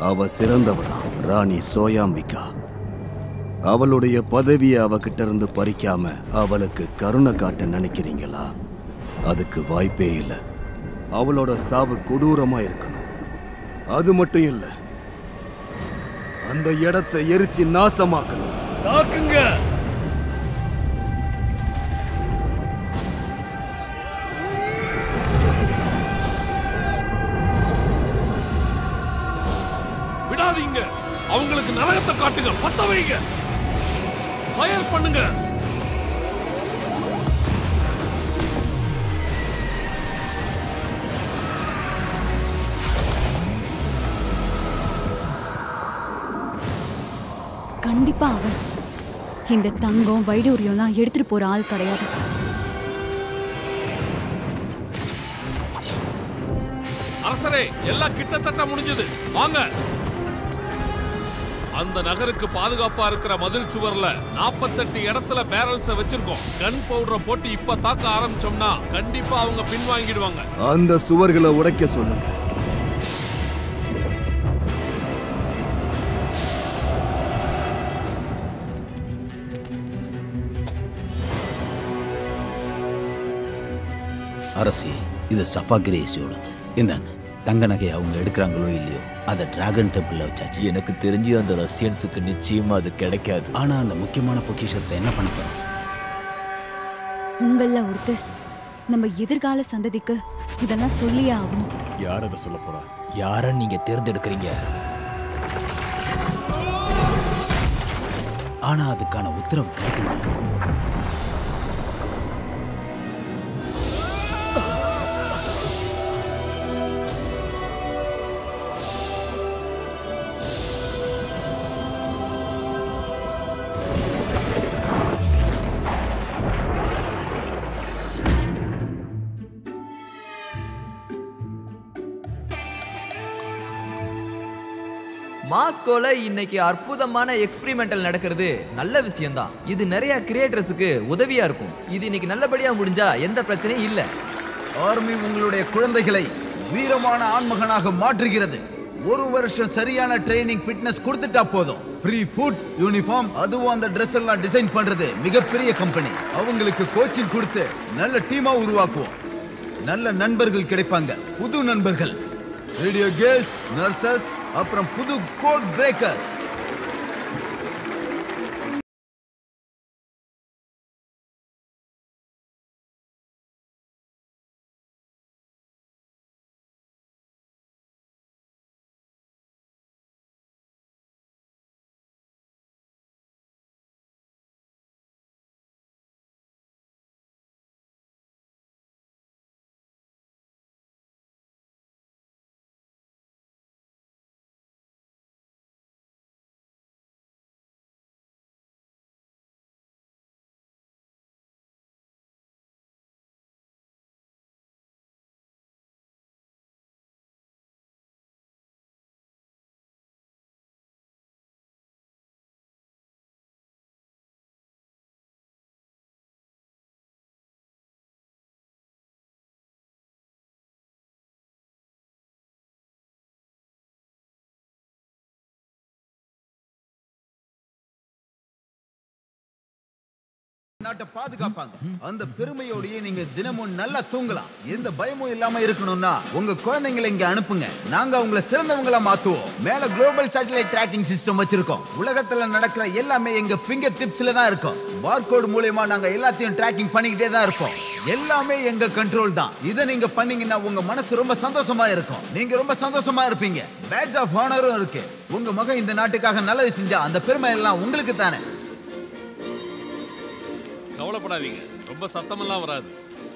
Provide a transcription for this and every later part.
அவ சிறந்தவ தான் ராணி சோயாம்பிகா அவளுடைய பதவியை அவகிட்ட இருந்து பறிக்காம அவளுக்கு கருணை காட்ட நினைக்கிறீங்களா அதுக்கு வாய்ப்பே இல்லை அவளோட சாவு கொடூரமா இருக்கணும் அது மட்டும் இல்ல அந்த இடத்தை எரிச்சு நாசமாக்கணும் தாக்குங்க விடாதீங்க அவங்களுக்கு நரகத்தை காட்டுங்க பத்த வைங்க ஃபயர் பண்ணுங்க கண்டிப்பா அவன் இந்த தங்கம் வைடூரியம்லாம் எடுத்துட்டு போற ஆள் கிடையாது அரசரே எல்லாம் கிட்டத்தட்ட முடிஞ்சது வாங்க அந்த நகருக்கு பாதுகாப்பா இருக்கிற மதில் சுவர்ல 48 இடத்துல பேரல்ஸ வச்சிருக்கோம் கன் பவுடரை போட்டு இப்ப தாக்க ஆரம்பிச்சோம்னா கண்டிப்பா அவங்க பின்வாங்கிடுவாங்க அந்த சுவர்களை உடைக்க சொல்லுங்க அரசி இது சஃபாகிரேசியோடது இந்தாங்க தங்க நகை அவங்க எடுக்கிறாங்களோ இல்லையோ அதை டிராகன் டெம்பிளில் வச்சாச்சு எனக்கு தெரிஞ்சு அந்த ரஷ்யன்ஸுக்கு நிச்சயமா அது கிடைக்காது ஆனா அந்த முக்கியமான பொக்கிஷத்தை என்ன பண்ண போறோம் உங்கள ஒருத்தர் நம்ம எதிர்கால சந்ததிக்கு இதெல்லாம் சொல்லியே ஆகணும் யார் அதை சொல்ல போறா யார நீங்க தேர்ந்தெடுக்கிறீங்க ஆனா அதுக்கான உத்தரவு கிடைக்கணும் மாஸ்கோல இன்னைக்கு அற்புதமான எக்ஸ்பிரிமெண்டல் நடக்கிறது நல்ல விஷயம்தான் இது நிறைய கிரியேட்டர்ஸுக்கு உதவியா இருக்கும் இது இன்னைக்கு நல்லபடியா முடிஞ்சா எந்த பிரச்சனையும் இல்ல ஆர்மி உங்களுடைய குழந்தைகளை வீரமான ஆண்மகனாக மாற்றுகிறது ஒரு வருஷம் சரியான ட்ரைனிங் ஃபிட்னஸ் கொடுத்துட்டா போதும் ஃப்ரீ ஃபுட் யூனிஃபார்ம் அதுவும் அந்த ட்ரெஸ் எல்லாம் டிசைன் பண்றது மிகப்பெரிய கம்பெனி அவங்களுக்கு கோச்சிங் கொடுத்து நல்ல டீமா உருவாக்குவோம் நல்ல நண்பர்கள் கிடைப்பாங்க புது நண்பர்கள் ரேடியோ கேர்ள்ஸ் நர்சஸ் அப்புறம் புது கோட் பிரேக்கர் நாட்டை பாதுகாப்பாங்க அந்த பெருமையோடயே நீங்க தினமும் நல்லா தூங்கலாம் எந்த பயமும் இல்லாம இருக்கணும்னா உங்க குழந்தைங்களை இங்க அனுப்புங்க நாங்க அவங்கள சிறந்தவங்களா மாத்துவோம் மேல குளோபல் சேட்டலைட் ட்ராக்கிங் சிஸ்டம் வச்சிருக்கோம் உலகத்துல நடக்கிற எல்லாமே எங்க ஃபிங்கர் டிப்ஸ்ல தான் இருக்கும் பார்கோட் மூலயமா நாங்க எல்லாத்தையும் ட்ராக்கிங் பண்ணிக்கிட்டே தான் இருப்போம் எல்லாமே எங்க கண்ட்ரோல் தான் இதை நீங்க பண்ணீங்கன்னா உங்க மனசு ரொம்ப சந்தோஷமா இருக்கும் நீங்க ரொம்ப சந்தோஷமா இருப்பீங்க பேட்ச் ஆஃப் ஆனரும் இருக்கு உங்க மகன் இந்த நாட்டுக்காக நல்லது செஞ்சா அந்த பெருமை எல்லாம் உங்களுக்கு தானே கவலைப்படாதீங்க ரொம்ப சத்தமெல்லாம் வராது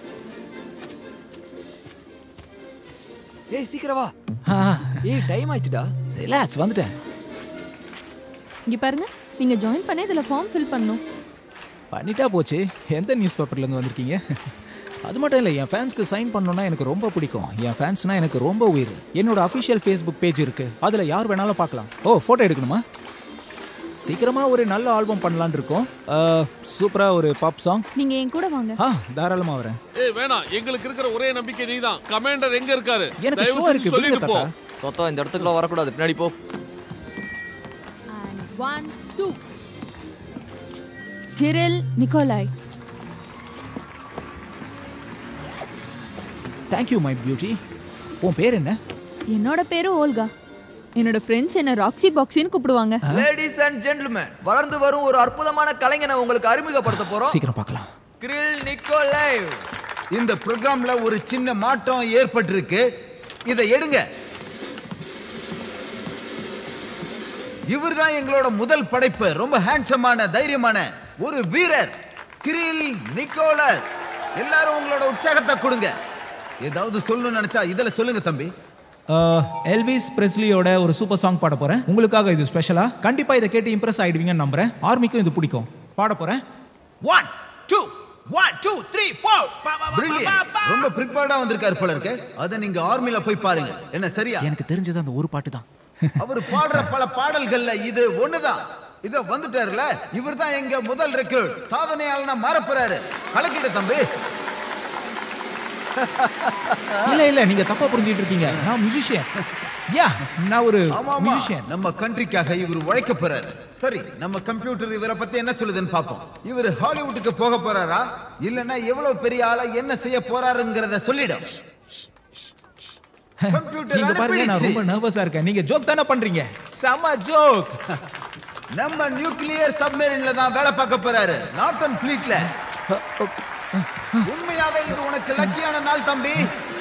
ஏய் சீக்கிரம் வா ஏய் டைம் ஆச்சுடா ரிலாக்ஸ் வந்துட்டேன் இங்க பாருங்க நீங்க ஜாயின் பண்ண இதுல ஃபார்ம் ஃபில் பண்ணணும் பண்ணிட்டா போச்சு எந்த நியூஸ் பேப்பர்லேருந்து வந்திருக்கீங்க அது மட்டும் இல்லை என் ஃபேன்ஸ்க்கு சைன் பண்ணணும்னா எனக்கு ரொம்ப பிடிக்கும் என் ஃபேன்ஸ்னா எனக்கு ரொம்ப உயிர் என்னோட அஃபிஷியல் ஃபேஸ்புக் பேஜ் இருக்கு அதில் யார் வேணாலும் பார்க்கலாம் ஓ ஃபோட்டோ எடுக்கணுமா சீக்கிரமா ஒரு நல்ல ஆல்பம் பண்ணலான்னு இருக்கோம் சூப்பரா ஒரு பாப் சாங் நீங்க என் கூட வாங்க ஆ தாராளமா வரேன் ஏய் வேணாம் எங்களுக்கு இருக்கிற ஒரே நம்பிக்கை நீதான் கமாண்டர் எங்க இருக்காரு எனக்கு தயவு show செஞ்சு இருக்கு, சொல்லிட்டு விடுங்க போ தாத்தா. தோத்தா இந்த இடத்துக்குள்ள வரக்கூடாது பின்னாடி போ one two Kirill Nikolai thank you my beauty உன் பேர் என்ன என்னோட பேரு ஓல்கா என்னோட ஃப்ரெண்ட்ஸ் என்ன ராக்ஸி பாக்ஸின்னு கூப்பிடுவாங்க லேடிஸ் அண்ட் ஜென்டில்மேன் வளர்ந்து வரும் ஒரு அற்புதமான கலைஞனை உங்களுக்கு அறிமுகப்படுத்த போறோம் சீக்கிரம் பார்க்கலாம் கிரில் நிக்கோலைவ் இந்த ப்ரோக்ராம்ல ஒரு சின்ன மாற்றம் ஏற்பட்டிருக்கு இதை எடுங்க இவர்தான் எங்களோட முதல் படைப்பு ரொம்ப ஹேண்ட்ஸமான தைரியமான ஒரு வீரர் கிரில் நிக்கோலஸ் எல்லாரும் உங்களோட உற்சாகத்தை கொடுங்க ஏதாவது சொல்லணும்னு நினைச்சா இதுல சொல்லுங்க தம்பி எல்விஸ் பிரெஸ்லியோட ஒரு சூப்பர் சாங் பாட போறேன் உங்களுக்காக இது ஸ்பெஷலா கண்டிப்பா இதை கேட்டு இம்ப்ரெஸ் ஆயிடுவீங்கன்னு நம்புறேன் ஆர்மிக்கும் இது பிடிக்கும் பாட போறேன் one two one two three four Brilliant. ரொம்ப ப்ரிப்பேர்டா வந்திருக்காரு போல இருக்கு அதை நீங்க ஆர்மில போய் பாருங்க என்ன சரியா எனக்கு தெரிஞ்சது அந்த ஒரு பாட்டு தான் அவர் பாடுற பல பாடல்கள்ல இது ஒண்ணுதான் இத வந்துட்டாருல இவர்தான் எங்க முதல் ரெக்ரூட் சாதனையாளனா மாறப்போறாரு கலக்கிட்ட தம்பி இல்ல இல்ல நீங்க தப்பா புரிஞ்சிட்டு இருக்கீங்க நான் மியூசிஷியன் யா நான் ஒரு ஆமா ஆமா மியூசிஷியன் நம்ம கண்ட்ரிக்காக இவர் உழைக்க போறாரு சரி நம்ம கம்ப்யூட்டர் இவரை பத்தி என்ன சொல்லுதுன்னு பாப்போம் இவர் ஹாலிவுட்டுக்கு போக போறாரா இல்லனா எவ்வளவு பெரிய ஆளா என்ன செய்ய போறாருங்கிறத சொல்லிடும் கம்ப்யூட்டர் நீங்க பாருங்க நான் ரொம்ப அனுப்பிடுச்சு. நர்வஸா இருக்கேன் நீங்க ஜோக் தானே பண்றீங்க செம ஜோக் நம்ம நியூக்ளியர் சப்மரீன்ல தான் வேலை பார்க்க போறாரு நார்த்தன் ஃபிளீட்ல உண்மையாவே இது உனக்கு லக்கியான நாள் தம்பி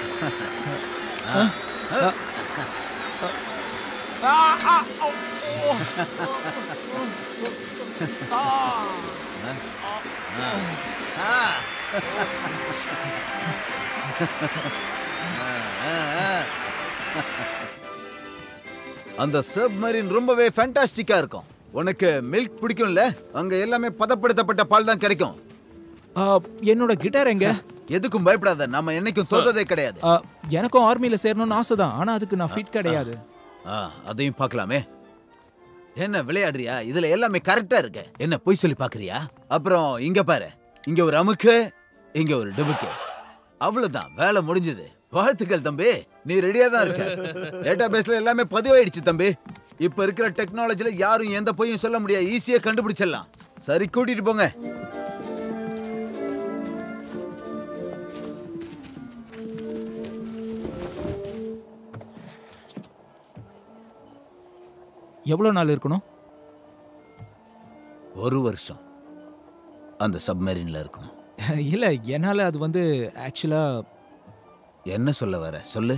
அந்த சப்மரீன் ரொம்பவே ஃபேண்டாஸ்டிக்கா இருக்கும் உனக்கு மில்க் பிடிக்கும்ல அங்க எல்லாமே பதப்படுத்தப்பட்ட பால் தான் கிடைக்கும் ஆ, என்னோட கிட்டார் எங்க எதுக்கும் பயப்படாத நம்ம என்னைக்கும் சொல்றதே கிடையாது ஆ, எனக்கும் ஆர்மியில சேரணும்னு ஆசை தான் ஆனா அதுக்கு நான் ஃபிட் கிடையாது ஆ, அதையும் பார்க்கலாமே என்ன விளையாடுறியா இதுல எல்லாமே கரெக்டா இருக்கு என்ன பொய் சொல்லி பாக்குறியா அப்புறம் இங்க பாரு இங்க ஒரு அமுக்கு இங்க ஒரு டிபுக்கு அவ்வளவுதான் வேலை முடிஞ்சது வாழ்த்துக்கள் தம்பி நீ ரெடியா தான் இருக்க டேட்டா பேஸ்ல எல்லாமே பதிவாயிடுச்சு தம்பி இப்ப இருக்கிற டெக்னாலஜில யாரும் எந்த பொய்யும் சொல்ல முடியாது ஈஸியா கண்டுபிடிச்சிடலாம் சரி கூட்டிட்டு போங்க எவ்வளவு நாள் இருக்கணும் ஒரு வருஷம் அந்த சப்மரீன்ல இருக்கணும் இல்ல என்னால அது வந்து ஆக்சுவலா என்ன சொல்ல வர சொல்லு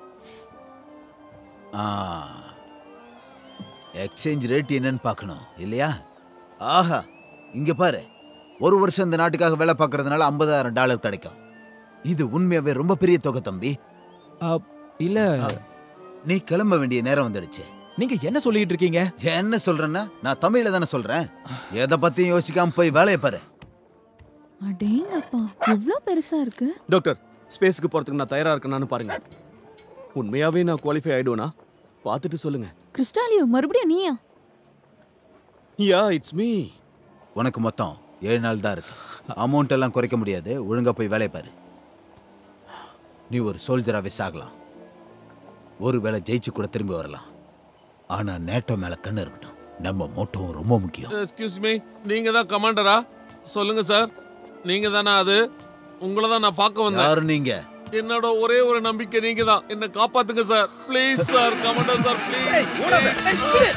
ஆ எக்ஸ்சேஞ்ச் ரேட் என்னன்னு பார்க்கணும் இல்லையா ஆஹா இங்க பாரு ஒரு வருஷம் இந்த நாட்டுக்காக வேலை பார்க்கறதுனால ஐம்பதாயிரம் டாலர் கிடைக்கும் இது உண்மையாவே ரொம்ப பெரிய தொகை தம்பி இல்ல நீ கிளம்ப வேண்டிய நேரம் வந்துடுச்சு நீங்க என்ன சொல்லிட்டு இருக்கீங்க என்ன சொல்றேன்னா நான் தமிழ்ல தானே சொல்றேன் எதை பத்தியும் யோசிக்காம போய் வேலையை பாரு அடேங்கப்பா எவ்வளோ பெருசா இருக்கு டாக்டர் ஸ்பேஸ்க்கு போறதுக்கு நான் தயாரா இருக்கேனான்னு பாருங்க உண்மையாவே நான் குவாலிஃபை ஆயிடுவேனா பார்த்துட்டு சொல்லுங்க கிறிஸ்டாலியோ மறுபடியும் நீயா யா இட்ஸ் மீ உனக்கு மொத்தம் ஏழு நாள் தான் இருக்கு அமௌண்ட் எல்லாம் குறைக்க முடியாது ஒழுங்கா போய் வேலையை பாரு நீ ஒரு சோல்ஜராகவே சாகலாம் ஒருவேளை ஜெயிச்சு கூட திரும்பி வரலாம் ஆனா நேட்டோ மேல கண்ணு இருக்கட்டும் நம்ம மோட்டோவும் ரொம்ப முக்கியம் எக்ஸ்கியூஸ் மீ நீங்க தான் கமாண்டரா சொல்லுங்க சார் நீங்க தானே அது உங்களை தான் நான் பார்க்க வந்தேன் யாரு நீங்க என்னோட ஒரே ஒரு நம்பிக்கை நீங்க தான் என்ன காப்பாத்துங்க sir please sir commander sir please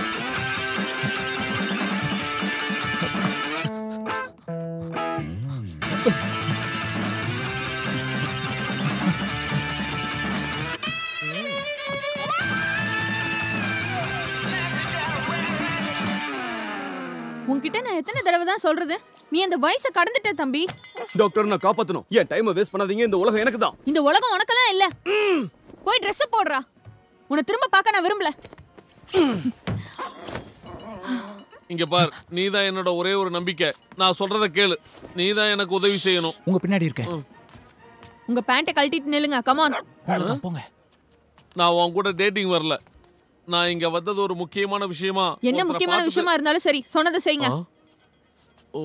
உன்கிட்ட நான் எத்தனை தடவை தான் சொல்றது நீ அந்த வயசை கடந்துட்ட தம்பி டாக்டர் நான் காப்பாத்தணும் என் டைமை வேஸ்ட் பண்ணாதீங்க இந்த உலகம் எனக்கு தான் இந்த உலகம் உனக்கெல்லாம் இல்ல போய் Dress போடுறா உன்னை திரும்ப பார்க்க நான் விரும்பல இங்க பார் நீ தான் என்னோட ஒரே ஒரு நம்பிக்கை நான் சொல்றத கேளு நீ தான் எனக்கு உதவி செய்யணும் உங்க பின்னாடி இருக்கேன் உங்க பேண்ட்டை கழட்டிட்டு நில்லுங்க கமான் அவ்வளவுதான் போங்க நான் உன் கூட டேட்டிங் வரல நான் இங்க வந்தது ஒரு முக்கியமான விஷயமா என்ன ஒருத்தரை முக்கியமான பார்த்துட்டு- விஷயமா இருந்தாலும் சரி சொன்னதை செய்யுங்க ஆ? ஓ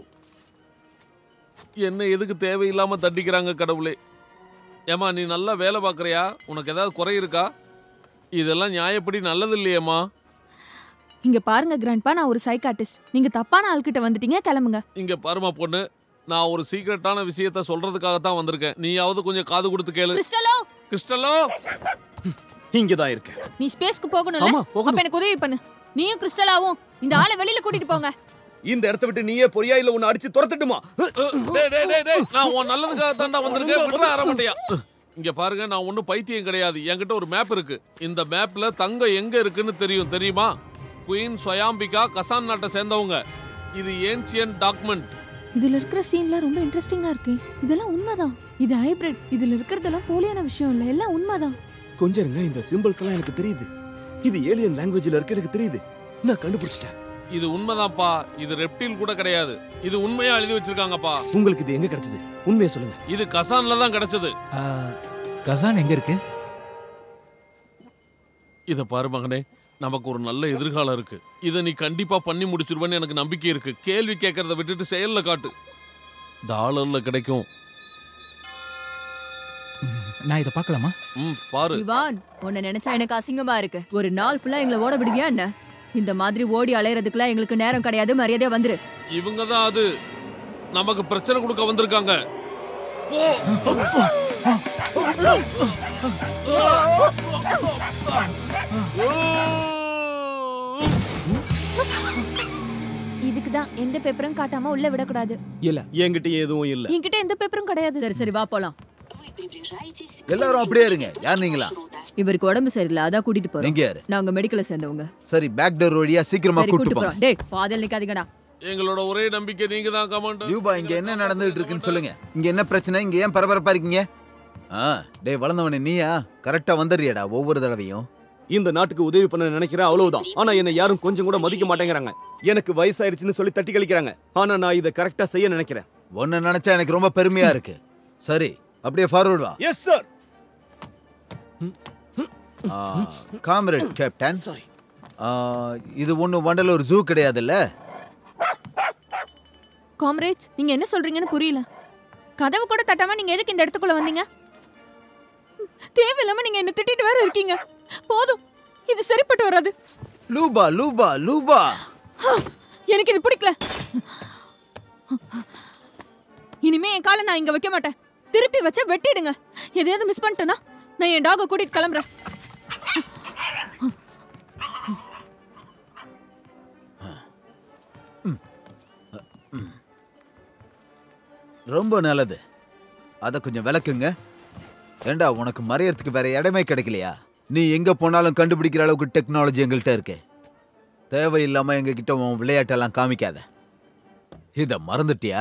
என்ன எதுக்கு தேவையில்லாம தண்டிக்கிறாங்க கடவுளே ஏமா நீ நல்லா வேலை பார்க்கறியா உனக்கு ஏதாவது குறை இருக்கா இதெல்லாம் நியாயப்படி நல்லது இல்லையேம்மா இங்க பாருங்க கிராண்ட்பா நான் ஒரு சைக்காட்டிஸ்ட் நீங்க தப்பான ஆள்கிட்ட வந்துட்டீங்க கிளம்புங்க இங்க பாருமா பொண்ணு நான் ஒரு சீக்ரெட்டான விஷயத்த சொல்றதுக்காக தான் வந்திருக்கேன் நீயாவது கொஞ்சம் காது கொடுத்து கேளு கிறிஸ்டலோ கிறிஸ்டலோ இங்கதான் இருக்கேன் நீ ஸ்பேஸ்க்கு போகணும்ல ஆமா, போகணும். அப்ப எனக்கு உதவி பண்ணு நீயும் கிறிஸ்டலாவும் இந்த ஆளை வெளியில கூட்டிட்டு போங்க இந்த இடத்த விட்டு நீயே பொரியா இல்ல உன்னை அடிச்சு துரத்துட்டுமா டேய் டேய் டேய் டேய் நான் உன் நல்லதுக்காக தான்டா வந்திருக்கேன் விடுறா அரமட்டையா இங்க பாருங்க நான் ஒன்றும் பைத்தியம் கிடையாது என்கிட்ட ஒரு மேப் இருக்கு இந்த மேப்ல தங்கம் எங்க இருக்குன்னு தெரியும் தெரியுமா குயின் சொயாம்பிகா கசான் நாட்டை சேர்ந்தவங்க இது ஏன்சியன் டாக்குமெண்ட் இதுல இருக்கிற சீன்லாம் ரொம்ப இன்ட்ரெஸ்டிங்கா இருக்கு இதெல்லாம் உண்மைதான் இது ஹைபிரிட் இதுல இருக்கிறதெல்லாம் போலியான விஷயம் இல்ல எல்லாம் உண்மைதான் கொஞ்சம் இருங்க இந்த சிம்பிள்ஸ் எல்லாம் எனக்கு தெரியுது இது ஏலியன் லாங்குவேஜ்ல இருக்கு எனக்கு தெரியுது நான் கண்டுபிடிச்சிட்டேன் இது உண்மைதான்ப்பா இது ரெப்டில் கூட கிடையாது இது உண்மையா எழுதி வச்சிருக்காங்கப்பா உங்களுக்கு இது எங்க கிடைச்சது உண்மையை சொல்லுங்க இது கசான்ல தான் கிடைச்சது ஆ, கசான் எங்க இருக்கு இத பாரு மகனே நமக்கு ஒரு நல்ல எதிர்காலம் இருக்கு இதை நீ கண்டிப்பா பண்ணி முடிச்சிருவேன்னு எனக்கு நம்பிக்கை இருக்கு கேள்வி கேட்கறத விட்டுட்டு செயல்ல காட்டு டாலர்ல கிடைக்கும் நான் இதை பார்க்கலாமா ம் பாரு இவான் உன்னை நினைச்சா எனக்கு அசிங்கமா இருக்கு ஒரு நாள் ஃபுல்லா எங்களை ஓட விடுவியா என்ன இந்த மாதிரி ஓடி அலையறதுக்குலாம் எங்களுக்கு நேரம் கிடையாது மரியாதையா வந்துரு இவங்க தான் அது நமக்கு பிரச்சனை கொடுக்க வந்திருக்காங்க போ இதுக்கு தான் எந்த பேப்பரும் காட்டாம உள்ள விடக்கூடாது இல்ல என்கிட்ட எதுவும் இல்ல என்கிட்ட எந்த பேப்பரும் கிடையாது சரி சரி வா போலாம் எல்லாரும் அப்படியே இருங்க யார் நீங்களா இவருக்கு உடம்பு சரியில்லை அதான் கூட்டிட்டு போறோம் நீங்க யாரு நாங்க மெடிக்கல்ல சேர்ந்தவங்க சரி பேக் டோர் வழியா சீக்கிரமா சரி கூட்டு கூட்டிட்டு போங்க போறோம் டேய் பாதையில் நிக்காதீங்கடா எங்களோட ஒரே நம்பிக்கை நீங்க தான் கமாண்டர் யூபா இங்க என்ன நடந்துட்டு இருக்குன்னு சொல்லுங்க இங்க என்ன பிரச்சனை இங்க ஏன் பரபரப்பா இருக்கீங்க ஆ டேய் வளர்ந்தவனே நீயா கரெக்டா வந்துடுறியாடா ஒவ்வொரு தடவையும் இந்த நாட்டுக்கு உதவி பண்ண நினைக்கிறேன் அவ்வளவுதான் ஆனா என்னை யாரும் கொஞ்சம் கூட மதிக்க மாட்டேங்கிறாங்க எனக்கு வயசாயிருச்சுன்னு சொல்லி தட்டி கழிக்கிறாங்க ஆனா நான் இதை கரெக்டா செய்ய நினைக்கிறேன் ஒன்னு நினைச்சா எனக்கு ரொம்ப பெருமையா இருக்கு சரி அப்படியே ஃபார்வர்ட் வா yes sir comrade captain sorry இது ஒண்ணு வண்டலூர் ஜூ கிடையாதுல்ல காம்ரேட்ஸ் நீங்க என்ன சொல்றீங்கன்னு புரியல கதவு கூட தட்டாம நீங்க எதுக்கு இந்த இடத்துக்குள்ள வந்தீங்க தேவையில்லாம நீங்க என்ன திட்டிட்டு வேற இருக்கீங்க போதும் இது சரிப்பட்டு வராது லூபா லூபா லூபா எனக்கு இது பிடிக்கல இனிமே என் காலை நான் இங்க வைக்க மாட்டேன் திருப்பி வச்சா வெட்டிடுங்க எதையாவது மிஸ் பண்ணிட்டேன்னா நான் என் டாக கூட்டிட்டு கிளம்புறேன் ரொம்ப நல்லது அத கொஞ்சம் விளக்குங்க ஏண்டா உனக்கு மறையறதுக்கு வேற இடமே கிடைக்கலையா நீ எங்க போனாலும் கண்டுபிடிக்கிற அளவுக்கு டெக்னாலஜி எங்கள்கிட்ட இருக்கு தேவையில்லாம எங்க கிட்ட உன் விளையாட்டெல்லாம் காமிக்காத இத மறந்துட்டியா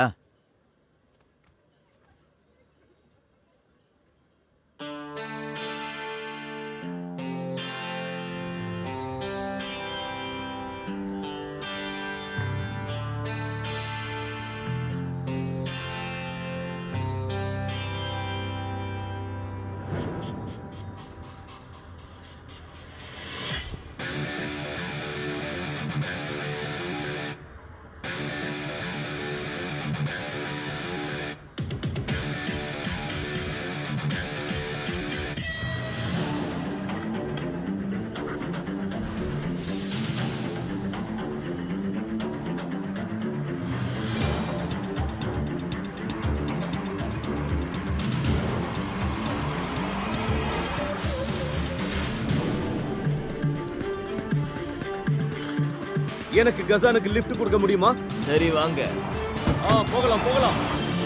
எனக்கு கசானுக்கு லிஃப்ட் கொடுக்க முடியுமா சரி வாங்க ஆ போகலாம் போகலாம்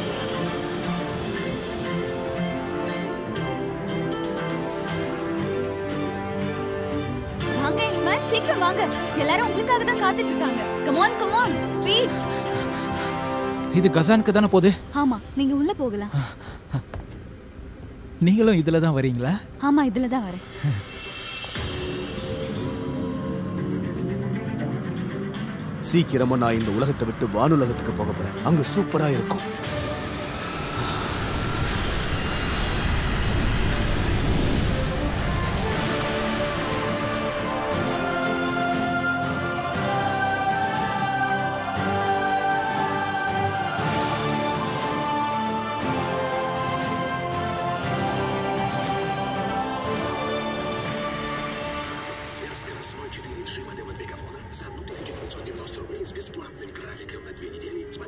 வாங்க இமான் சீக்கிரம் வாங்க எல்லாரும் உங்களுக்காக தான் காத்துட்டு இருக்காங்க கமான் கமான் ஸ்பீட் இது கசானுக்கு தானே போகுது ஆமா நீங்க உள்ள போகலாம் நீங்களும் இதுல தான் வரீங்களா ஆமா இதுல தான் வரேன் சீக்கிரமா நான் இந்த உலகத்தை விட்டு வானுலகத்துக்கு போக போறேன் அங்க சூப்பரா இருக்கும்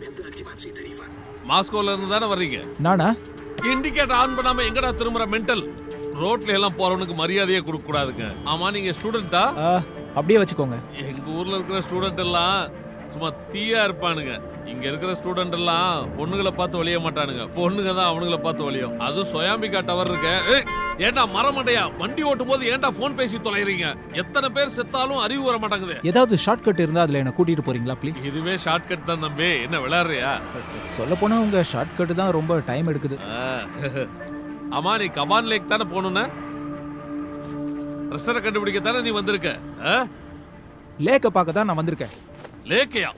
மாஸ்கோல இருந்து தானே வர்றீங்க நானா இண்டிகேட்டர் ஆன் பண்ணாம எங்கடா திரும்புற மென்டல் ரோட்ல எல்லாம் போறவனுக்கு மரியாதையே கொடுக்க கூடாதுங்க ஆமா நீங்க ஸ்டூடெண்டா ஆ, அப்படியே வச்சுக்கோங்க எங்க ஊர்ல இருக்கிற ஸ்டூடெண்ட் எல்லாம் சும்மா தீயா இருப்பானுங்க இங்க இருக்கிற ஸ்டூடெண்ட் எல்லாம் பொண்ணுங்களை பார்த்து ஒழிய மாட்டானுங்க பொண்ணுங்க தான் அவனுங்கள பார்த்து ஒழியும் அதுவும் சொயாம்பிகா டவர் இருக்க ஏய், ஏன்டா மரமண்டையா வண்டி ஓட்டும் போது ஏன்டா போன் பேசி தொலைறீங்க எத்தனை பேர் செத்தாலும் அறிவு வர மாட்டாங்குது ஏதாவது ஷார்ட்கட் இருந்தா அதுல என்ன கூட்டிட்டு போறீங்களா ப்ளீஸ் இதுவே ஷார்ட்கட் தான் தம்பி என்ன விளையாடுறியா சொல்ல போனா உங்க ஷார்ட்கட் தான் ரொம்ப டைம் எடுக்குது ஆ. ஆமா நீ கபான் லேக் தானே போகணும்னு ட்ரெஸ்ஸரை கண்டுபிடிக்க தானே நீ வந்திருக்க ஆ? லேக்க பார்க்க தான் நான் வந்திருக்கேன் லேக்கையா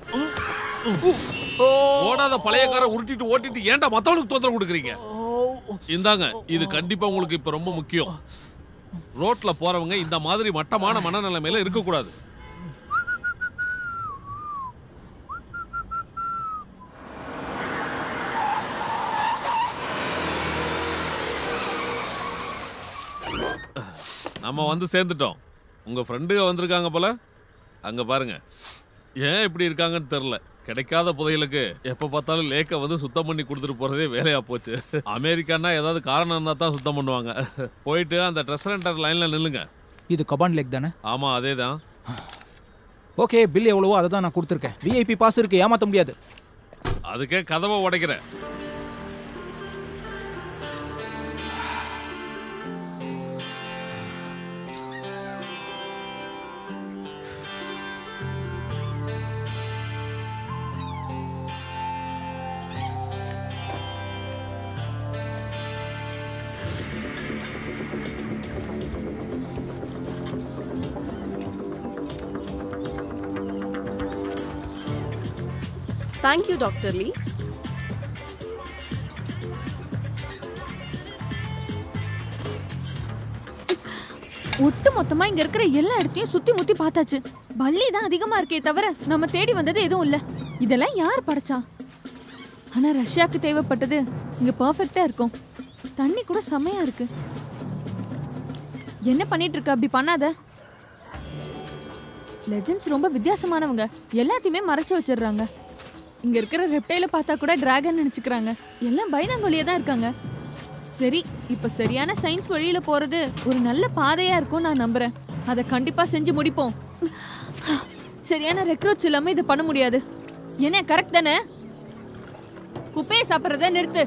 ஓடாத பழைய காரை உருட்டிட்டு ஓட்டிட்டு ஏன்டா மத்தவனுக்கு தொந்தரவு கொடுக்குறீங்க இந்தாங்க இது கண்டிப்பா உங்களுக்கு இப்ப ரொம்ப முக்கியம் ரோட்ல போறவங்க இந்த மாதிரி மட்டமான மனநிலைமையில இருக்க கூடாது நம்ம வந்து சேர்ந்துட்டோம் உங்க ஃப்ரெண்டுக வந்திருக்காங்க போல அங்க பாருங்க ஏன் இப்படி இருக்காங்கன்னு தெரியல கிடைக்காத புதையலுக்கு எப்ப பார்த்தாலும் லேக்க வந்து சுத்தம் பண்ணி கொடுத்துட்டு போறதே வேலையா போச்சு அமெரிக்கான்னா ஏதாவது காரணம் இருந்தா தான் சுத்தம் பண்ணுவாங்க போயிட்டு அந்த ட்ரெஸ் ரெண்டர் லைன்ல நில்லுங்க இது கபான் லேக் தானே ஆமா அதே தான் ஓகே பில் எவ்வளவோ அதை தான் நான் கொடுத்துருக்கேன் விஐபி பாஸ் இருக்கு ஏமாத்த முடியாது அதுக்கே கதவை உடைக்கிறேன் தேங்க்யூ டாக்டர் லீ ஒட்டு மொத்தமா இங்க இருக்கிற எல்லா இடத்தையும் சுத்தி முத்தி பார்த்தாச்சு பள்ளி தான் அதிகமா இருக்கே தவிர நம்ம தேடி வந்தது எதுவும் இல்ல இதெல்லாம் யார் படைச்சா ஆனா ரஷ்யாக்கு தேவைப்பட்டது இங்க பெர்ஃபெக்ட்டா இருக்கும் தண்ணி கூட செமையா இருக்கு என்ன பண்ணிட்டு இருக்க அப்படி பண்ணாத லெஜெண்ட்ஸ் ரொம்ப வித்தியாசமானவங்க எல்லாத்தையுமே மறைச்சு வச்சிடுறாங்க இங்க இருக்கிற ரெப்டைல பார்த்தா கூட டிராகன் நினைச்சுக்கிறாங்க எல்லாம் பைனாங்கோலியா தான் இருக்காங்க சரி இப்ப சரியான சயின்ஸ் வழியில போறது ஒரு நல்ல பாதையா இருக்கும் நான் நம்புறேன் அதை கண்டிப்பா செஞ்சு முடிப்போம் சரியான ரெக்ரூட்ஸ் இல்லாம இதை பண்ண முடியாது என்ன கரெக்ட் தானே குப்பையை சாப்பிட்றத நிறுத்து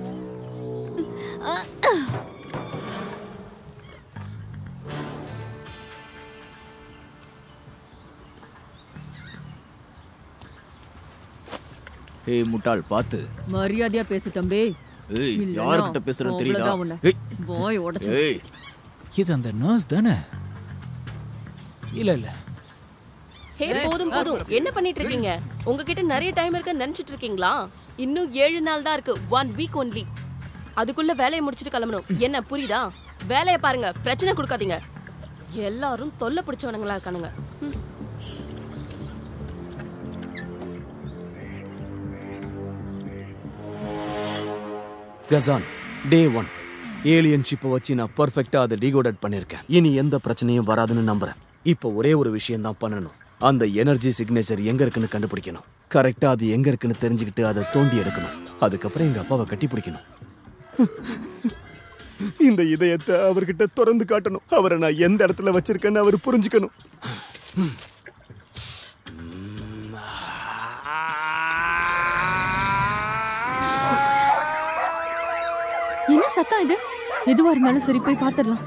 ஏய் முட்டாள் பார்த்து மரியாதையா பேசு தம்பி ஏய் இல்லைன்னா யார்கிட்ட பேசுறேன்னு தெரியுதா அவ்வளவுதான் உன்னை. ஏய் வாய் உடைச்சு ஏய் இது அந்த நர்ஸ் தானே இல்ல இல்ல ஹே போதும் போதும் என்ன பண்ணிட்டு இருக்கீங்க உங்ககிட்ட நிறைய டைம் இருக்குன்னு நினைச்சிட்டு இருக்கீங்களா இன்னும் ஏழு நாள் தான் இருக்கு ஒன் வீக் ஒன்லி அதுக்குள்ள வேலையை முடிச்சிட்டு கிளம்பணும் என்ன புரியுதா வேலையை பாருங்க பிரச்சனை கொடுக்காதீங்க எல்லாரும் தொல்லை பிடிச்சவனுங்களா இருக்கானுங்க ம். கசான் டே ஒன் ஏலியன் ஷிப்பை வச்சு நான் பர்ஃபெக்டா அதை டிகோடட் பண்ணிருக்கேன் இனி எந்த பிரச்சனையும் வராதுன்னு நம்புறேன் இப்போ ஒரே ஒரு விஷயம் தான் பண்ணணும் அந்த எனர்ஜி சிக்னேச்சர் எங்க இருக்குன்னு கண்டுபிடிக்கணும் கரெக்டா அது எங்க இருக்குன்னு தெரிஞ்சுக்கிட்டு அதை தோண்டி எடுக்கணும் அதுக்கப்புறம் எங்க அப்பாவை கட்டி பிடிக்கணும் இந்த இதயத்தை அவர்கிட்ட திறந்து காட்டணும் அவரை நான் எந்த இடத்துல வச்சிருக்கேன்னு அவர் புரிஞ்சுக்கணும் என்ன சத்தம் இது எதுவா இருந்தாலும் சரி போய் பாத்துடலாம்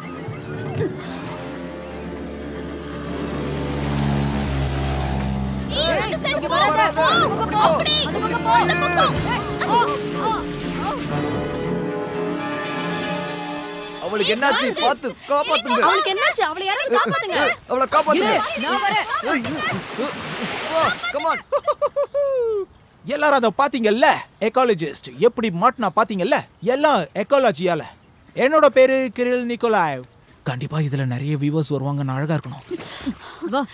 அவளுக்கு என்னாச்சு பார்த்து காப்பாத்துங்க அவளுக்கு என்னாச்சு அவளை யாராவது காப்பாத்துங்க அவளை காப்பாத்துங்க நான் வரேன் கமான் எல்லாரும் அதை பாத்தீங்கல்ல எக்காலஜிஸ்ட் எப்படி மாட்டினா பாத்தீங்கல்ல எல்லாம் எக்காலஜியால என்னோட பேரு கிரில் நிக்கோலாய் கண்டிப்பா இதுல நிறைய வியூவர்ஸ் வருவாங்க நான் அழகா இருக்கணும் வா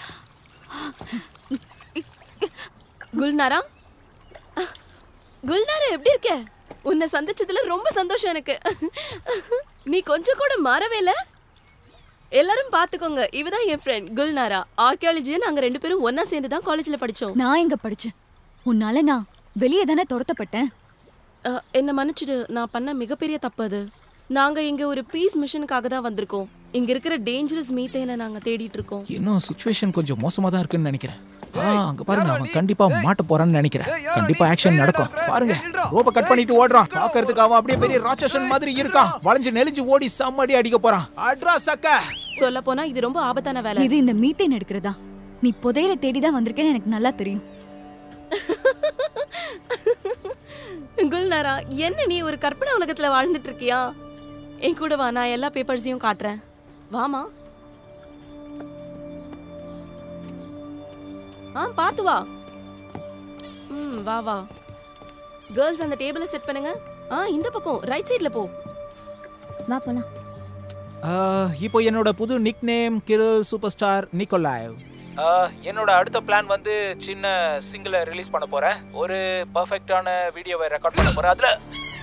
குல்நாரா குல்நாரா எப்படி இருக்க உன்னை சந்திச்சதுல ரொம்ப சந்தோஷம் எனக்கு நீ கொஞ்சம் கூட மாறவே இல்ல எல்லாரும் பாத்துக்கோங்க இவதான் என் ஃப்ரெண்ட் குல்நாரா ஆர்கியாலஜி நாங்க ரெண்டு பேரும் ஒண்ணா சேர்ந்து தான் காலேஜ்ல படிச்சோம் நான் எங்க படிச்சேன் உன்னால நான் வெளியே தானே துரத்தப்பட்டேன் அஹ், என்னை மன்னிச்சிடு நான் பண்ண மிகப்பெரிய தப்பு அது நாங்க இங்க ஒரு பீஸ் மிஷனுக்காக தான் வந்திருக்கோம் இங்க இருக்கிற டேஞ்சரஸ் மீத்தேனை நாங்க தேடிட்டு இருக்கோம் இன்னும் சுச்சுவேஷன் கொஞ்சம் மோசமா தான் இருக்குன்னு நினைக்கிறேன் ஆ அங்க பாருங்க அவன் கண்டிப்பா மாட்ட போறான்னு நினைக்கிறேன் கண்டிப்பா ஆக்ஷன் நடக்கும் பாருங்க ரோப்ப கட் பண்ணிட்டு ஓடுறான் பாக்குறதுக்கு அவன் அப்படியே பெரிய ராட்சசன் மாதிரி இருக்கான் வளைஞ்சு நெளிஞ்சு ஓடி செம்மடி அடிக்க போறான் அட்ரா சக்க சொல்ல போனா இது ரொம்ப ஆபத்தான வேலை இது இந்த மீத்தேன் எடுக்கிறதா நீ புதையல தேடி தான் வந்திருக்கேன்னு எனக்கு நல்லா தெரியும் குல்நாரா என்ன நீ ஒரு கற்பனை உலகத்துல வாழ்ந்துட்டு இருக்கியா என் கூட வா நான் எல்லா பேப்பர்ஸையும் காட்டுறேன் வாமா ஆ பாத்து வா ம் வா வா கேர்ள்ஸ் அந்த டேபிளை செட் பண்ணுங்க ஆ இந்த பக்கம் ரைட் சைடுல போ வா போலாம் ஆ, இப்போ என்னோட புது nickname Kirill superstar Nikolaev ஆ, என்னோட அடுத்த பிளான் வந்து சின்ன சிங்கிளை ரிலீஸ் பண்ண போறேன் ஒரு பர்ஃபெக்டான வீடியோவை ரெக்கார்ட் பண்ண போறேன் அதுல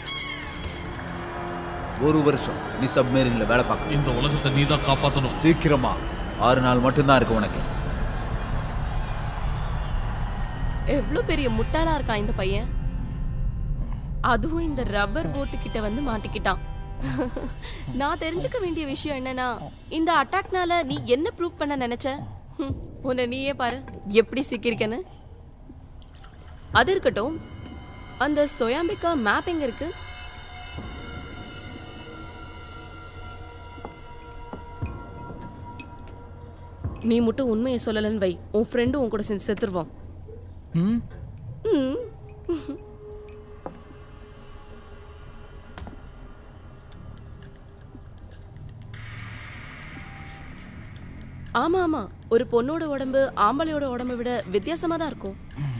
ஒரு வருஷம் நீ சப்மேரின்ல வேலை பார்க்க இந்த உலகத்தை நீ தான் காப்பாத்தணும் சீக்கிரமா ஆறு நாள் மட்டும்தான் இருக்கு உனக்கு எவ்வளவு பெரிய முட்டாளா இருக்கான் இந்த பையன் அதுவும் இந்த ரப்பர் போட்டு கிட்ட வந்து மாட்டிக்கிட்டான் நான் தெரிஞ்சுக்க வேண்டிய விஷயம் என்னன்னா இந்த அட்டாக்னால நீ என்ன ப்ரூவ் பண்ண நினைச்ச ஹம், உன்னை நீயே பாரு எப்படி சிக்கியிருக்கேன்னு அது இருக்கட்டும் அந்த சொயாம்பிகா மேப் எங்க இருக்கு நீ மட்டும் உண்மையை சொல்லலன்னு வை உன் ஃப்ரெண்டும் உன் கூட சேர்ந்து செத்துருவான் ம் ம். ஆமா ஆமா ஒரு பொண்ணோட உடம்பு ஆம்பளையோட உடம்பை விட வித்தியாசமா தான் இருக்கும்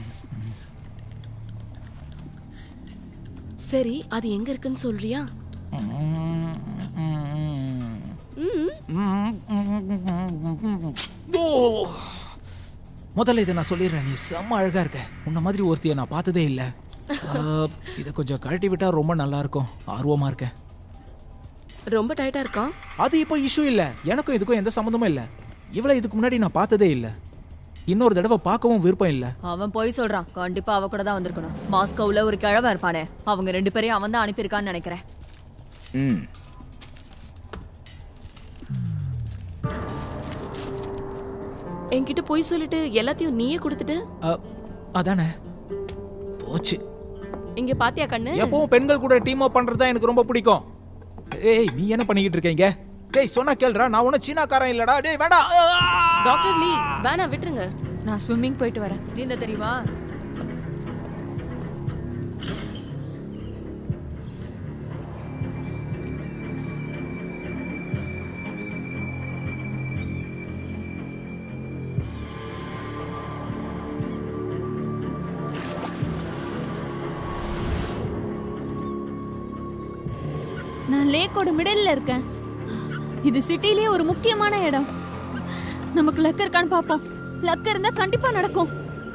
சரி அது எங்க இருக்குன்னு சொல்றியா ம். ஓ! முதல்ல இதை நான் சொல்லிடுறேன் நீ செம்ம அழகா இருக்க உன்ன மாதிரி ஒருத்திய நான் பார்த்ததே இல்ல ஆ, இதை கொஞ்சம் கழட்டி விட்டா ரொம்ப நல்லா இருக்கும் ஆர்வமா இருக்கேன் ரொம்ப டைட்டா இருக்கான் அது இப்போ இஷ்யூ இல்ல எனக்கும் இதுக்கும் எந்த சம்மந்தமும் இல்ல இவளை இதுக்கு முன்னாடி நான் பார்த்ததே இல்ல இன்னொரு தடவை பார்க்கவும் விருப்பம் இல்ல அவன் போய் சொல்றான் கண்டிப்பா அவ கூட தான் வந்திருக்கணும் மாஸ்கோவுல ஒரு கிழவன் இருப்பானே அவங்க ரெண்டு பேரையும் அவன் தான் அனுப்பியிருக்கான்னு நினைக்கிறேன் ம் என்கிட்ட போய் சொல்லிட்டு எல்லாத்தையும் நீயே கொடுத்துட்டு அ, அதானே போச்சு இங்க பாத்தியா கண்ணு எப்பவும் பெண்கள் கூட டீம் அப் பண்றது தான் எனக்கு ரொம்ப பிடிக்கும் ஏய் நீ என்ன பண்ணிக்கிட்டு இருக்கீங்க டேய் சொன்னா கேளுடா நான் ஒன்னும் சீனாக்காரன் இல்லடா டேய் வேண்டாம் டாக்டர் லீ வேணா விட்டுருங்க நான் ஸ்விம்மிங் போயிட்டு வரேன் நீந்த தெரியுமா நான் லேக்கோட மிடல்ல இருக்கேன் இது சிட்டிலேயே ஒரு முக்கியமான இடம் நமக்கு லக் இருக்கான்னு பார்ப்போம் லக் இருந்தா கண்டிப்பா நடக்கும்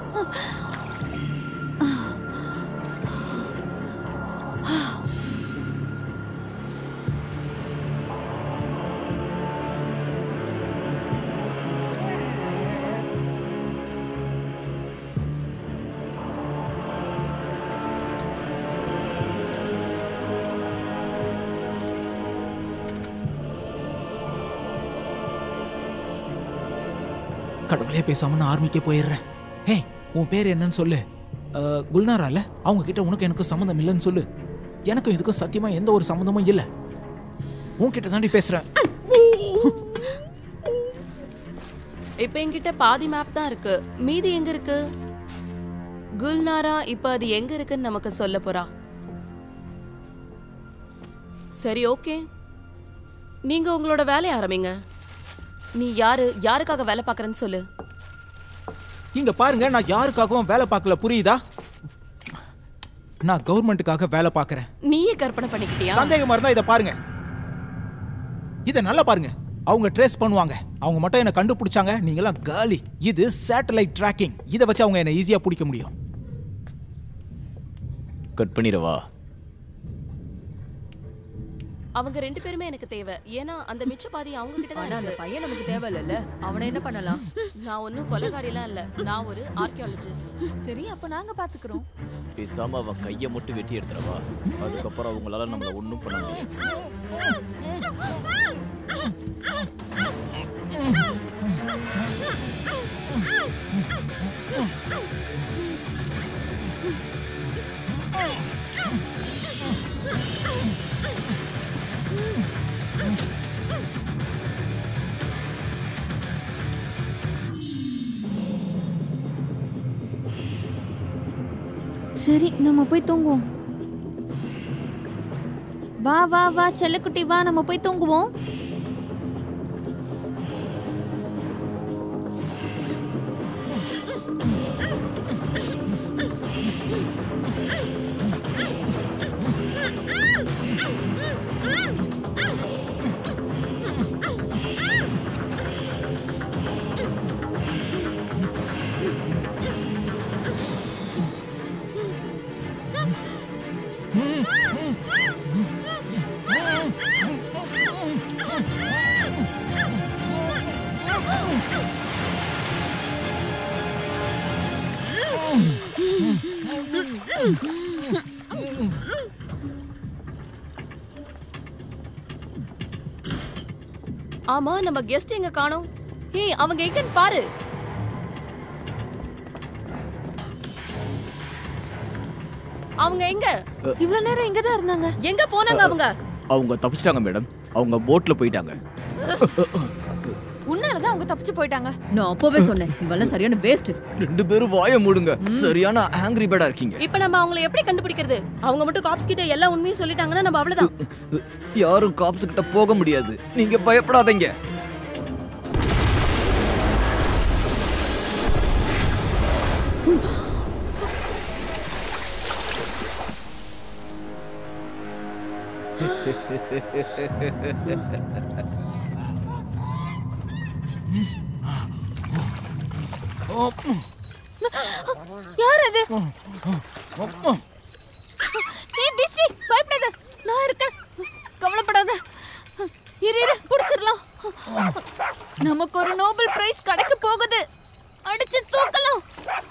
கடவுளே பேசாம நான் ஆர்மிக்கே போயிடுறேன் ஏய் உன் பேர் என்னன்னு சொல்லு அஹ், குல்னாரா இல்ல அவங்க கிட்ட உனக்கு எனக்கு சம்மந்தம் இல்லைன்னு சொல்லு எனக்கும் இதுக்கும் சத்தியமா எந்த ஒரு சம்மந்தமும் இல்ல உன்கிட்ட தாண்டி பேசுறேன் இப்ப என்கிட்ட பாதி மேப் தான் இருக்கு மீதி எங்க இருக்கு குல்நாரா இப்ப அது எங்க இருக்குன்னு நமக்கு சொல்ல போறா சரி ஓகே நீங்க உங்களோட வேலைய ஆரம்பிங்க நீ யாரு யாருக்காக வேலை பார்க்கறேன்னு சொல்லு இங்க பாருங்க நான் யாருக்காகவும் வேலை பார்க்கல புரியுதா நான் கவர்மெண்ட்டுக்காக வேலை பார்க்கறேன் நீயே கற்பனை பண்ணிக்கிட்டியா சந்தேகமா இருந்தா இதை பாருங்க இதை நல்லா பாருங்க அவங்க ட்ரேஸ் பண்ணுவாங்க அவங்க மட்டும் என்ன கண்டுபிடிச்சாங்க நீங்களாம் காலி இது சேட்டலைட் ட்ராக்கிங் இதை வச்சு அவங்க என்ன ஈஸியா பிடிக்க முடியும் கட் பண்ணிடவா அவங்க ரெண்டு பேருமே எனக்கு தேவை ஏன்னா அந்த மிச்ச பாதி அவங்க கிட்ட தான் ஆனா அந்த இருக்கு பையன் நமக்கு தேவையில்ல அவனை என்ன பண்ணலாம் நான் ஒன்னும் கொலைகாரிலாம் இல்ல நான் ஒரு ஆர்கியாலஜிஸ்ட் சரி அப்ப நாங்க பாத்துக்கிறோம் பேசாம அவன் கையை மட்டும் வெட்டி எடுத்துறவா அதுக்கப்புறம் அவங்களால நம்மள ஒண்ணும் பண்ண முடியாது சரி நம்ம போய் தூங்குவோம் வா வா வா செல்லக்குட்டி வா நம்ம போய் தூங்குவோம் ஆமா நம்ம கெஸ்ட் எங்க காணோம் ஏய் அவங்க எங்கன்னு பாரு அவங்க எங்க இவ்வளவு நேரம் இங்க தான் இருந்தாங்க எங்க போனாங்க அவங்க அவங்க தப்பிச்சிட்டாங்க மேடம் அவங்க போட்ல போயிட்டாங்க உன்னாலதான் அவங்க தப்பிச்சு போயிட்டாங்க நான் அப்பவே சொன்னேன் இவெல்லாம் சரியான வேஸ்ட் ரெண்டு பேரும் வாய மூடுங்க சரியான ஆங்கிரி பேடா இருக்கீங்க இப்ப நம்ம அவங்கள எப்படி கண்டுபிடிக்கிறது அவங்க மட்டும் காப்ஸ் கிட்ட எல்லா உண்மையும் சொல்லிட்டாங்கன்னா நம்ம அவ்வளவுதான் யாரும் காப்ஸ் கிட்ட போக முடியாது நீங்க பயப்படாதீங்க யார் அது ஏய் பிஸி பயப்படாத நான் இருக்கேன் கவலைப்படாத இரு இரு புடிச்சிரலாம் நமக்கு ஒரு நோபல் பிரைஸ் கிடைக்க போகுது அடிச்சு தூக்கலாம்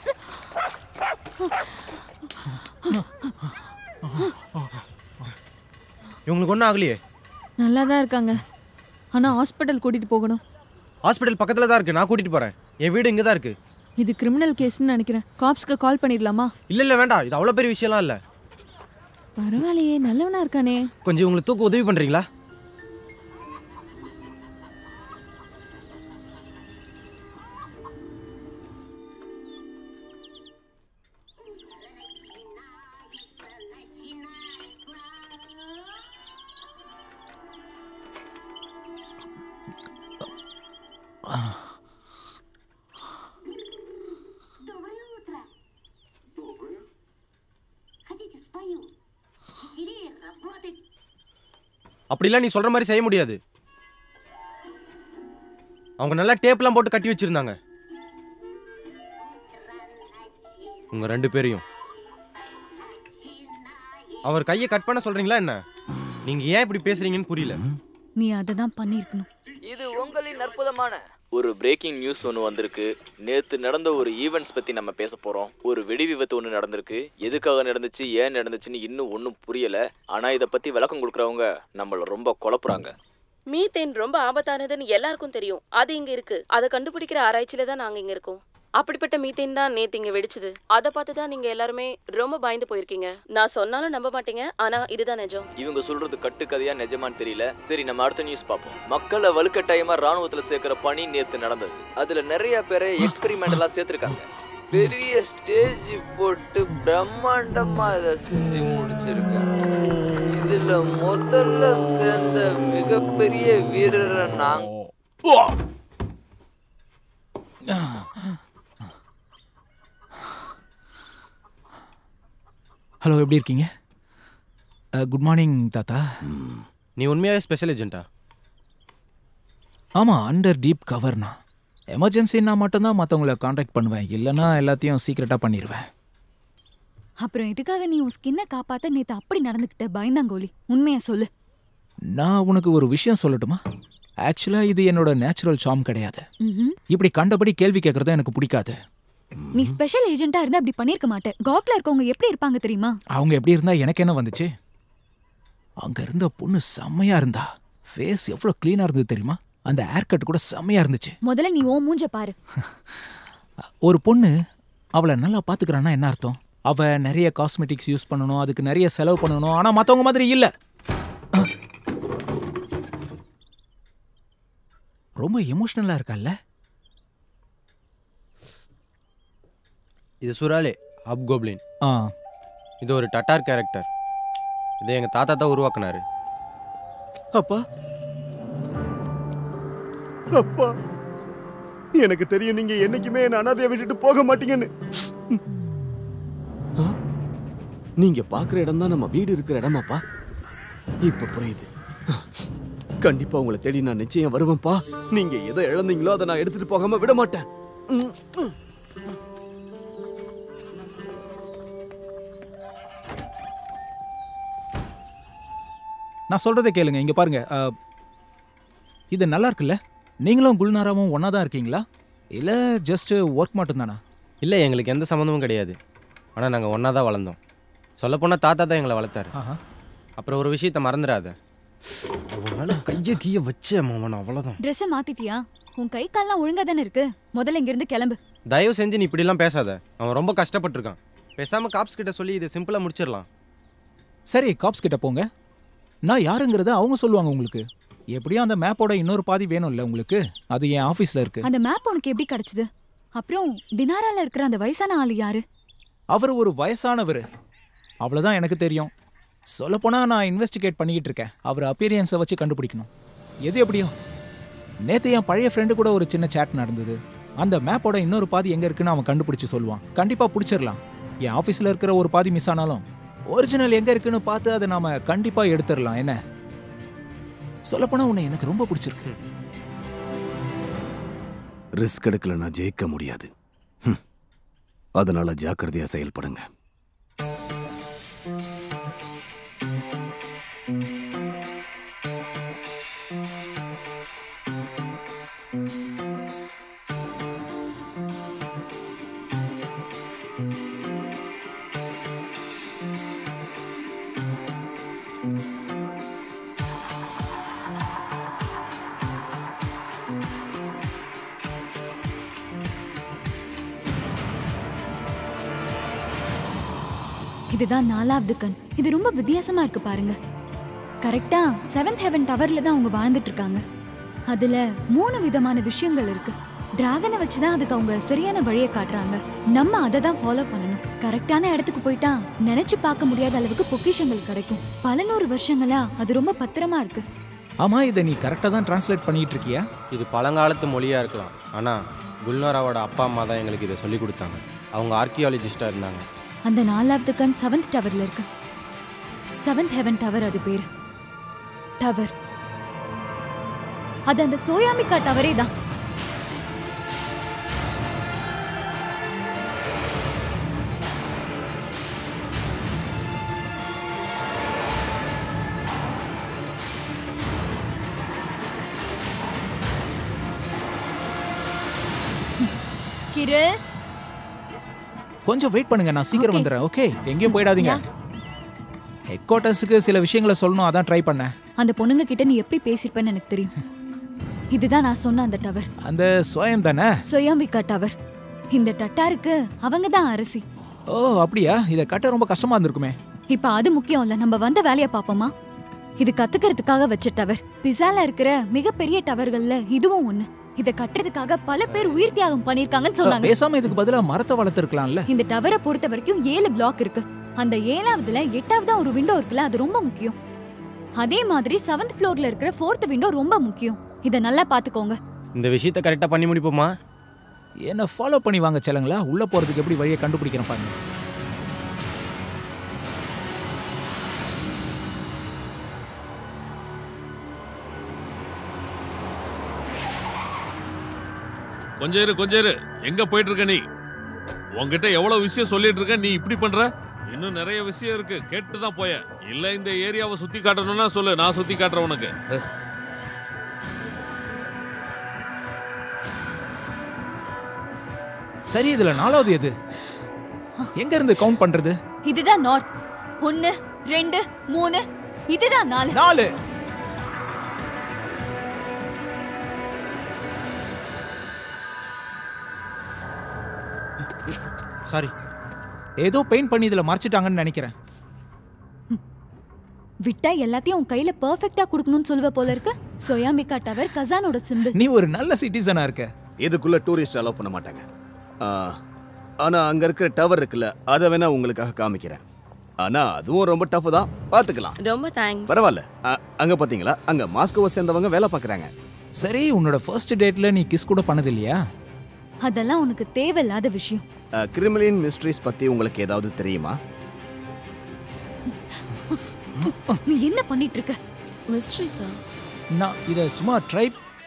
இவங்களுக்கு ஒன்றும் ஆகலையே நல்லா தான் இருக்காங்க ஆனா ஹாஸ்பிட்டல் கூட்டிட்டு போகணும் ஹாஸ்பிட்டல் பக்கத்தில் தான் இருக்கு நான் கூட்டிட்டு போறேன் என் வீடு இங்கே தான் இருக்கு இது கிரிமினல் கேஸ்னு நினைக்கிறேன் காப்ஸ்க்கு கால் பண்ணிடலாமா இல்லை இல்லை வேண்டாம் இது அவ்வளோ பெரிய விஷயம்லாம் இல்லை பரவாயில்லையே நல்லவனா இருக்கானே கொஞ்சம் இவங்களை தூக்க உதவி பண்ணுறீங்களா அப்படிலாம் நீ சொல்ற மாதிரி செய்ய முடியாது அவங்க நல்லா டேப்லாம் போட்டு கட்டி வச்சிருந்தாங்க உங்க ரெண்டு பேரையும் அவர் கையை கட் பண்ண சொல்றீங்களா என்ன நீங்க ஏன் இப்படி பேசுறீங்கன்னு புரியல நீ அதை தான் பண்ணியிருக்கணும் இது உங்களின் அற்புதமான ஒரு பிரேக்கிங் நியூஸ் ஒன்று வந்திருக்கு நேத்து நடந்த ஒரு ஈவெண்ட்ஸ் பத்தி நம்ம பேச போறோம் ஒரு வெடி விபத்து ஒன்று நடந்திருக்கு எதுக்காக நடந்துச்சு ஏன் நடந்துச்சுன்னு இன்னும் ஒன்றும் புரியல ஆனா இதை பத்தி விளக்கம் கொடுக்குறவங்க நம்மள ரொம்ப குழப்புறாங்க மீத்தேன் ரொம்ப ஆபத்தானதுன்னு எல்லாருக்கும் தெரியும் அது இங்க இருக்கு அதை கண்டுபிடிக்கிற ஆராய்ச்சியில தான் நாங்க இங்க இருக்கோம் அப்படிப்பட்ட மீத்தேன் தான் நேத்து இங்க வெடிச்சது அதை பார்த்து தான் நீங்க எல்லாருமே ரொம்ப பயந்து போயிருக்கீங்க நான் சொன்னாலும் நம்ப மாட்டீங்க ஆனா இதுதான் நிஜம் இவங்க சொல்றது கட்டுக்கதையா நிஜமான்னு தெரியல சரி நம்ம அடுத்த நியூஸ் பார்ப்போம் மக்களை வலுக்கட்டாயமா ராணுவத்துல சேர்க்கிற பணி நேத்து நடந்தது அதுல நிறைய பேரை எக்ஸ்பெரிமெண்டலா சேர்த்திருக்காங்க பெரிய ஸ்டேஜ் போட்டு பிரம்மாண்டமா இதை செஞ்சு முடிச்சிருக்காங்க இதுல முதல்ல சேர்ந்த மிகப்பெரிய வீரரை நாங்க ஹலோ எப்படி இருக்கீங்க குட் மார்னிங் தாத்தா நீ உண்மையாவே ஸ்பெஷல் ஏஜென்ட்டா ஆமாம் அண்டர் டீப் கவர்னா எமர்ஜென்சின்னா மட்டும்தான் மற்றவங்கள காண்டாக்ட் பண்ணுவேன் இல்லைன்னா எல்லாத்தையும் சீக்கிரட்டாக பண்ணிடுவேன் அப்புறம் எதுக்காக நீ உன் ஸ்கின்னை காப்பாத்த நேத்து அப்படி நடந்துக்கிட்ட பயந்தாங்கோலி உண்மையா சொல்லு நான் உனக்கு ஒரு விஷயம் சொல்லட்டுமா ஆக்சுவலா இது என்னோட நேச்சுரல் சாம் கிடையாது ம்ஹும். இப்படி கண்டபடி கேள்வி கேட்கறது எனக்கு பிடிக்காது நீ ஸ்பெஷல் ஏஜென்ட்டா இருந்தா அப்படி பண்ணிருக்க மாட்டே காக்ல இருக்கவங்க எப்படி இருப்பாங்க தெரியுமா அவங்க எப்படி இருந்தா எனக்கு என்ன வந்துச்சு அங்க இருந்த பொண்ணு செம்மையா இருந்தா ஃபேஸ் எவ்வளவு க்ளீனா இருந்தது தெரியுமா அந்த ஹேர் கட் கூட செம்மையா இருந்துச்சு முதல்ல நீ ஓ மூஞ்ச பாரு ஒரு பொண்ணு அவளை நல்லா பாத்துக்கிறான்னா என்ன அர்த்தம் அவ நிறைய காஸ்மெட்டிக்ஸ் யூஸ் பண்ணணும் அதுக்கு நிறைய செலவு பண்ணணும் ஆனா மத்தவங்க மாதிரி இல்ல ரொம்ப எமோஷனலா இருக்கால்ல இது சுராலே அப் கோப்ளின் ஆ இது ஒரு டட்டார் கேரக்டர் இதை எங்க தாத்தா தான் உருவாக்குனாரு அப்பா அப்பா எனக்கு தெரியும் நீங்க என்னைக்குமே என்ன அனாதைய விட்டுட்டு போக மாட்டீங்கன்னு ஆ? நீங்க பாக்குற இடம் தான் நம்ம வீடு இருக்கிற இடமாப்பா இப்ப புரியுது கண்டிப்பா உங்களை தேடி நான் நிச்சயம் வருவேன்ப்பா நீங்க எதை இழந்தீங்களோ அதை நான் எடுத்துட்டு போகாம விட மாட்டேன் ம், ம். நான் சொல்றதை கேளுங்க இங்க பாருங்க அ, இது நல்லா இருக்குல்ல நீங்களும் குல்நாராவும் ஒண்ணா தான் இருக்கீங்களா இல்ல ஜஸ்ட் ஒர்க் மட்டும்தானா இல்லை எங்களுக்கு எந்த சம்மந்தமும் கிடையாது ஆனால் நாங்கள் ஒன்றா தான் வளர்ந்தோம் சொல்லப்போனால் தாத்தா தான் எங்களை வளர்த்தாரு ஆஹா. அப்புறம் ஒரு விஷயத்த மறந்துடாத அவன் மேலே கையை கீயை வச்ச அவன் அவ்வளோதான் ட்ரெஸ்ஸை மாத்திட்டியா உன் கை கால்லாம் ஒழுங்கா தானே இருக்கு முதல்ல இங்க இருந்து கிளம்பு தயவு செஞ்சு நீ இப்படிலாம் பேசாத அவன் ரொம்ப கஷ்டப்பட்டிருக்கான் பேசாமல் காப்ஸ் கிட்ட சொல்லி இதை சிம்பிளாக முடிச்சிடலாம் சரி காப்ஸ் கிட்ட போங்க நான் யாருங்கிறத அவங்க சொல்லுவாங்க உங்களுக்கு எப்படியும் அந்த மேப்போட இன்னொரு பாதி வேணும்ல உங்களுக்கு அது என் ஆஃபீஸில் இருக்கு அந்த மேப் உனக்கு எப்படி கிடைச்சது அப்புறம் டினாரால இருக்கிற அந்த வயசான ஆளு யாரு அவர் ஒரு வயசானவர் அவ்வளோதான் எனக்கு தெரியும் சொல்லப்போனால் நான் இன்வெஸ்டிகேட் பண்ணிக்கிட்டு இருக்கேன் அவர் அப்பியரன்ஸை வச்சு கண்டுபிடிக்கணும் எது எப்படியோ நேற்று என் பழைய ஃப்ரெண்டு கூட ஒரு சின்ன சேட் நடந்தது அந்த மேப்போட இன்னொரு பாதி எங்கே இருக்குன்னு அவன் கண்டுபிடிச்சு சொல்லுவான் கண்டிப்பாக பிடிச்சிடலாம் என் ஆஃபீஸில் இருக்கிற ஒரு பாதி மிஸ் ஆனாலும் ஒரிஜினல் எங்கே இருக்குன்னு பார்த்து அதை நாம கண்டிப்பாக எடுத்துடலாம் என்ன சொல்லப்போனால் உன்னை எனக்கு ரொம்ப பிடிச்சிருக்கு ரிஸ்க் எடுக்கலன்னா ஜெயிக்க முடியாது ஹம். அதனால ஜாக்கிரதையா செயல்படுங்க இதுதான் நாலாவது கண் இது ரொம்ப வித்தியாசமா இருக்கு பாருங்க கரெக்டா செவன்த் ஹெவன் டவர்ல தான் அவங்க வாழ்ந்துட்டு இருக்காங்க அதுல மூணு விதமான விஷயங்கள் இருக்கு டிராகனை வச்சுதான் அதுக்கு அவங்க சரியான வழியை காட்டுறாங்க நம்ம அதை தான் ஃபாலோ பண்ணணும் கரெக்டான இடத்துக்கு போயிட்டா நினைச்சு பார்க்க முடியாத அளவுக்கு பொக்கிஷங்கள் கிடைக்கும் பல நூறு வருஷங்களா அது ரொம்ப பத்திரமா இருக்கு ஆமாம் இதை நீ கரெக்டாக தான் டிரான்ஸ்லேட் பண்ணிட்டு இருக்கியா இது பழங்காலத்து மொழியாக இருக்கலாம் ஆனால் குல்னாராவோட அப்பா அம்மா தான் எங்களுக்கு இதை சொல்லி கொடுத்தாங்க அவங்க ஆர்கியாலஜிஸ்டாக இருந்தாங்க அந்த நாலாவது கண் செவன்த் டவர்ல இருக்கு செவன்த் ஹெவன் டவர் அது பேர் டவர் அது அந்த சோயாமிக்கா டவரே தான் கிரு கொஞ்சம் வெயிட் பண்ணுங்க நான் சீக்கிரம் Okay. வந்துடுறேன் ஓகே எங்கேயும் போயிடாதீங்க ஹெட் குவார்ட்டர்ஸுக்கு சில விஷயங்களை சொல்லணும் அதான் ட்ரை பண்ணேன் அந்த பொண்ணுங்க கிட்ட நீ எப்படி பேசிருப்பேன்னு எனக்கு தெரியும் இதுதான் நான் சொன்ன அந்த டவர் அந்த சுயம் தானே சோயாம்பிகா டவர் இந்த டட்டாருக்கு அவங்க தான் அரசி ஓ அப்படியா இதை கட்ட ரொம்ப கஷ்டமா இருந்திருக்குமே இப்ப அது முக்கியம் இல்ல நம்ம வந்த வேலைய பாப்போமா இது கத்துக்கிறதுக்காக வச்ச டவர் பிசால இருக்கிற மிகப்பெரிய டவர்கள்ல இதுவும் ஒண்ணு இத கட்டுறதுக்காக பல பேர் உயிர் தியாகம் பண்ணிருக்காங்கன்னு சொன்னாங்க பேசாம இதுக்கு பதிலா மரத்தை வளர்த்துருக்கலாம்ல இந்த டவரை பொறுத்த வரைக்கும் ஏழு பிளாக் இருக்கு அந்த ஏழாவதுல எட்டாவதா ஒரு விண்டோ இருக்குல்ல அது ரொம்ப முக்கியம் அதே மாதிரி செவன்த் ஃப்ளோர்ல இருக்கிற ஃபோர்த் விண்டோ ரொம்ப முக்கியம் இத நல்லா பாத்துக்கோங்க இந்த விஷயத்த கரெக்டாக பண்ணி முடிப்போமா என்ன ஃபாலோ பண்ணி வாங்க செல்லுங்களா உள்ள போறதுக்கு எப்படி வழியை கண்டுபிடிக்கிறேன் பாருங்க கொஞ்சம் இரு கொஞ்சம் இரு எங்க போயிட்டு இருக்க நீ உன்கிட்ட எவ்வளவு விஷயம் சொல்லிட்டு இருக்க நீ இப்படி பண்ற இன்னும் நிறைய விஷயம் இருக்கு கேட்டு தான் போயேன் இல்ல இந்த ஏரியாவை சுத்தி காட்டணும்னா சொல்லு நான் சுத்தி காட்டுறேன் உனக்கு சரி இதுல நாலாவது எது எங்க இருந்து கவுண்ட் பண்றது இதுதான் நார்த் ஒன்னு ரெண்டு மூணு இதுதான் நாலு நாலு சாரி ஏதோ பெயிண்ட் பண்ணி இதுல மறைச்சிட்டாங்கன்னு நினைக்கிறேன் விட்டா எல்லாத்தையும் உன் கையில பெர்ஃபெக்ட்டா கொடுக்கணும்னு சொல்லுவ போல இருக்கு சொயாமிகா டவர் கசானோட சிம்பிள் நீ ஒரு நல்ல சிட்டிசனா இருக்க இதுக்குள்ள டூரிஸ்ட் அலோவ் பண்ண மாட்டாங்க ஆ, ஆனா அங்க இருக்கிற டவர் இருக்குல்ல அதை வேணா உங்களுக்காக காமிக்கிறேன் ஆனா அதுவும் ரொம்ப டஃப் தான் பாத்துக்கலாம் ரொம்ப தேங்க்ஸ் பரவாயில்ல அ, அங்க பாத்தீங்களா அங்க மாஸ்கோவை சேர்ந்தவங்க வேலை பாக்குறாங்க சரி உன்னோட ஃபர்ஸ்ட் டேட்ல நீ கிஸ் கூட பண்ணது இல்லையா அதெல்லாம் உனக்கு தேவையில்லாத விஷயம் கிரிமிலியன் மிஸ்ட்ரிஸ் பத்தி உங்களுக்கு ஏதாவது தெரியுமா நீ என்ன பண்ணிட்டு இருக்க மிஸ்ட்ரிஸா நான் இத சும்மா ட்ரை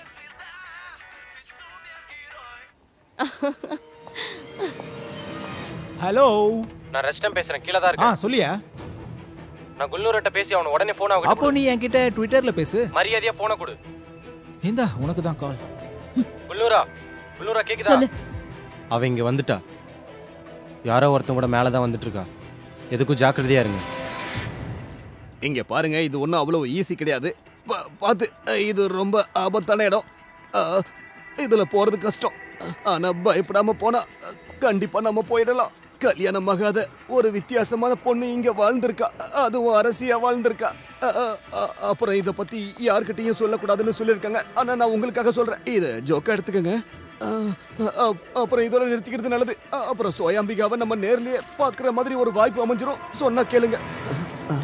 ஹலோ நான் ரெஸ்டம் பேசுறேன் கீழே தான் ஆ இருக்கேன் சொல்லியா நான் குல்னூர்கிட்ட பேசி அவன உடனே ஃபோன் அப்போ நீ என்கிட்ட ட்விட்டர்ல பேசு மரியாதையா ஃபோனை கொடு இந்தா உனக்கு தான் கால் குல்னூரா குல்னூரா கேக்குதா சொல்லு அவ இங்க வந்துட்டா யாரோ ஒருத்தன் கூட மேலே தான் வந்துட்டு இருக்கா எதுக்கும் ஜாக்கிரதையா இருங்க இங்க பாருங்க இது ஒன்றும் அவ்வளவு ஈஸி கிடையாது பா- பார்த்து அ, இது ரொம்ப ஆபத்தான இடம் அ, இதுல போறது கஷ்டம் ஆனா பயப்படாம போனா அ, கண்டிப்பா நம்ம போயிடலாம் கல்யாணம் ஆகாத ஒரு வித்தியாசமான பொண்ணு இங்க வாழ்ந்திருக்கா அதுவும் அரசியா வாழ்ந்திருக்கா அ, அ, அ, அப்புறம் இத பத்தி யார்கிட்டயும் சொல்லக்கூடாதுன்னு சொல்லியிருக்காங்க ஆனா நான் உங்களுக்காக சொல்றேன் இத ஜோக்கா எடுத்துக்கங்க அ, அ, அப்புறம் இதோட நிறுத்திக்கிறது நல்லது அ, அப்புறம் சோயாம்பிகாவை நம்ம நேர்லயே பாக்குற மாதிரி ஒரு வாய்ப்பு அமைஞ்சிரும் சொன்னா கேளுங்க அ,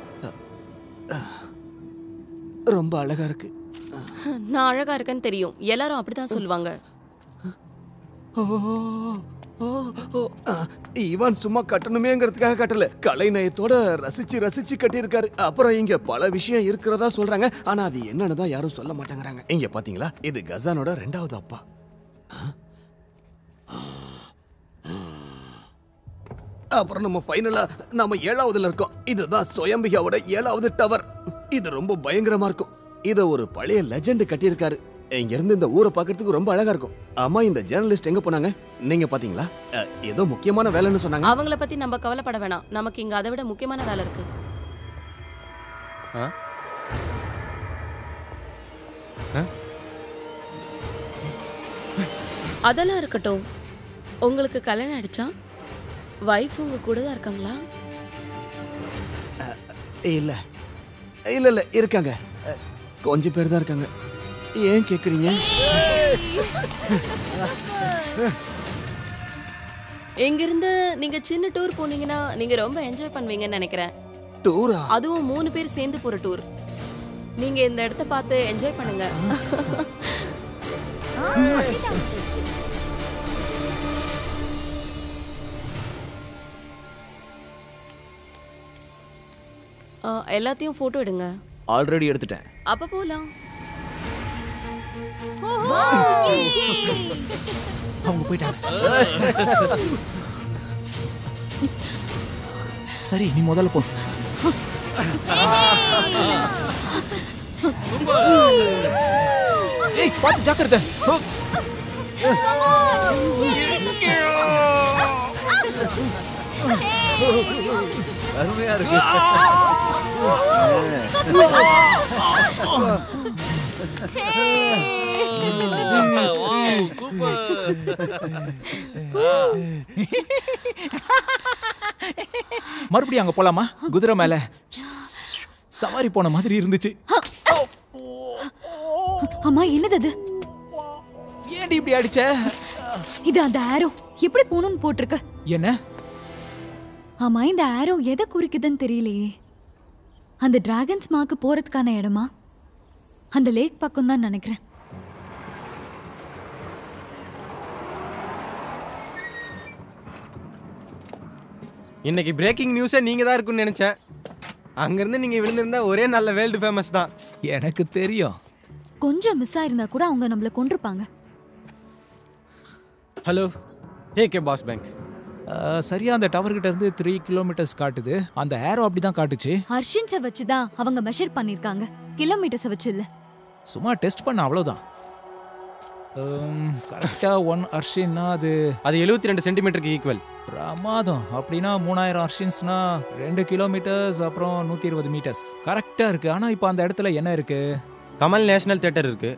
ரொம்ப அழகா இருக்கு நான் அழகா இருக்கேன்னு தெரியும் எல்லாரும் அப்படிதான் சொல்லுவாங்க ஓ, ஓ, ஓ, ஆ, இவன் சும்மா கட்டணுமேங்கிறதுக்காக கட்டல கலை நயத்தோட ரசிச்சு ரசிச்சு கட்டியிருக்காரு அப்புறம் இங்க பல விஷயம் இருக்கிறதா சொல்றாங்க ஆனா அது என்னன்னு தான் யாரும் சொல்ல மாட்டேங்கிறாங்க இங்க பாத்தீங்களா இது கசானோட ரெண்டாவது அப்பா ஆ? அப்புறம் நம்ம ஃபைனலா நம்ம ஏழாவதுல இருக்கோம் இதுதான் சுயம்பிகாவோட ஏழாவது டவர் இது ரொம்ப பயங்கரமா இருக்கும் இத ஒரு பழைய லெஜெண்ட் கட்டியிருக்காரு இங்க இருந்து இந்த ஊரை பார்க்கிறதுக்கு ரொம்ப அழகா இருக்கும் ஆமா இந்த ஜேர்னலிஸ்ட் எங்க போனாங்க நீங்க பாத்தீங்களா அ, ஏதோ முக்கியமான வேலைன்னு சொன்னாங்க அவங்கள பத்தி நம்ம கவலைப்பட வேணாம் நமக்கு இங்க அதை விட முக்கியமான வேலை இருக்கு ஆ ஆ? அதெல்லாம் இருக்கட்டும் உங்களுக்கு கல்யாணம் ஆயிடுச்சா வைஃப் உங்க கூட தான் இருக்காங்களா இல்ல இல்ல இல்ல இருக்காங்க அ, கொஞ்சம் பேர் தான் இருக்காங்க ஏன் கேக்குறீங்க இங்கிருந்து நீங்க சின்ன டூர் போனீங்கன்னா நீங்க ரொம்ப என்ஜாய் பண்ணுவீங்கன்னு நினைக்கிறேன் டூரா அதுவும் மூணு பேர் சேர்ந்து போற டூர் நீங்க இந்த இடத்த பார்த்து என்ஜாய் பண்ணுங்க ஆ, எல்லாத்தையும் போட்டோ எடுங்க ஆல்ரெடி எடுத்துட்டேன் அப்ப போலாம் அவங்க போயிட்டாங்க சரி நீ முதல்ல போ ஏய் பார்த்து ஜாக்கிரதை ஓ. அருமையா இருக்கு மறுபடியும் அங்க போலாமா குதிரை மேல சவாரி போன மாதிரி இருந்துச்சு அம்மா என்னது அது ஏன்டி இப்படி அடிச்ச இது அந்த ஆரோ எப்படி போகணும்னு போட்டிருக்க என்ன ஆமா இந்த ஆரோ எதை குறிக்குதுன்னு தெரியலையே அந்த டிராகன்ஸ் மார்க்கு போறதுக்கான இடமா அந்த லேக் பக்கம் தான் நினைக்கிறேன் இன்னைக்கு பிரேக்கிங் நியூஸே நீங்க தான் இருக்கும்னு நினைச்சேன் அங்கிருந்து நீங்க விழுந்திருந்தா ஒரே நல்ல வேர்ல்டு ஃபேமஸ் தான் எனக்கு தெரியும் கொஞ்சம் மிஸ் ஆயிருந்தா கூட அவங்க நம்மள கொண்டிருப்பாங்க ஹலோ ஏகே பாஸ் பேங்க் அஹ், சரியா அந்த டவர் கிட்ட இருந்து த்ரீ கிலோமீட்டர்ஸ் காட்டுது அந்த ஏரோ அப்படி தான் காட்டுச்சு ஹர்ஷன்ஸை வச்சு தான் அவங்க மெஷர் பண்ணிருக்காங்க கிலோமீட்டர்ஸை வச்சு இல்ல சும்மா டெஸ்ட் பண்ண அவ்வளோதான் கரெக்டா ஒன் அர்ஷின்னா அது அது எழுபத்தி ரெண்டு சென்டிமீட்டருக்கு ஈக்குவல் பிரமாதம் அப்படின்னா மூணாயிரம் அர்ஷின்ஸ்னா ரெண்டு கிலோமீட்டர்ஸ் அப்புறம் நூற்றி இருபது மீட்டர்ஸ் கரெக்டாக இருக்கு ஆனால் இப்போ அந்த இடத்துல என்ன இருக்கு கமல் நேஷனல் தியேட்டர் இருக்கு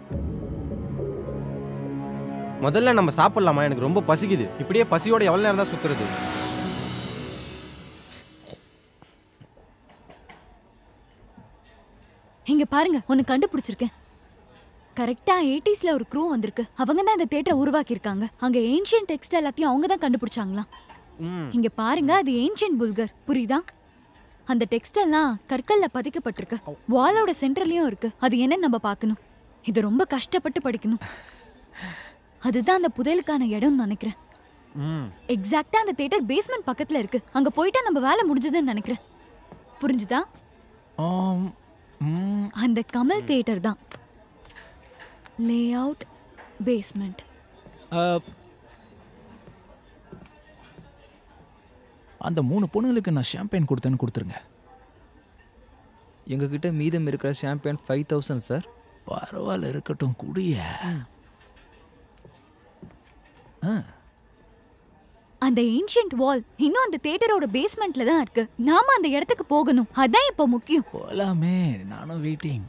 முதல்ல நம்ம சாப்பிடலாமா எனக்கு ரொம்ப பசிக்குது இப்படியே பசியோட எவ்வளோ நேரம் தான் சுத்துறது இங்க பாருங்க ஒன்னு கண்டுபிடிச்சிருக்கேன் கரெக்டா எயிட்டிஸ்ல ஒரு க்ரூ வந்திருக்கு அவங்க தான் இந்த தேட்டரை உருவாக்கி இருக்காங்க அங்க ஏன்ஷியன் டெக்ஸ்ட் எல்லாத்தையும் அவங்க தான் கண்டுபிடிச்சாங்களாம் இங்க பாருங்க அது ஏன்ஷியன் புல்கர் புரியுதா அந்த டெக்ஸ்ட் எல்லாம் கற்கள்ல பதிக்கப்பட்டிருக்கு வாலோட சென்டர்லயும் இருக்கு அது என்னன்னு நம்ம பார்க்கணும் இது ரொம்ப கஷ்டப்பட்டு படிக்கணும் அதுதான் அந்த புதையலுக்கான இடம்னு நினைக்கிறேன் எக்ஸாக்ட்டா அந்த தேட்டர் பேஸ்மெண்ட் பக்கத்துல இருக்கு அங்க போயிட்டா நம்ம வேலை முடிஞ்சதுன்னு நினைக்கிறேன் புரிஞ்சுதா ஆம், ம், அந்த கமல் தியேட்டர் தான் லே அவுட் பேஸ்மெண்ட் அஹ், அந்த மூணு பொண்ணுங்களுக்கு நான் ஷாம்பெயின் கொடுத்தேன்னு கொடுத்துருங்க எங்ககிட்ட மீதம் இருக்கிற ஷாம்பியன் ஃபைவ் தௌசண்ட் சார் பரவாயில்ல இருக்கட்டும் குடிய அந்த ஏன்ஷியன்ட் வால் இன்னும் அந்த தியேட்டரோட பேஸ்மெண்ட்ல தான் இருக்கு நாம அந்த இடத்துக்கு போகணும் அதான் இப்போ முக்கியம் போலாமே நானும் வெயிட்டிங்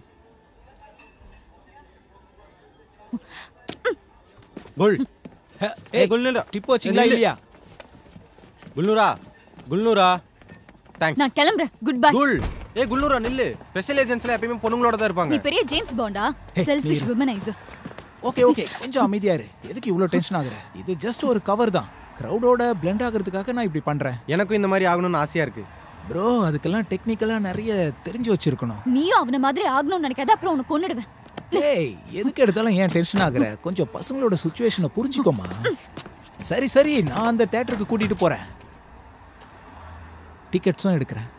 குல் ஏய் குல்னூரா டிப் வச்சிங்களா இல்லையா குல்னூரா குல்னூரா தேங்க்ஸ் நான் கிளம்புறேன் குட் பை குல் ஏ குல்னூரா நில்லு ஸ்பெஷல் ஏஜென்ட்ஸ்ல எப்பயுமே பொண்ணுங்களோட தான் நீ இருப்பாங்க பெரிய ஜேம்ஸ் பாண்டா Hey, selfish clear. Womaniser okay okay கொஞ்சம் அமைதியா இரு எதுக்கு இவ்வளோ டென்ஷன் ஆகுற இது ஜஸ்ட் ஒரு கவர் தான் க்ரௌடோட பிளெண்ட் ஆகிறதுக்காக நான் இப்படி பண்றேன் எனக்கும் இந்த மாதிரி ஆகணும்னு ஆசையா இருக்கு ப்ரோ அதுக்கெல்லாம் டெக்னிக்கலா நிறைய தெரிஞ்சு வச்சிருக்கணும் நீயும் அவன மாதிரி ஆகணும்னு நினைக்காத அப்புறம் உனக்கு கொன்னுடுவேன் ஏய் எதுக்கு எடுத்தாலும் ஏன் டென்ஷன் ஆகுற கொஞ்சம் பசங்களோட சுச்சுவேஷனை புரிஞ்சுக்கோமா சரி சரி நான் அந்த தேட்டருக்கு கூட்டிட்டு போறேன் டிக்கெட்ஸும் எடுக்கிறேன்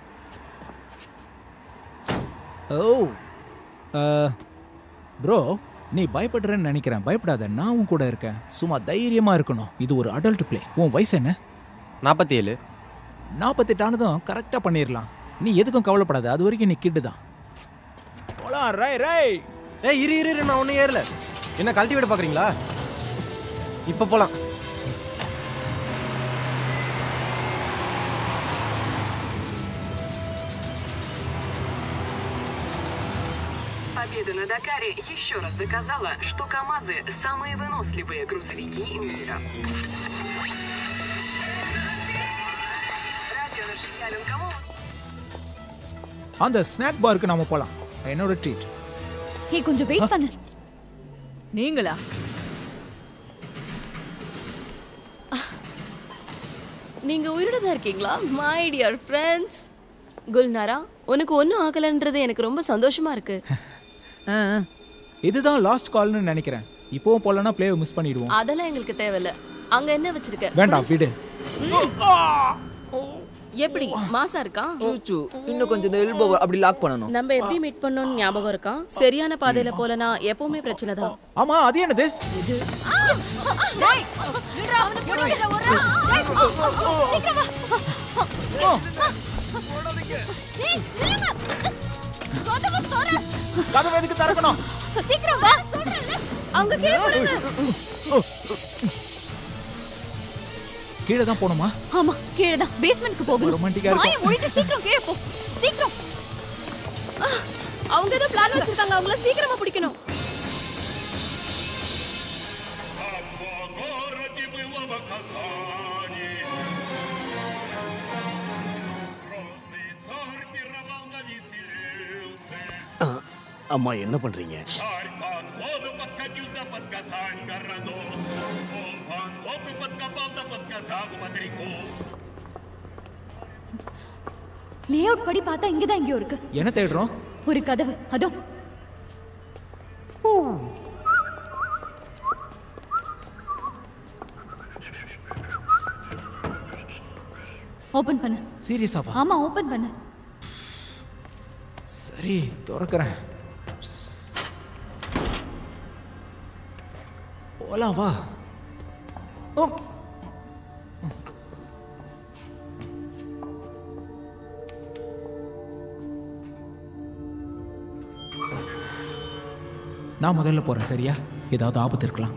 ஓ ப்ரோ நீ பயப்படுறேன்னு நினைக்கிறேன் பயப்படாத நான் உன் கூட இருக்கேன் சும்மா தைரியமா இருக்கணும் இது ஒரு அடல்ட் ப்ளே உன் வயசு என்ன நாற்பத்தி ஏழு நாற்பத்தெட்டு ஆனதும் கரெக்டாக பண்ணிடலாம் நீ எதுக்கும் கவலைப்படாத அது வரைக்கும் நீ கிட்டு தான் போலாம் ரை ரை ஏய் இரு இரு இரு நான் ஒன்றும் ஏறல என்ன கல்டிவேட் பார்க்குறீங்களா இப்போ போகலாம் Победа на Дакаре еще раз доказала, что КАМАЗы – самые выносливые грузовики мира. Радио расширяли кому? அந்த ஸ்நாக் பாருக்கு நாம போலாம் என்னோட ட்ரீட் ஹே கொஞ்சம் வெயிட் பண்ணு நீங்களா நீங்க உயிரோட தான் இருக்கீங்களா மை டியர் ஃப்ரெண்ட்ஸ் குல்நாரா உனக்கு ஒன்றும் ஆகலைன்றது எனக்கு ரொம்ப சந்தோஷமா இருக்கு இதுதான் லாஸ்ட் கால்னு நினைக்கிறேன் இப்போவும் போலனா பிளேவை மிஸ் பண்ணிடுவோம் அதெல்லாம் எங்களுக்கு தேவையில்ல அங்க என்ன வச்சிருக்க வேண்டாம் விடு எப்படி மாசா இருக்கா சூச்சு இன்னும் கொஞ்சம் இந்த எல்போவை அப்படி லாக் பண்ணணும் நம்ம எப்படி மீட் பண்ணோம்னு ஞாபகம் இருக்கா சரியான பாதையில போலனா எப்பவுமே பிரச்சனை தான் ஆமா அது என்னது டேய் விடுடா அவன புடிங்கடா ஒரு டேய் சீக்கிரம் வா டேய் நில்லுங்க கதவு தர கதவு எதுக்கு திறக்கணும் சீக்கிரம் வா சொல்றேன்ல அங்க கீழே பாருங்க கீழே தான் போகணுமா ஆமா கீழே தான் பேஸ்மென்ட்க்கு போகணும் romantic-ஆ இருக்கும். வாயை மூடிட்டு சீக்கிரம் கீழே போ சீக்கிரம் அவங்க ஏதோ பிளான் வச்சிருக்காங்க அவங்கள சீக்கிரமா பிடிக்கணும் அம்மா என்ன பண்றீங்க லே அவுட் படி பார்த்தா இங்க தான் எங்கேயோ இருக்கு என்ன தேடுறோம் ஒரு கதவு அதோ ஓபன் பண்ணு சீரியஸாவா ஆமா ஓபன் பண்ணு சரி திறக்கிறேன் போலாம் வா ஓ. நான் முதல்ல போறேன் சரியா ஏதாவது ஆபத்து இருக்கலாம்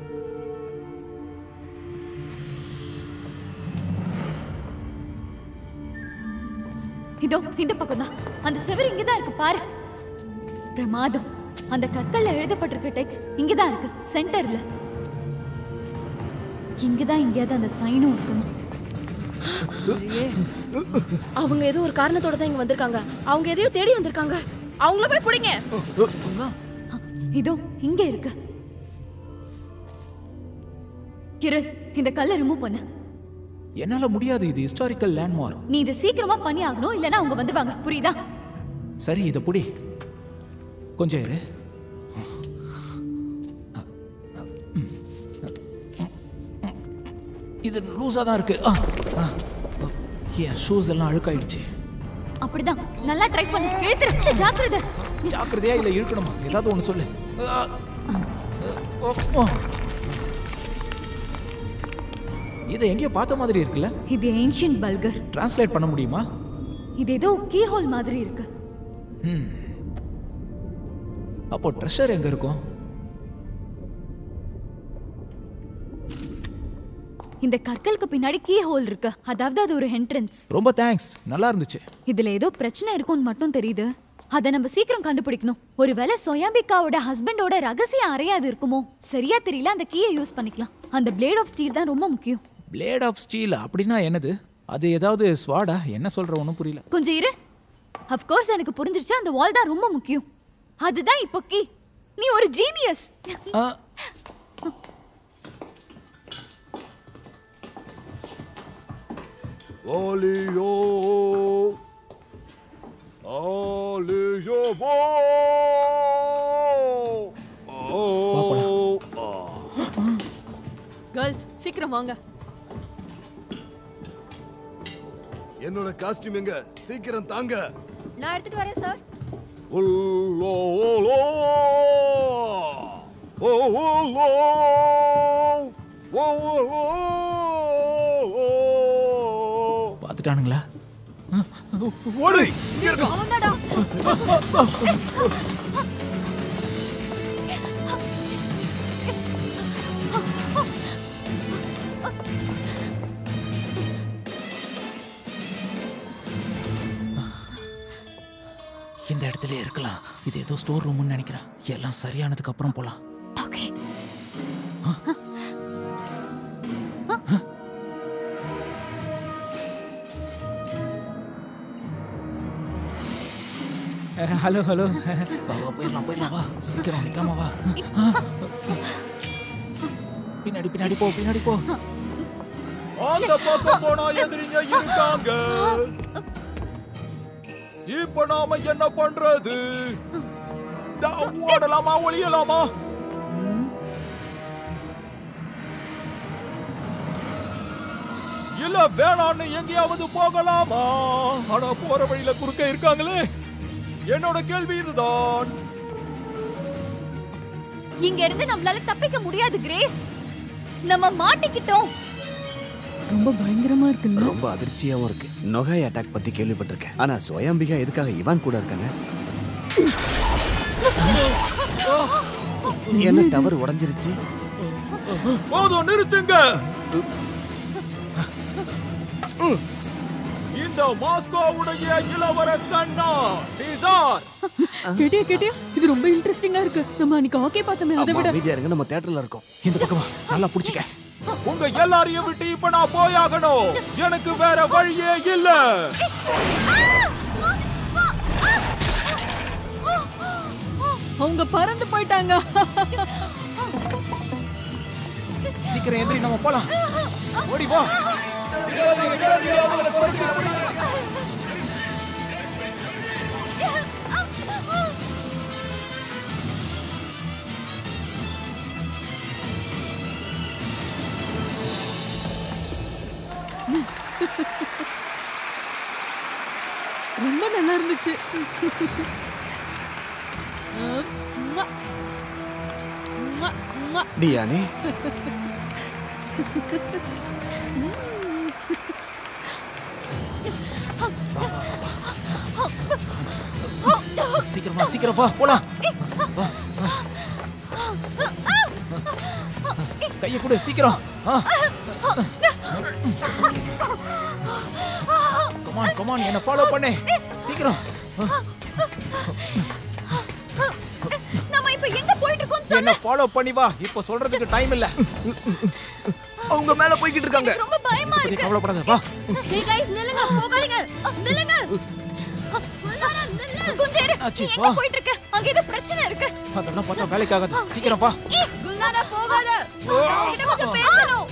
இதோ இந்த பக்கம் தான் அந்த செவர் இங்க தான் இருக்கு பாரு பிரமாதம் அந்த கற்கள்ல எழுதப்பட்டிருக்க டெக்ஸ்ட் இங்க தான் இருக்கு சென்டர்ல இங்க தான் எங்கேயாவது அந்த சைனும் இருக்கணும் அவங்க ஏதோ ஒரு காரணத்தோட தான் இங்க வந்திருக்காங்க அவங்க எதையோ தேடி வந்திருக்காங்க அவங்கள போய் பிடிங்க இதோ இங்க இருக்கு கிரு இந்த கல்லை ரிமூவ் பண்ணு என்னால முடியாது இது ஹிஸ்டாரிக்கல் லேண்ட்மார்க் நீ இதை சீக்கிரமா பண்ணி ஆகணும் இல்லனா அவங்க வந்துடுவாங்க புரியுதா சரி இதை புடி கொஞ்சம் இரு இது லூஸாக தான் இருக்கு ஆ, ஆ. என் ஷூஸ் எல்லாம் அழுக்காயிடுச்சு அப்படிதான் நல்லா ட்ரை பண்ணு இழுத்துரு ஜாக்கிரதை ஜாக்கிரதையா இல்லை இழுக்கணுமா ஏதாவது ஒன்று சொல்லு ஆ. ஓ, ஓ. இதை எங்கேயோ பார்த்த மாதிரி இருக்குல்ல இது ஏன்ஷியன்ட் பல்கர் டிரான்ஸ்லேட் பண்ண முடியுமா இது ஏதோ கீ ஹோல் மாதிரி இருக்கு ம் அப்போ ட்ரெஷர் எங்க இருக்கும் இந்த கற்களுக்கு பின்னாடி கீ ஹோல் இருக்கு அதாவது அது ஒரு என்ட்ரன்ஸ் ரொம்ப தேங்க்ஸ் நல்லா இருந்துச்சு இதுல ஏதோ பிரச்சனை இருக்கும்னு மட்டும் தெரியுது அத நம்ம சீக்கிரம் கண்டுபிடிக்கணும் ஒருவேளை சொயாம்பிகாவோட ஹஸ்பண்டோட ரகசிய அறையா அது இருக்குமோ சரியா தெரியல அந்த கீயை யூஸ் பண்ணிக்கலாம் அந்த பிளேட் ஆஃப் ஸ்டீல் தான் ரொம்ப முக்கியம் பிளேட் ஆஃப் ஸ்டீல் அப்படின்னா என்னது அது ஏதாவது ஸ்வாடா என்ன சொல்ற ஒன்றும் புரியல கொஞ்சம் இரு கோர்ஸ் எனக்கு புரிஞ்சிருச்சு அந்த வால் தான் ரொம்ப முக்கியம் அதுதான் இப்போ கீ நீ ஒரு ஜீனியஸ் ஆ, Olio. Olio. கேர்ள்ஸ் சீக்கிரம் வாங்க என்னோட காஸ்டியூம் எங்க சீக்கிரம் தாங்க நான் எடுத்துட்டு வரேன் சார் உள்ளோ, ஓலோ. ஓ, ஓலோ. ஓ, ஓலோ. பார்த்துட்டானுங்களா ஓடு அவன்தாடா இந்த இடத்துல இருக்கலாம் இது ஏதோ ஸ்டோர் ரூம்னு நினைக்கிறேன் எல்லாம் சரியானதுக்கு அப்புறம் போலாம் ஓகே ஹலோ ஹலோ வா வா போயிடலாம் போயிடலாம் வா சீக்கிரம் நிக்காம வா ஆ. பின்னாடி பின்னாடி போ பின்னாடி போ அந்த பக்கம் போனா எதிரிங்க இருக்காங்க இப்ப நாம என்ன பண்றது டா, ஓடலாமா ஒளியலாமா இல்ல வேணான்னு எங்கேயாவது போகலாமா ஆனா போற வழியில குறுக்க இருக்காங்களே என்னோட கேள்வி இதுதான் இங்க இருந்து நம்மளால தப்பிக்க முடியாது கிரேஸ் நம்ம மாட்டிக்கிட்டோம் ரொம்ப பயங்கரமா இருக்குல்ல ரொம்ப அதிர்ச்சியாவும் இருக்கு நொகாய் அட்டாக் பத்தி கேள்விப்பட்டிருக்கேன் ஆனா சுயம்பிகா எதுக்காக இவான் கூட இருக்காங்க என்ன டவர் உடைஞ்சிருச்சு போதும் நிறுத்துங்க இந்த மாஸ்கோவுடைய இளவரசன் நான், நிசார் கேட்டியா கேட்டியா இது ரொம்ப இன்ட்ரெஸ்டிங்கா இருக்கு நம்ம அன்னைக்கு ஹாக்கி பார்த்தோமே அதை அம்மா, விட அமைதியா இருங்க நம்ம தியேட்டர்ல இருக்கோம் இந்த பக்கமா நல்லா புடிச்சுக்க உங்க எல்லாரையும் விட்டு இப்ப நான் போயாகணும் எனக்கு வேற வழியே இல்ல அவங்க பறந்து போயிட்டாங்க சீக்கிரம் எந்திரி நம்ம போலாம் ஓடி வா ரொம்ப நல்லா இருந்துச்சு ம்மா. ம்மா, ம்மா. டியானே சீக்கிரம் வா சீக்கிரம் வா போலாம் வா, வா. கையை கொடு சீக்கிரம் கமான் கமான் என்ன ஃபாலோ பண்ணு சீக்கிரம் நம்ம இப்ப எங்க போயிட்டு இருக்கோம் என்ன ஃபாலோ பண்ணி வா இப்போ சொல்றதுக்கு டைம் இல்ல அவங்க மேல போய்கிட்டு இருக்காங்க ரொம்ப பயமா பத்தி கவலைப்படாத வா ஹே கைஸ் நில்லுங்க போகாதீங்க நில்லுங்க கொஞ்சம் இரு ஆச்சி, நீ வா. எங்க போயிட்டு இருக்க அங்க ஏதோ பிரச்சனை இருக்கு அதெல்லாம் பார்த்தா வேலைக்கு ஆகாது சீக்கிரம் வா குல்நாரா போகாத நான் உன்கிட்ட கொஞ்சம் பேசணும்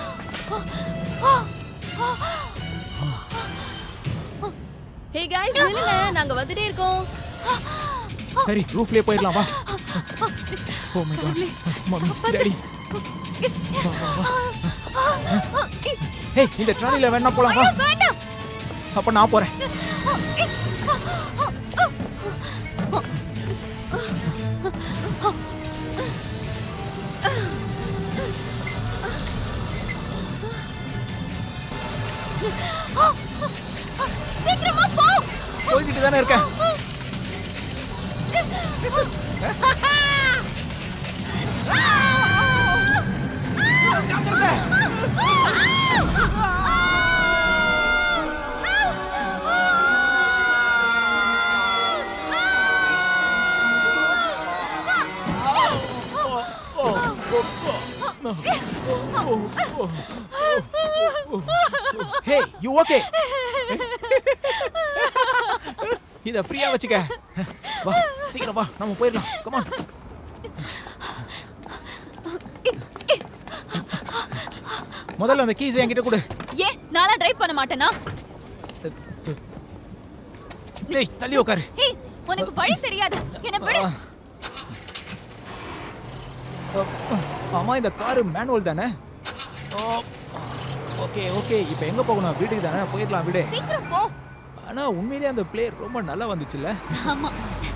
ஹே கைஸ் நில்லுங்க நாங்க வந்துட்டே இருக்கோம் சரி ரூஃப்லயே போயிடலாம் வா oh my God mummy daddy hey இந்த ட்ராலில வேணா போலாம் வா வேண்டாம் அப்ப நான் போறேன் சீக்கிரமா போ போய்கிட்டு தானே இருக்கேன் ஹே யூ ஓகே இத ஃப்ரீயா வச்சுக்க வா சீக்கிரம் வா நம்ம போயிடலாம் கமான் முதல்ல அந்த கீஸ் என்கிட்ட கொடு ஏன் நானா டிரைவ் பண்ண மாட்டேனா டேய் தள்ளி உட்காரு ஏய் உனக்கு வழி தெரியாது என்ன விடு ஆமா இந்த கார் மேனுவல் தானே ஓகே ஓகே இப்போ எங்க போகணும் வீட்டுக்கு தானே போயிடலாம் விடு சீக்கிரம் போ ஆனா உண்மையிலேயே அந்த பிளே ரொம்ப நல்லா வந்துச்சுல்ல ஆமா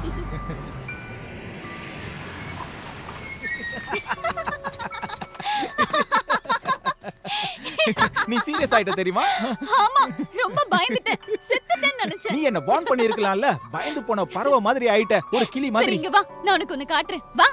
நீ சீரியஸ் ஆயிட்ட தெரியுமா ஆமா ரொம்ப பயந்துட்டேன் செத்துட்டேன்னு நினைச்சேன் நீ என்ன வார்ன் பண்ணி இருக்கலாம்ல பயந்து போன பறவை மாதிரி ஆயிட்ட ஒரு கிளி சரி மாதிரி இங்க வா நான் உனக்கு ஒண்ணு காட்டுறேன் வா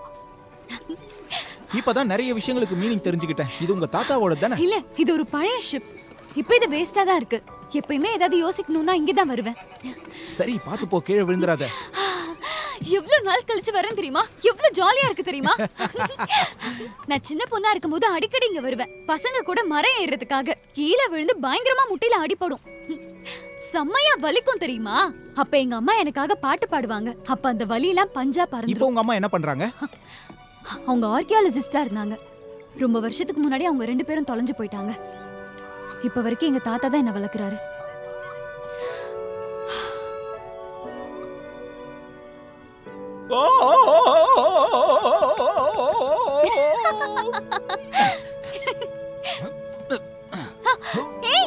இப்பதான் நிறைய விஷயங்களுக்கு மீனிங் தெரிஞ்சுக்கிட்டேன் இது உங்க தாத்தாவோட தானே இல்ல இது ஒரு பழைய ஷிப் இப்போ இது வேஸ்டா தான் இருக்கு எப்பயுமே ஏதாவது யோசிக்கணும்னா இங்க தான் வருவேன் சரி பாத்து போ கீழே விழுந்துடாத எவ்வளவு நாள் கழிச்சு வரேன் தெரியுமா எவ்வளவு ஜாலியா இருக்கு தெரியுமா நான் சின்ன பொண்ணா இருக்கும்போது அடிக்கடி இங்க வருவேன் பசங்க கூட மரம் ஏறுறதுக்காக கீழே விழுந்து பயங்கரமா முட்டில அடிபடும் செம்மையா வலிக்கும் தெரியுமா அப்ப எங்க அம்மா எனக்காக பாட்டு பாடுவாங்க அப்ப அந்த வலி எல்லாம் பஞ்சா பறந்து இப்போ உங்க அம்மா என்ன பண்றாங்க அவங்க ஆர்கியாலஜிஸ்டா இருந்தாங்க ரொம்ப வருஷத்துக்கு முன்னாடி அவங்க ரெண்டு பேரும் தொலைஞ்சு போயிட்டாங்க இப்ப வரைக்கும் எங்க தாத்தா தான் என்ன வளர்க்குறாரு ஏய்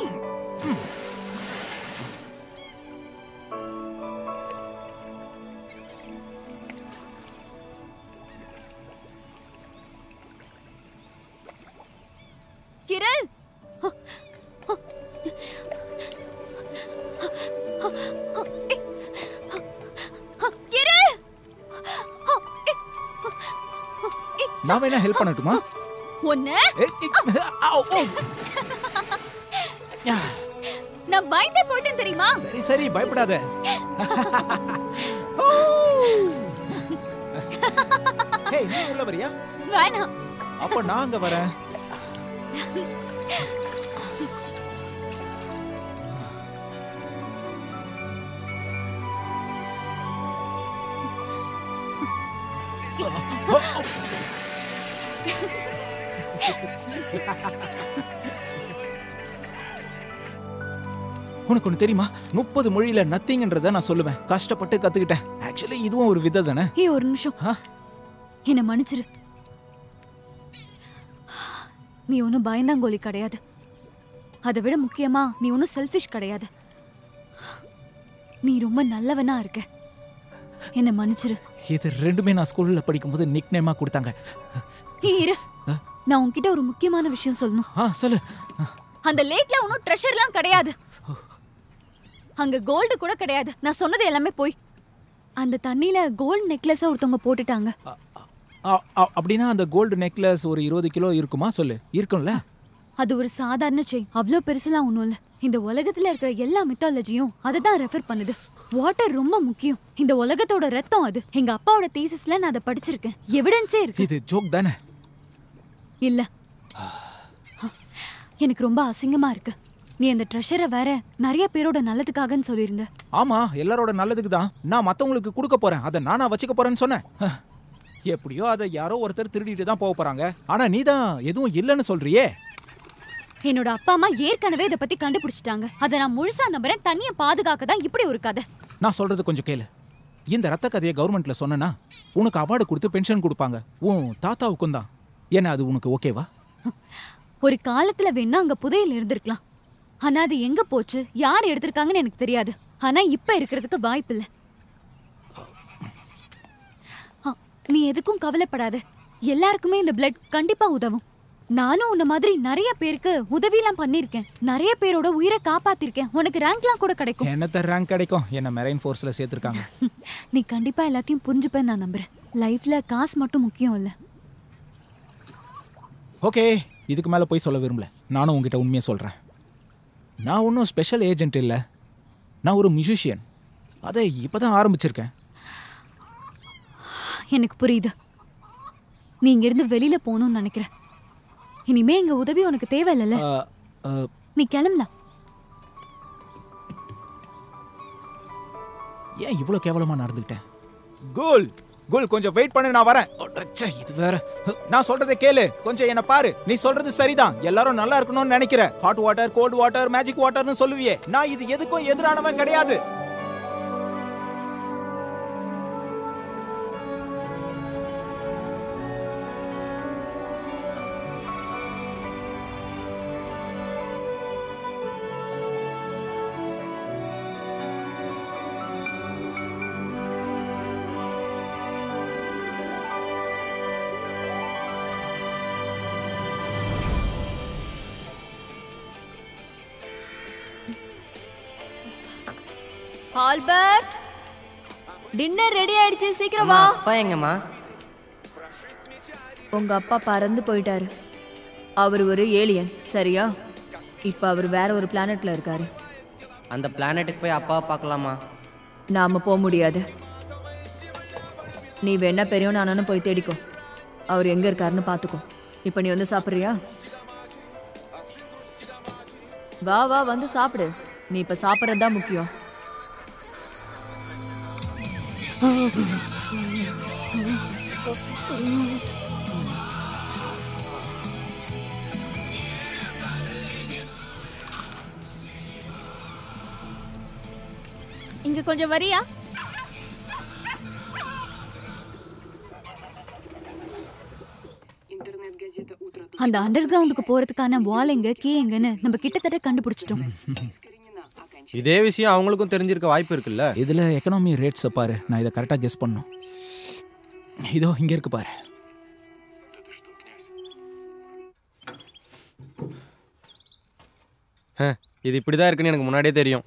கிரண் கிரண் நான் வேணா ஹெல்ப் பண்ணட்டுமா ஒன்னு ஏய், ஏய், ஆவ், ஓ. யா, நான் பயந்தே போயிட்டேன் தெரியுமா சரி சரி பயப்படாத ஹேய் நீ உள்ள வரியா வேணாம் அப்ப நான் அங்க வரேன் உனக்கு ஒண்ணு தெரியுமா முப்பது மொழியில நத்திங்ன்றத நான் சொல்லுவேன் கஷ்டப்பட்டு கத்துக்கிட்டேன் ஆக்சுவலி இதுவும் ஒரு விதை தானே ஏய் ஒரு நிமிஷம் என்ன மன்னிச்சிரு நீ ஒன்றும் பயந்தாங்கோலி கிடையாது அதை விட முக்கியமா நீ ஒன்றும் செல்ஃபிஷ் கிடையாது நீ ரொம்ப நல்லவனா இருக்க என்ன மன்னிச்சிரு இது ரெண்டுமே நான் ஸ்கூல்ல படிக்கும்போது நிக் நேமா கொடுத்தாங்க ஏய், இரு நான் உன்கிட்ட ஒரு முக்கியமான விஷயம் சொல்லணும் ஆ சொல்லு அந்த லேக்ல ஒன்றும் ட்ரெஷர்லாம் கிடையாது அங்க கோல்டு கூட கிடையாது நான் சொன்னது எல்லாமே போய் அந்த தண்ணியில கோல்டு நெக்லஸ ஒருத்தவங்க போட்டுட்டாங்க அ- அ- அப்படின்னா அந்த கோல்டு நெக்லஸ் ஒரு இருபது கிலோ இருக்குமா சொல்லு இருக்கும்ல அது ஒரு சாதாரண செயின் அவ்வளோ பெருசுலாம் ஒன்றும் இல்லை இந்த உலகத்துல இருக்கிற எல்லா மித்தாலஜியும் அதை தான் ரெஃபர் பண்ணுது வாட்டர் ரொம்ப முக்கியம் இந்த உலகத்தோட ரத்தம் அது எங்க அப்பாவோட தீசிஸ்ல நான் அதை படிச்சிருக்கேன் எவிடன்ஸே இருக்கு இது ஜோக் தானே இல்ல எனக்கு ரொம்ப அசிங்கமா இருக்கு நீ அந்த ட்ரெஷரை வேற நிறைய பேரோட நல்லதுக்காகன்னு சொல்லியிருந்த ஆமா எல்லாரோட நல்லதுக்கு தான் நான் மத்தவங்களுக்கு கொடுக்க போறேன் அதை நானா வச்சுக்க போறேன்னு சொன்னேன் ஹ, எப்படியோ அதை யாரோ ஒருத்தர் திருடிட்டு தான் போக போறாங்க ஆனா நீ தான் எதுவும் இல்லைன்னு சொல்றியே என்னோட அப்பா அம்மா ஏற்கனவே இதை பத்தி கண்டுபிடிச்சிட்டாங்க அதை நான் முழுசா நம்புறேன் தண்ணியை பாதுகாக்க தான் இப்படி ஒரு கதை நான் சொல்றது கொஞ்சம் கேளு இந்த ரத்த கதையை கவர்மெண்ட்ல சொன்னனா உனக்கு அவார்டு கொடுத்து பென்ஷன் கொடுப்பாங்க உன் தாத்தாவுக்கும் தான் என்ன அது உனக்கு ஓகேவா ஒரு காலத்துல வேணா அங்க புதையல் இருந்திருக்கலாம் ஆனா அது எங்க போச்சு யார் எடுத்திருக்காங்கன்னு எனக்கு தெரியாது ஆனா இப்ப இருக்கிறதுக்கு வாய்ப்பு இல்ல ஆ, நீ எதுக்கும் கவலைப்படாத எல்லாருக்குமே இந்த பிளட் கண்டிப்பா உதவும் நானும் உன்ன மாதிரி நிறைய பேருக்கு உதவிலாம் பண்ணிருக்கேன் நிறைய பேரோட உயிரை காப்பாத்திருக்கேன் உனக்கு ரேங்க்லாம் கூட கிடைக்கும் என்னத்த ரேங்க் கிடைக்கும் என்ன மெரைன் ஃபோர்ஸ்ல சேர்த்திருக்காங்க நீ கண்டிப்பா எல்லாத்தையும் புரிஞ்சுப்பேன்னு நான் நம்புறேன் லைஃப்ல காசு மட்டும் முக்கியம் இல்ல ஓகே இதுக்கு மேல போய் சொல்ல விரும்பல நானும் உங்ககிட்ட உண்மையை சொல்றேன் நான் ஒன்றும் ஸ்பெஷல் ஏஜென்ட் இல்லை நான் ஒரு மியூசிஷியன் அதை இப்பதான் ஆரம்பிச்சிருக்கேன் எனக்கு புரியுது நீ இங்கிருந்து வெளியில போகணும்னு நினைக்கிற இனிமே எங்க உதவி உனக்கு தேவையில்ல அ, அ, நீ கிளம்பலாம் ஏன் இவ்வளோ கேவலமா நடந்துக்கிட்டேன் கோல் கோல் கொஞ்சம் வெயிட் பண்ணு நான் வரேன் அடச்சே, இது வேற நான் சொல்றதை கேளு கொஞ்சம் என்ன பாரு நீ சொல்றது சரிதான் எல்லாரும் நல்லா இருக்கணும்னு நினைக்கிற hot water cold water magic வாட்டர்னு சொல்லுவியே நான் இது எதுக்கும் எதிரானவன் கிடையாது ஆல்பர்ட் டின்னர் ரெடி ஆயிடுச்சு சீக்கிரம் வா அப்பா எங்கம்மா உங்க அப்பா பறந்து போயிட்டாரு அவர் ஒரு ஏலியன் சரியா இப்ப அவர் வேற ஒரு பிளானட்ல இருக்காரு அந்த பிளானட்டுக்கு போய் அப்பாவை பார்க்கலாமா நாம போக முடியாது நீ வேணா பெரியவன் ஆனாலும் போய் தேடிக்கோ அவர் எங்க இருக்காருன்னு பாத்துக்கோ இப்ப நீ வந்து சாப்பிடுறியா வா வா வந்து சாப்பிடு நீ இப்ப சாப்பிட்றது தான் முக்கியம் இங்க கொஞ்சம் வரியா அந்த அண்டர் கிரவுண்டுக்கு போறதுக்கான வால் எங்க கீ எங்கன்னு நம்ம கிட்டத்தட்ட கண்டுபிடிச்சிட்டோம் இதே விஷயம் அவங்களுக்கும் தெரிஞ்சிருக்க வாய்ப்பு இருக்குல்ல இதுல எக்கனாமி ரேட்ஸை பாரு நான் இதை கரெக்டாக கெஸ் பண்ணும் இதோ இங்க இருக்கு பாரு ஹ, இது இப்படி தான் இருக்குன்னு எனக்கு முன்னாடியே தெரியும்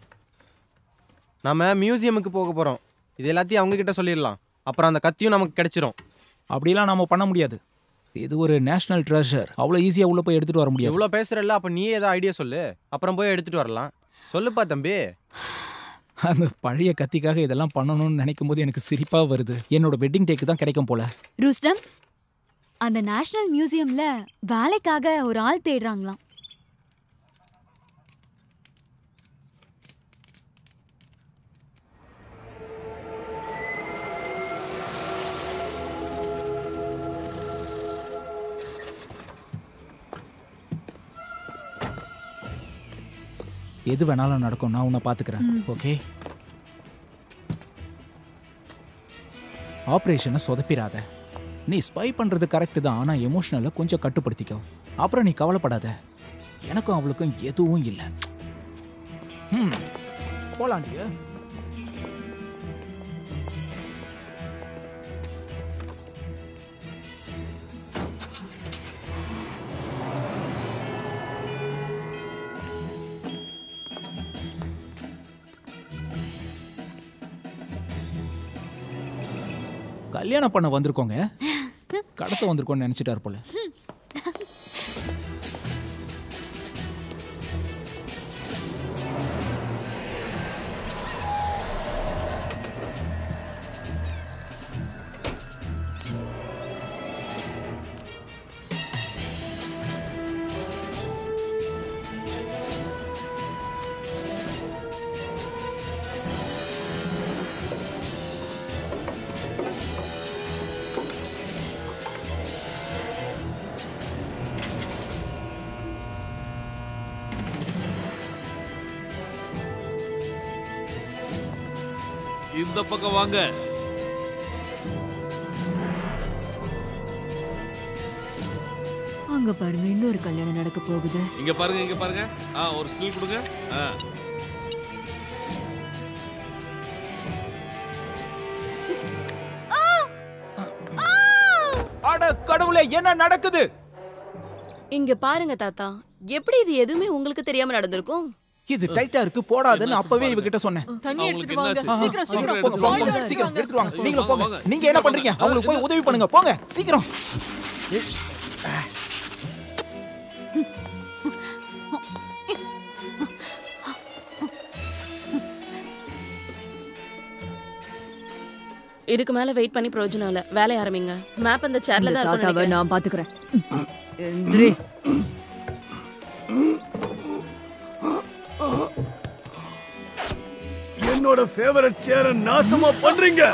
நாம மியூசியமுக்கு போக போகிறோம் இது எல்லாத்தையும் அவங்க கிட்ட சொல்லிடலாம் அப்புறம் அந்த கத்தியும் நமக்கு கிடைச்சிரும் அப்படிலாம் நாம பண்ண முடியாது இது ஒரு நேஷனல் ட்ரெஷர் அவ்வளோ ஈஸியாக உள்ள போய் எடுத்துட்டு வர முடியாது எவ்வளோ பேசுறல்ல அப்போ நீயே ஏதோ ஐடியா சொல்லு அப்புறம் போய் எடுத்துட்டு வரலாம் சொல்லுப்பா தம்பி அந்த பழைய கத்திக்காக இதெல்லாம் பண்ணணும்னு நினைக்கும் போது எனக்கு சிரிப்பா வருது என்னோட வெட்டிங் டேக்கு தான் கிடைக்கும் போல ரூஸ்டம் அந்த நேஷனல் மியூசியம்ல வேலைக்காக ஒரு ஆள் தேடுறாங்களாம் எது வேணாலும் நடக்கும் நான் உன்னை பார்த்துக்கிறேன் ம். ஓகே ஆப்ரேஷனை சொதப்பிடாத நீ ஸ்பை பண்றது கரெக்டு தான் ஆனால் எமோஷனலை கொஞ்சம் கட்டுப்படுத்திக்கோ அப்புறம் நீ கவலைப்படாத எனக்கும் அவளுக்கும் எதுவும் இல்லை ம் போலாண்டியா கல்யாணம் பண்ண வந்திருக்கோங்க கடத்த வந்திருக்கோன்னு நினைச்சிட்டாரு போல இந்த பக்கம் வாங்க அங்க பாருங்க இன்னொரு கல்யாணம் நடக்க போகுது இங்க பாருங்க இங்க பாருங்க ஆ ஒரு ஸ்டில் கொடுங்க ஆ அட கடவுளே என்ன நடக்குது இங்க பாருங்க தாத்தா எப்படி இது எதுவுமே உங்களுக்கு தெரியாம நடந்திருக்கும் இது டைட்டா இருக்கு போடாதுன்னு அப்பவே இவகிட்ட சொன்னேன் தண்ணி அவங்களுக்கு எடுத்துட்டு வாங்க என்னாச்சு? சீக்கிரம் சீக்கிரம் சீக்கிரம் போங்க போங்க, போங்க சீக்கிரம் எடுத்துட்டு வாங்க நீங்களும் போங்க நீங்க என்ன பண்றீங்க அவங்களுக்கு போய் உதவி பண்ணுங்க போங்க சீக்கிரம் இதுக்கு மேல வெயிட் பண்ணி பிரயோஜனம் இல்ல வேலைய ஆரம்பிங்க மேப் அந்த சேர்ல இந்த தான் இருக்கும் தாத்தாவை நினைக்கிறேன். நான் பாத்துக்கிறேன் எந்திரி என்னோட ஃபேவரட் சேர நாசமா பண்றீங்க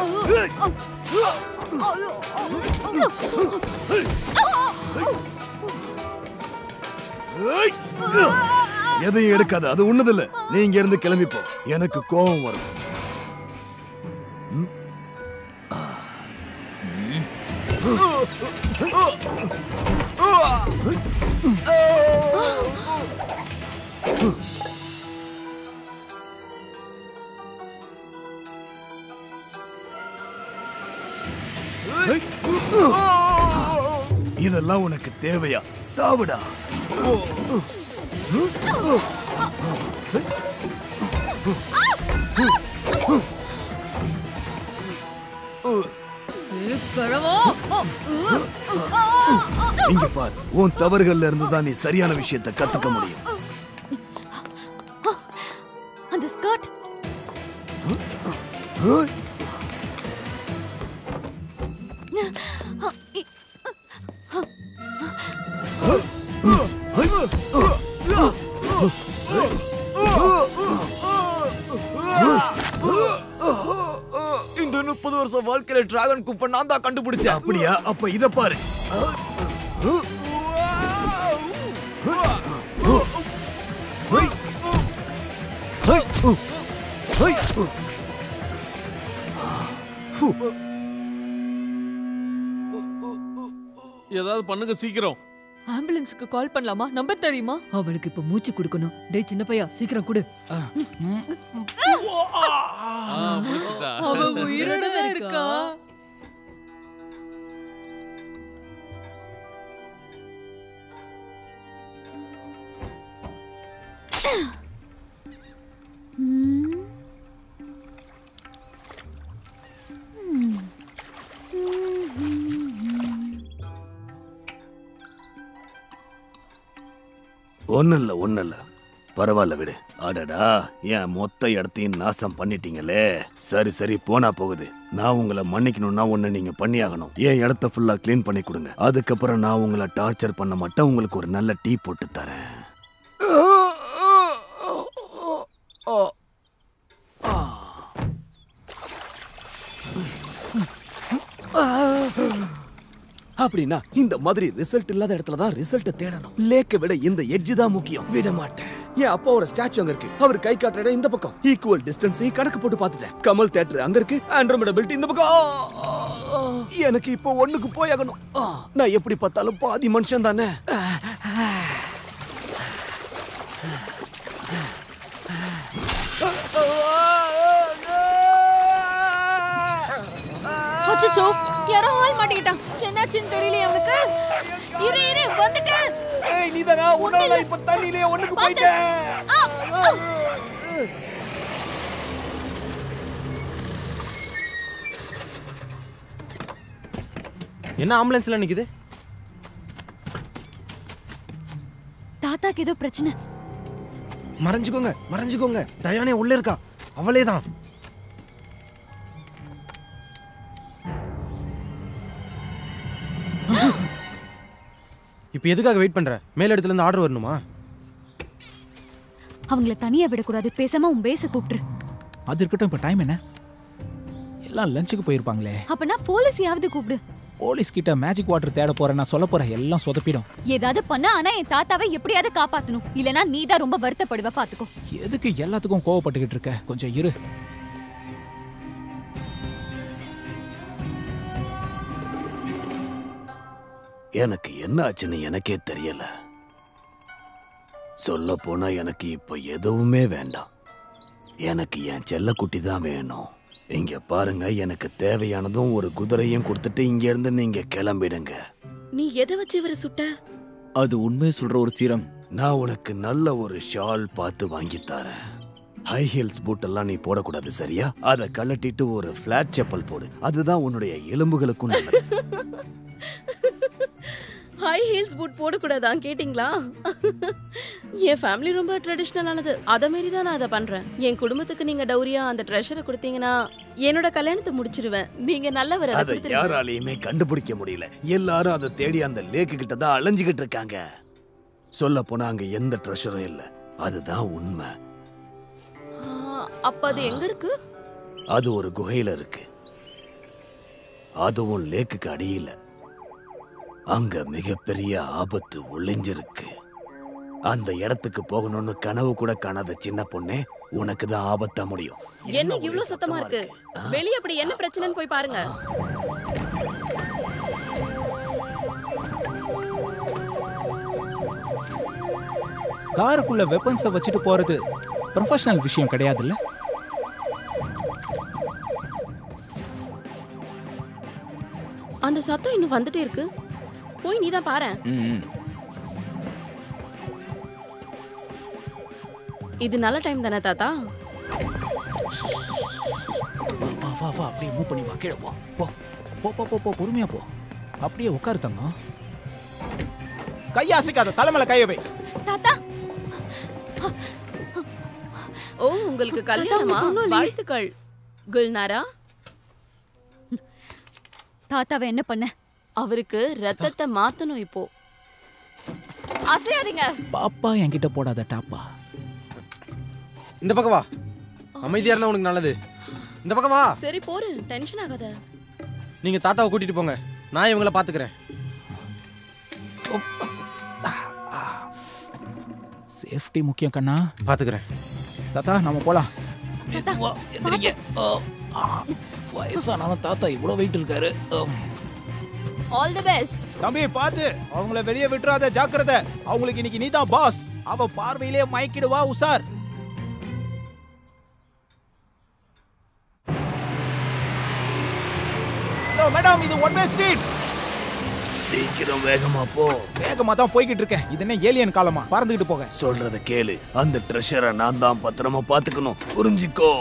ஏய்! எதையும் எடுக்காத அது உன்னதில்ல நீ இங்க இருந்து கிளம்பி போ எனக்கு கோபம் வரும் ம்? ஆ. இதெல்லாம் உனக்கு தேவையா சாவுடா இங்க பார் உன் தவறுகள்ல இருந்து தான் நீ சரியான விஷயத்தை கத்துக்க முடியும் அந்த ஸ்கர்ட் ஏய்! இந்த முப்பது வருஷம் வாழ்க்கையில டிராகன் குப்பை நான் தான் கண்டுபிடிச்சேன் அப்படியா அப்ப இத பாரு ஏதாவது பண்ணுங்க சீக்கிரம் ஆம்புலன்ஸ்க்கு கால் பண்ணலாமா நம்பர் தெரியுமா அவளுக்கு இப்ப மூச்சு கொடுக்கணும் டேய் சின்ன பையா சீக்கிரம் கொடு ஆ, முடிச்சிட்டா. அவ உயிரோட தான் இருக்கா ஒன்னும் இல்ல ஒன்னும் இல்ல பரவாயில்ல விடு அடடா என் மொத்த இடத்தையும் நாசம் பண்ணிட்டீங்களே சரி சரி போனா போகுது நான் உங்களை மன்னிக்கணும்னா ஒண்ணு நீங்க பண்ணியாகணும் என் இடத்த ஃபுல்லா க்ளீன் பண்ணி கொடுங்க அதுக்கப்புறம் நான் உங்களை டார்ச்சர் பண்ண மாட்டேன் உங்களுக்கு ஒரு நல்ல டீ போட்டு தரேன் அப்படின்னா இந்த மாதிரி ரிசல்ட் இல்லாத இடத்துல தான் ரிசல்ட் தேடணும் லேக்க விட இந்த எட்ஜ் தான் முக்கியம் விட மாட்டேன் என் அப்பாவோட ஸ்டாச்சு அங்க இருக்கு அவர் கை காட்டுற இடம் இந்த பக்கம் ஈக்குவல் டிஸ்டன்ஸ் கணக்கு போட்டு பார்த்துட்டேன் கமல் தேட்டர் அங்க இருக்கு ஆண்ட்ரோமேடா பெல்ட் இந்த பக்கம் ஆ, ஆ, எனக்கு இப்போ ஒண்ணுக்கு போயாகணும் ஆ, நான் எப்படி பார்த்தாலும் பாதி மனுஷன் தானே அச்சோ யாரோ ஆள் மாட்டிக்கிட்டான் என்னாச்சுன்னு தெரியலையே அவனுக்கு இரு இரு வந்துட்டேன் ஏய் நீதானா உன்னால இப்ப தண்ணியிலே ஒண்ணுக்கு போயிட்டேன் என்ன ஆம்புலன்ஸ்ல நிக்குது தாத்தாக்கு ஏதோ பிரச்சனை மறைஞ்சுக்கோங்க மறைஞ்சுக்கோங்க தயானே உள்ள இருக்கா அவளே தான் இப்போ எதுக்காக வெயிட் பண்ற மேல் இடத்துல இருந்து ஆர்டர் வரணுமா அவங்கள தனியா விடக்கூடாது பேசாம உன் பேச கூப்பிட்டுரு அது இருக்கட்டும் இப்போ டைம் என்ன எல்லாம் லஞ்சுக்கு போயிருப்பாங்களே அப்பனா போலீஸையாவது கூப்பிடு போலீஸ் கிட்ட மேஜிக் வாட்டர் தேட போறேன் நான் சொல்ல போறேன் எல்லாம் சொதப்பிடும் ஏதாவது பண்ண ஆனா என் தாத்தாவை எப்படியாவது காப்பாத்தணும் இல்லனா நீ தான் ரொம்ப வருத்தப்படுவ பாத்துக்கோ எதுக்கு எல்லாத்துக்கும் கோவப்பட்டுக்கிட்டு இருக்க கொஞ்சம் இரு எனக்கு என்ன ஆச்சுன்னு எனக்கே தெரியல சொல்ல போனா எனக்கு இப்ப எதுவுமே வேண்டாம் எனக்கு என் செல்லக்குட்டி தான் வேணும் இங்க பாருங்க எனக்கு தேவையானதும் ஒரு குதிரையும் கொடுத்துட்டு இங்க இருந்து நீங்க கிளம்பிடுங்க நீ எதை வச்சு இவரை சுட்ட அது உண்மை சொல்ற ஒரு சீரம் நான் உனக்கு நல்ல ஒரு ஷால் பார்த்து வாங்கி தரேன் ஹை ஹீல்ஸ் பூட் எல்லாம் நீ போடக்கூடாது சரியா அதை கழட்டிட்டு ஒரு ஃபிளாட் செப்பல் போடு அதுதான் உன்னுடைய எலும்புகளுக்கும் நல்லது ஹை ஹீல்ஸ் பூட் போடக்கூடாதான் கேட்டிங்களா என் ஃபேமிலி ரொம்ப ட்ரெடிஷ்னலானது அத மாரி தான் நான் அதை பண்றேன் என் குடும்பத்துக்கு நீங்க டௌரியா அந்த ட்ரெஷரை கொடுத்தீங்கன்னா என்னோட கல்யாணத்தை முடிச்சிருவேன் நீங்க நல்லவர் அதை அதை கொடுத்துருங்க. யாராலையுமே கண்டுபிடிக்க முடியல எல்லாரும் அதை தேடி அந்த லேக்கு கிட்ட தான் அலைஞ்சுகிட்டு இருக்காங்க சொல்ல போனா அங்க எந்த ட்ரெஷரும் இல்ல அதுதான் உண்மை ஆ, அப்ப அது எங்க இருக்கு அது ஒரு குகையில இருக்கு அதுவும் லேக்குக்கு அடியில அங்க மிகப்பெரிய ஆபத்து ஒளிஞ்சிருக்கு அந்த இடத்துக்கு போகணும்னு கனவு கூட காணாத சின்ன பொண்ணே உனக்கு தான் ஆபத்தா முடியும் என்ன இவ்ளோ சத்தமா இருக்கு வெளிய அப்படி என்ன பிரச்சனைன்னு போய் பாருங்க காருக்குள்ள வெப்பன்ஸை வச்சுட்டு போறது ப்ரொஃபஷனல் விஷயம் கிடையாதுல்ல அந்த சத்தம் இன்னும் வந்துட்டே இருக்கு போய் நீ தான் பாரு இது நல்ல டைம் தானே தாத்தா வா வா வா வா அப்படியே மூவ் பண்ணி வா கீழே போ போ போ போ போ போ பொறுமையா போ அப்படியே உட்காரு தங்கம் கையை அசைக்காத தலைமையில கையை வை தாத்தா ஓ உங்களுக்கு கல்யாணமா ஒண்ணும் இல்லையே. வாழ்த்துக்கள் குல்நாரா தாத்தாவை என்ன பண்ண அவருக்கு ரத்தத்தை மாத்தணும் இப்போ அசையாதீங்க பாப்பா என்கிட்ட போடாத டாப்பா இந்த பக்கம் வா அமைதியா இருந்தா உனக்கு நல்லது இந்த பக்கம் வா சரி போரு டென்ஷன் ஆகாத நீங்க தாத்தாவை கூட்டிட்டு போங்க நான் இவங்கள பாத்துக்கிறேன் சேஃப்டி முக்கியம் கண்ணா பாத்துக்கிறேன் தாத்தா நம்ம போலாம் மெதுவா எந்திரிங்க ஆ, ஆ. வயசானாலும் தாத்தா இவ்வளோ வெயிட் இருக்காரு ஆம். ஆல் தி பெஸ்ட் தம்பி பாத்து அவங்கள வெளியே விட்டுறாத ஜாக்கிரதை அவங்களுக்கு இன்னைக்கு நீதான் பாஸ் அவ பார்வையிலே மயக்கிடுவா உசார் ஹலோ மேடம் இது ஒன் வே ஸ்பீட் சீக்கிரம் வேகமா போ வேகமா தான் போய்கிட்டு இருக்கேன் இது என்ன ஏலியன் காலமா பறந்துகிட்டு போக சொல்றத கேளு அந்த ட்ரெஷரை நான் தான் பத்திரமா பாத்துக்கணும் புரிஞ்சுக்கோ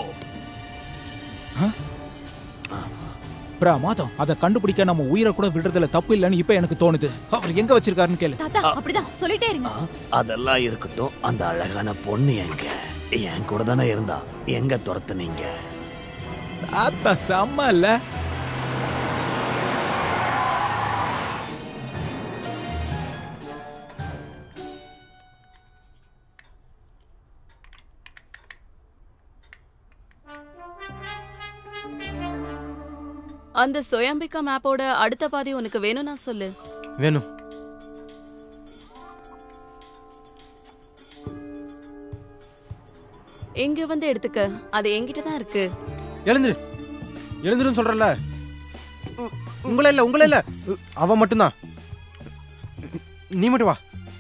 பிரா மாதம் அதை கண்டுபிடிக்க நம்ம உயிரை கூட விடுறதுல தப்பு இல்லைன்னு இப்ப எனக்கு தோணுது அவர் எங்க வச்சிருக்காருன்னு கேளு தாத்தா அப்படிதான் சொல்லிட்டே இருங்க அதெல்லாம் இருக்கட்டும் அந்த அழகான பொண்ணு எங்க என் கூட தானே இருந்தா எங்க துரத்துனீங்க தாத்தா செம்ம இல்ல அந்த சோயாம்பிகா மேப்போட அடுத்த பாதி உனக்கு வேணும்னா சொல்லு வேணும் இங்க வந்து எடுத்துக்க அது என்கிட்ட தான் இருக்கு எழுந்துரு எழுந்துருன்னு சொல்றல உங்களே இல்ல உங்களே இல்ல அவ மட்டும்தான் நீ மட்டும் வா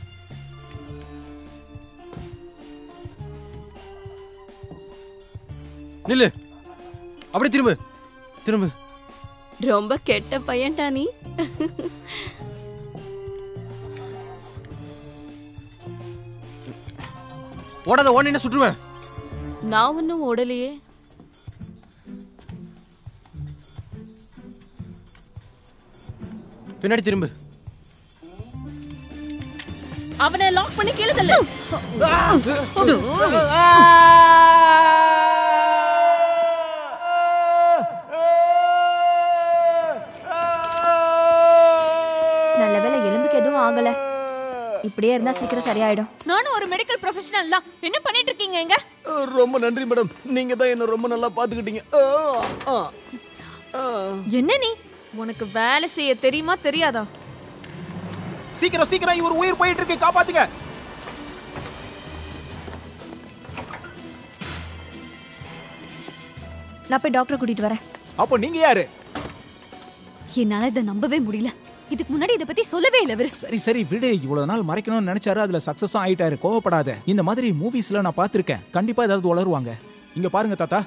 நில்லு அப்படி திரும்பு திரும்பு ரொம்ப கெட்ட பையன்டா நீ ஓடாத ஓடின சுட்டுருவேன் நான் ஒன்னும் ஓடலையே பின்னாடி திரும்பு அவனை லாக் பண்ணி கீழே தள்ளு நல்ல வேளை எலும்புக்கு எதுவும் ஆகல இப்படியே இருந்தா சீக்கிரம் சரியாயிடும் நானும் ஒரு மெடிக்கல் ப்ரொஃபஷனல் தான் என்ன பண்ணிட்டு இருக்கீங்க இங்க ரொம்ப நன்றி மேடம் நீங்க தான் என்ன ரொம்ப நல்லா பாத்துக்கிட்டீங்க ஆ, ஆ, ஆ. என்ன நீ உனக்கு வேலை செய்ய தெரியுமா தெரியாதா சீக்கிரம் சீக்கிரம் இவர் உயிர் போயிட்டு இருக்கு காப்பாத்துங்க நான் போய் டாக்டரை கூட்டிட்டு வரேன் அப்போ நீங்க யாரு என்னால இதை நம்பவே முடியல இதுக்கு முன்னாடி இதை பத்தி சொல்லவே இல்லை இவரு சரி சரி விடு இவ்வளவு நாள் மறைக்கணும்னு நினைச்சாரு அதுல சக்சஸும் ஆயிட்டாரு கோவப்படாத இந்த மாதிரி மூவிஸ்ல நான் பார்த்திருக்கேன் கண்டிப்பா ஏதாவது உளருவாங்க இங்க பாருங்க தாத்தா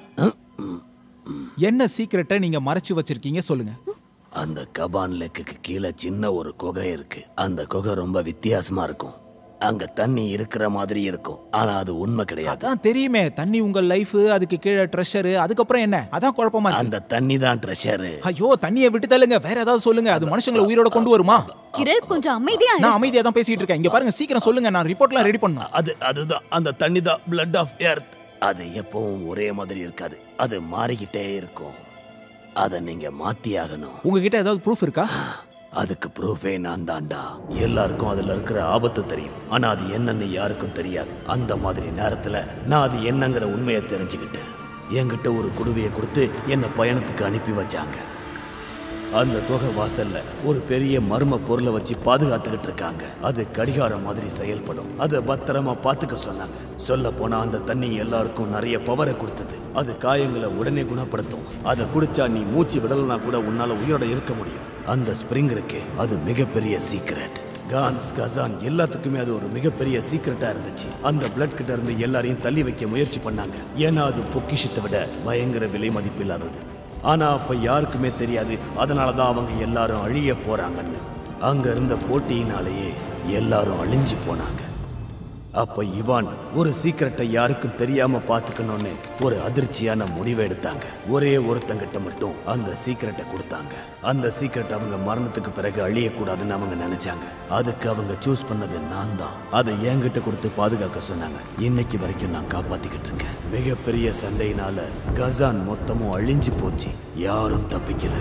என்ன சீக்கிரட்டை நீங்க மறைச்சு வச்சிருக்கீங்க சொல்லுங்க அந்த கபான் லேக்குக்கு கீழே சின்ன ஒரு குகை இருக்கு அந்த குகை ரொம்ப வித்தியாசமா இருக்கும் அங்க தண்ணி இருக்கிற மாதிரி இருக்கும் ஆனா அது உண்மை கிடையாது அதான் தெரியுமே தண்ணி உங்க லைஃப் அதுக்கு கீழே ட்ரெஷர் அதுக்கப்புறம் என்ன அதான் குழப்பமா இருக்கு அந்த தண்ணி தான் ட்ரெஷரு ஐயோ தண்ணியை விட்டு தள்ளுங்க வேற ஏதாவது சொல்லுங்க அது மனுஷங்களை உயிரோட கொண்டு வருமா கிரல் கொஞ்சம் அமைதியா இரு. நான் அமைதியா தான் பேசிட்டு இருக்கேன் இங்க பாருங்க சீக்கிரம் சொல்லுங்க நான் ரிப்போர்ட்லாம் ரெடி பண்ணணும் அது அதுதான் அந்த தண்ணி தான் பிளட் ஆஃப் எர்த் அது எப்பவும் ஒரே மாதிரி இருக்காது அது மாறிக்கிட்டே இருக்கும் அதை நீங்க மாத்தி ஆகணும் உங்ககிட்ட ஏதாவது ப்ரூஃப் இருக்கா அதுக்கு ப்ரூஃபே நான் தான்டா எல்லாருக்கும் அதுல இருக்கிற ஆபத்து தெரியும் ஆனா அது என்னன்னு யாருக்கும் தெரியாது அந்த மாதிரி நேரத்துல நான் அது என்னங்கிற உண்மையை தெரிஞ்சுக்கிட்டேன் என்கிட்ட ஒரு குடுவையை கொடுத்து என்னை பயணத்துக்கு அனுப்பி வச்சாங்க அந்த தொகை வாசல்ல ஒரு பெரிய மர்ம பொருளை வச்சு பாதுகாத்துக்கிட்டு இருக்காங்க அது கடிகாரம் மாதிரி செயல்படும் அதை பத்திரமா பாத்துக்க சொன்னாங்க சொல்ல போனா அந்த தண்ணி எல்லாருக்கும் நிறைய பவரை கொடுத்தது அது காயங்களை உடனே குணப்படுத்தும் அதை குடிச்சா நீ மூச்சு விடலனா கூட உன்னால உயிரோட இருக்க முடியும் அந்த ஸ்ப்ரிங் இருக்கே அது மிகப்பெரிய சீக்ரெட் கான்ஸ் கசான் எல்லாத்துக்குமே அது ஒரு மிகப்பெரிய சீக்ரெட்டா இருந்துச்சு அந்த பிளட் கிட்ட இருந்து எல்லாரையும் தள்ளி வைக்க முயற்சி பண்ணாங்க ஏன்னா அது பொக்கிஷத்தை விட பயங்கர விலை மதிப்பில்லாதது ஆனா அப்ப யாருக்குமே தெரியாது அதனால தான் அவங்க எல்லாரும் அழிய போறாங்கன்னு அங்க இருந்த போட்டியினாலேயே எல்லாரும் அழிஞ்சு போனாங்க அப்ப இவான் ஒரு சீக்கிரட்டை யாருக்கும் தெரியாம பாத்துக்கணும்னு ஒரு அதிர்ச்சியான முடிவை எடுத்தாங்க ஒரே ஒருத்தங்கிட்ட மட்டும் அந்த சீக்கிரட்டை கொடுத்தாங்க அந்த சீக்கிரட் அவங்க மரணத்துக்கு பிறகு அழியக்கூடாதுன்னு அவங்க நினைச்சாங்க அதுக்கு அவங்க சூஸ் பண்ணது நான் தான் அதை என்கிட்ட கொடுத்து பாதுகாக்க சொன்னாங்க இன்னைக்கு வரைக்கும் நான் காப்பாத்திக்கிட்டு இருக்கேன் மிகப்பெரிய சண்டையினால கசான் மொத்தமும் அழிஞ்சு போச்சு யாரும் தப்பிக்கல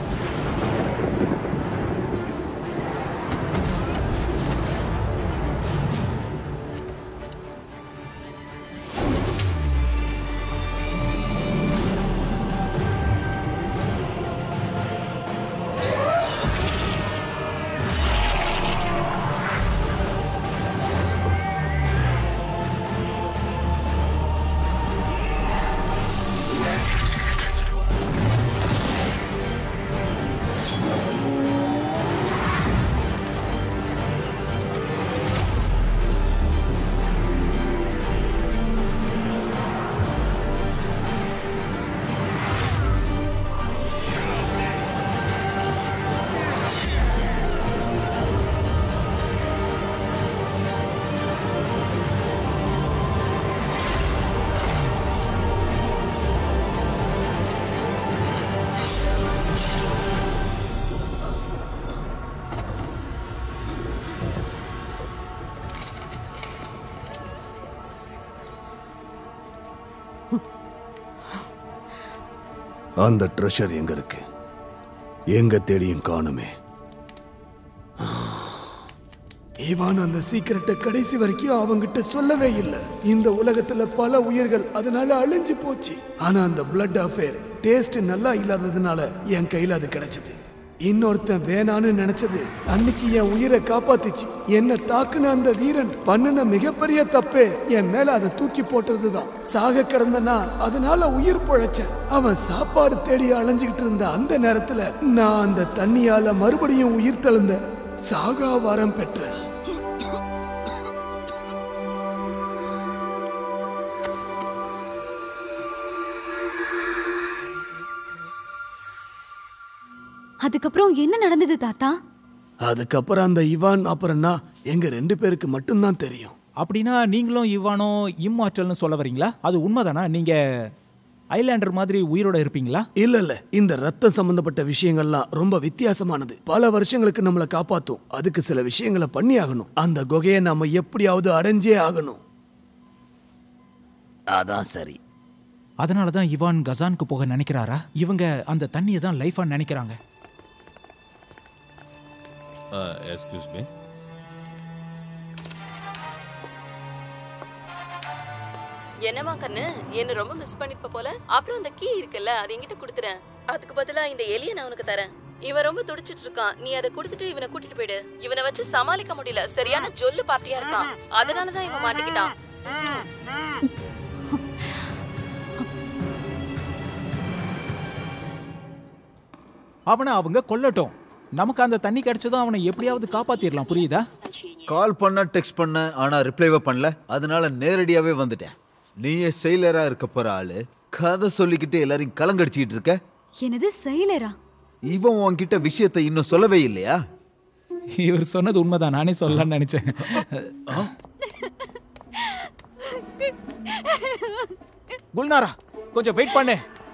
அந்த ட்ரெஷர் எங்க இருக்கு எங்க தேடியும் காணுமே இவான் அந்த சீக்கிரட்டை கடைசி வரைக்கும் அவங்கிட்ட சொல்லவே இல்லை இந்த உலகத்துல பல உயிர்கள் அதனால அழிஞ்சு போச்சு ஆனா அந்த பிளட் அஃபேர் டேஸ்ட் நல்லா இல்லாததுனால என் கையில அது கிடைச்சது இன்னொருத்தன் வேணான்னு நினைச்சது அன்னைக்கு என் உயிரை காப்பாத்துச்சு என்ன தாக்குன அந்த வீரன் பண்ணுன மிகப்பெரிய தப்பே என் மேல அதை தூக்கி போட்டதுதான் சாக கிடந்தனா அதனால உயிர் பொழைச்சேன் அவன் சாப்பாடு தேடி அலைஞ்சுக்கிட்டு இருந்த அந்த நேரத்துல நான் அந்த தண்ணியால மறுபடியும் உயிர் தெழுந்த சாகா வரம் பெற்றேன் அதுக்கப்புறம் என்ன நடந்தது தாத்தா அதுக்கப்புறம் அந்த இவான் அப்புறம் நான் எங்க ரெண்டு பேருக்கு மட்டும்தான் தெரியும் அப்படின்னா நீங்களும் இவானோ இம்மாற்றல்னு சொல்ல வரீங்களா அது உண்மைதானா நீங்க ஐலாண்டர் மாதிரி உயிரோட இருப்பீங்களா இல்ல இல்ல இந்த ரத்தம் சம்பந்தப்பட்ட விஷயங்கள்லாம் ரொம்ப வித்தியாசமானது பல வருஷங்களுக்கு நம்மள காப்பாத்தும் அதுக்கு சில விஷயங்களை பண்ணி ஆகணும் அந்த குகையை நாம எப்படியாவது அடைஞ்சே ஆகணும் அதான் சரி அதனால தான் இவான் கசானுக்கு போக நினைக்கிறாரா இவங்க அந்த தண்ணியை தான் லைஃபா நினைக்கிறாங்க எஸ்கியூஸ் மீ என்னமா கண்ணு என்ன ரொம்ப மிஸ் பண்ணிருப்ப போல அப்புறம் அந்த கீ இருக்குல்ல அது என்கிட்ட கொடுத்துறேன் அதுக்கு பதிலா இந்த எலிய நான் உனக்கு தரேன் இவன் ரொம்ப துடிச்சிட்டு இருக்கான் நீ அதை கொடுத்துட்டு இவனை கூட்டிட்டு போயிடு இவனை வச்சு சமாளிக்க முடியல சரியான ஜொல்லு பார்ட்டியா இருக்கான் அதனாலதான் இவன் மாட்டிக்கிட்டான் அவனை அவங்க கொல்லட்டும் நமக்கு அந்த தண்ணி கிடைச்சதும் அவனை எப்படியாவது காப்பாத்திரலாம் புரியுதா கால் பண்ண டெக்ஸ்ட் பண்ண ஆனா ரிப்ளைவே பண்ணல அதனால நேரடியாவே வந்துட்டேன் நீயே செயலரா இருக்க போற ஆளு கதை சொல்லிக்கிட்டு எல்லாரையும் கலங்கடிச்சிட்டு இருக்க எனது செயலரா இவன் உன்கிட்ட விஷயத்தை இன்னும் சொல்லவே இல்லையா இவர் சொன்னது உண்மைதான் நானே சொல்லலாம்னு நினைச்சேன் குல்நாரா கொஞ்சம் வெயிட் பண்ணு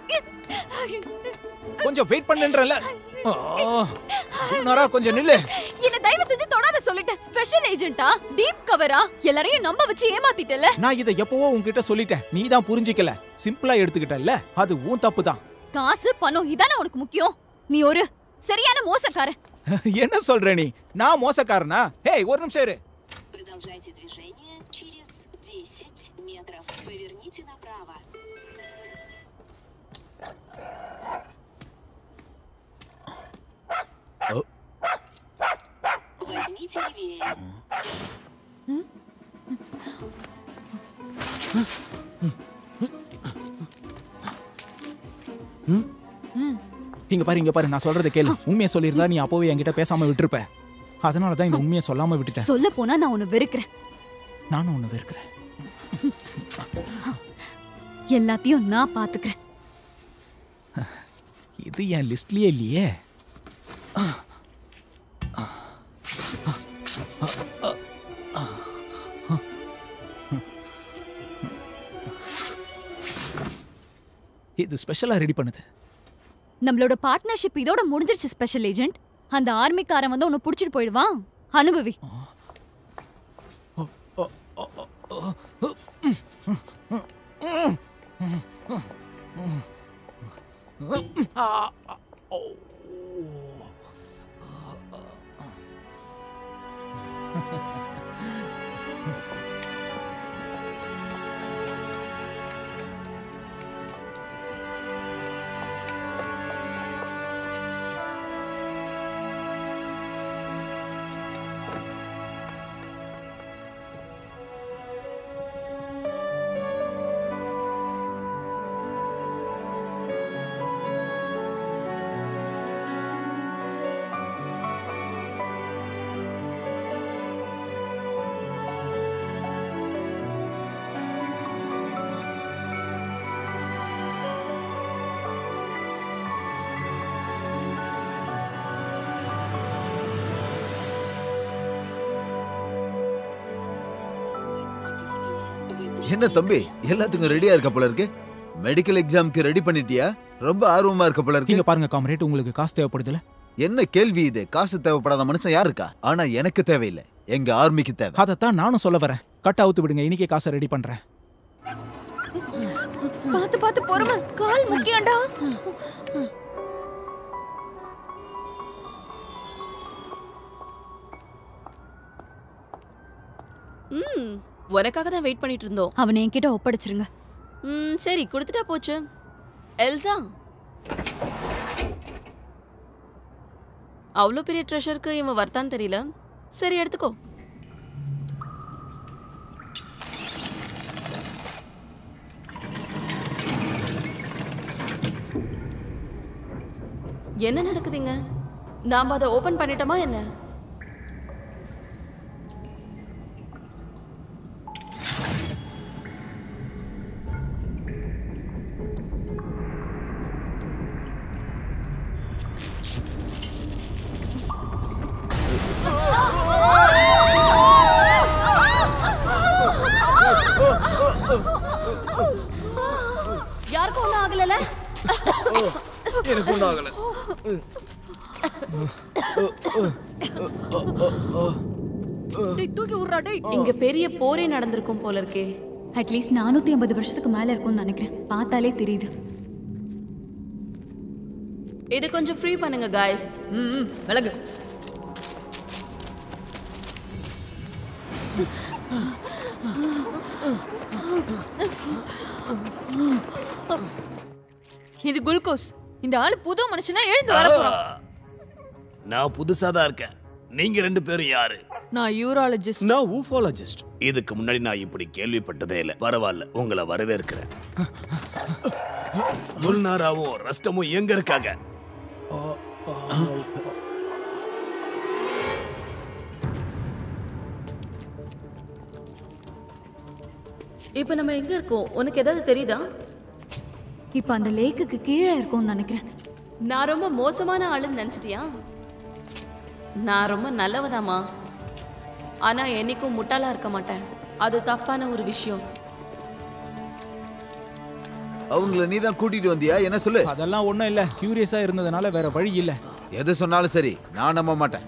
கொஞ்சம் வெயிட் பண்ணுன்றல குல்நாரா கொஞ்சம் நில்லு என்ன தயவு செஞ்சு தொடாத சொல்லிட்டேன் ஸ்பெஷல் ஏஜென்ட்டா டீப் கவரா எல்லாரையும் நம்ப வச்சு ஏமாத்திட்டல நான் இதை எப்பவோ உன்கிட்ட சொல்லிட்டேன் நீ தான் புரிஞ்சிக்கல சிம்பிளா எடுத்துக்கிட்டல்ல அது உன் தப்பு தான் காசு பணம் இதானே உனக்கு முக்கியம் நீ ஒரு சரியான மோசக்காரன் என்ன சொல்ற நீ நான் மோசக்காரனா ஹேய் ஒரு நிமிஷம் இரு Продолжайте движение через 10 метров. Поверните направо. Возьмите левее. இங்க பாரு இங்க பாரு நான் சொல்றதை கேளு உண்மையை சொல்லியிருந்தா நீ அப்போவே என்கிட்ட பேசாம விட்டுருப்ப அதனால தான் இந்த உண்மையை சொல்லாம விட்டுட்டேன் சொல்ல போனா நான் உன்னை வெறுக்கிறேன் நானும் ஒண்ணு வெறுக்கிறேன் எல்லாத்தையும் நான் பாத்துக்கிறேன் இது என் லிஸ்ட்லயே இல்லையே இது ஸ்பெஷலா ரெடி பண்ணுது நம்மளோட பார்ட்னர்ஷிப் இதோட முடிஞ்சிருச்சு ஸ்பெஷல் ஏஜென்ட் அந்த ஆர்மிக்காரன் வந்து உன்னை புடிச்சிட்டு போயிடுவான் அனுபவி என்ன தம்பி எல்லாத்துக்கும் ரெடியா இருக்க போல இருக்கு மெடிக்கல் எக்ஸாம்க்கு ரெடி பண்ணிட்டியா ரொம்ப ஆர்வமா இருக்க போல இருக்கு இங்க பாருங்க காம்ரேட் உங்களுக்கு காசு தேவைப்படுதுல என்ன கேள்வி இது காசு தேவைப்படாத மனுஷன் யார் இருக்கா ஆனா எனக்கு தேவையில்லை எங்க ஆர்மிக்கு தேவை அதைத்தான் நானும் சொல்ல வரேன் கட் அவுத்து விடுங்க இன்னைக்கே காசை ரெடி பண்றேன் பாத்து பாத்து பொறுமை கால் முக்கியம்டா ம் உனக்காக தான் வெயிட் பண்ணிட்டு இருந்தோம் அவனை என்கிட்ட ஒப்படைச்சிருங்க ம் சரி கொடுத்துட்டா போச்சு எல்சா அவ்வளோ பெரிய ட்ரெஷருக்கு இவன் வர்த்தான்னு தெரியல சரி எடுத்துக்கோ என்ன நடக்குதுங்க நாம அதை ஓபன் பண்ணிட்டோமா என்ன யாருக்கும் ஒன்றும் ஆகல எனக்கு ஒன்றும் ஆகல டேய் தூக்கி விட்றா டேய் இங்க பெரிய போரே நடந்திருக்கும் போல இருக்கே அட்லீஸ்ட் நானூத்தி ஐம்பது வருஷத்துக்கு மேல இருக்கும்னு நினைக்கிறேன் பார்த்தாலே தெரியுது இது கொஞ்சம் ஃப்ரீ பண்ணுங்க காய்ஸ் ம் ம், விலகு இது குளுக்கோஸ் இந்த ஆளு புது மனுஷனா எழுந்து வர போறான் நான் புதுசா தான் இருக்கேன் நீங்க ரெண்டு பேரும் யாரு நான் யூராலஜிஸ்ட் நான் ஊஃபாலஜிஸ்ட் இதுக்கு முன்னாடி நான் இப்படி கேள்விப்பட்டதே இல்ல பரவாயில்ல உங்களை வரவேற்கிறேன் குல்நாராவும் ரஸ்டமும் எங்க இருக்காங்க இப்போ நம்ம எங்க இருக்கோம் உனக்கு ஏதாவது தெரியுதா இப்போ அந்த லேக்குக்கு கீழே இருக்கும்னு நினைக்கிறேன் நான் ரொம்ப மோசமான ஆளுன்னு நினைச்சிட்டியா நான் ரொம்ப நல்லவதாம்மா ஆனா என்னைக்கும் முட்டாளா இருக்க மாட்டேன் அது தப்பான ஒரு விஷயம் அவங்கள நீ தான் கூட்டிட்டு வந்தியா என்ன சொல்லு அதெல்லாம் ஒண்ணும் இல்ல கியூரியஸா இருந்ததுனால வேற வழி இல்ல எது சொன்னாலும் சரி நான் நம்ப மாட்டேன்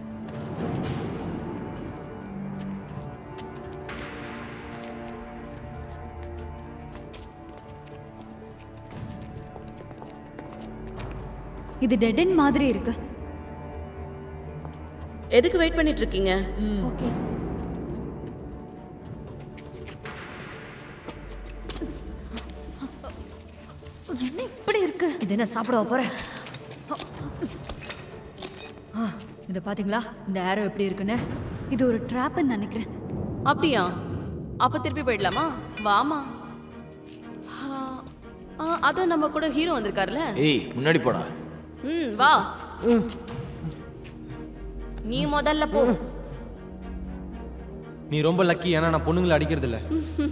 இது டெட் எண்ட் மாதிரி இருக்கு எதுக்கு வெயிட் பண்ணிட்டு இருக்கீங்க ஓகே என்ன இப்படி இருக்கு இது என்ன சாப்பிட போற இத பாத்தீங்களா இந்த ஏரோ எப்படி இருக்குன்னு இது ஒரு ட்ராப்னு நினைக்கிறேன் அப்படியா அப்ப திருப்பி போயிடலாமா வாமா ஆ, ஆ, அதான் நம்ம கூட ஹீரோ வந்திருக்காருல்ல ஏய் முன்னாடி போடா ம் வா நீ முதல்ல போ நீ ரொம்ப லக்கி ஏன்னா நான் பொண்ணுங்களை அடிக்கிறது இல்ல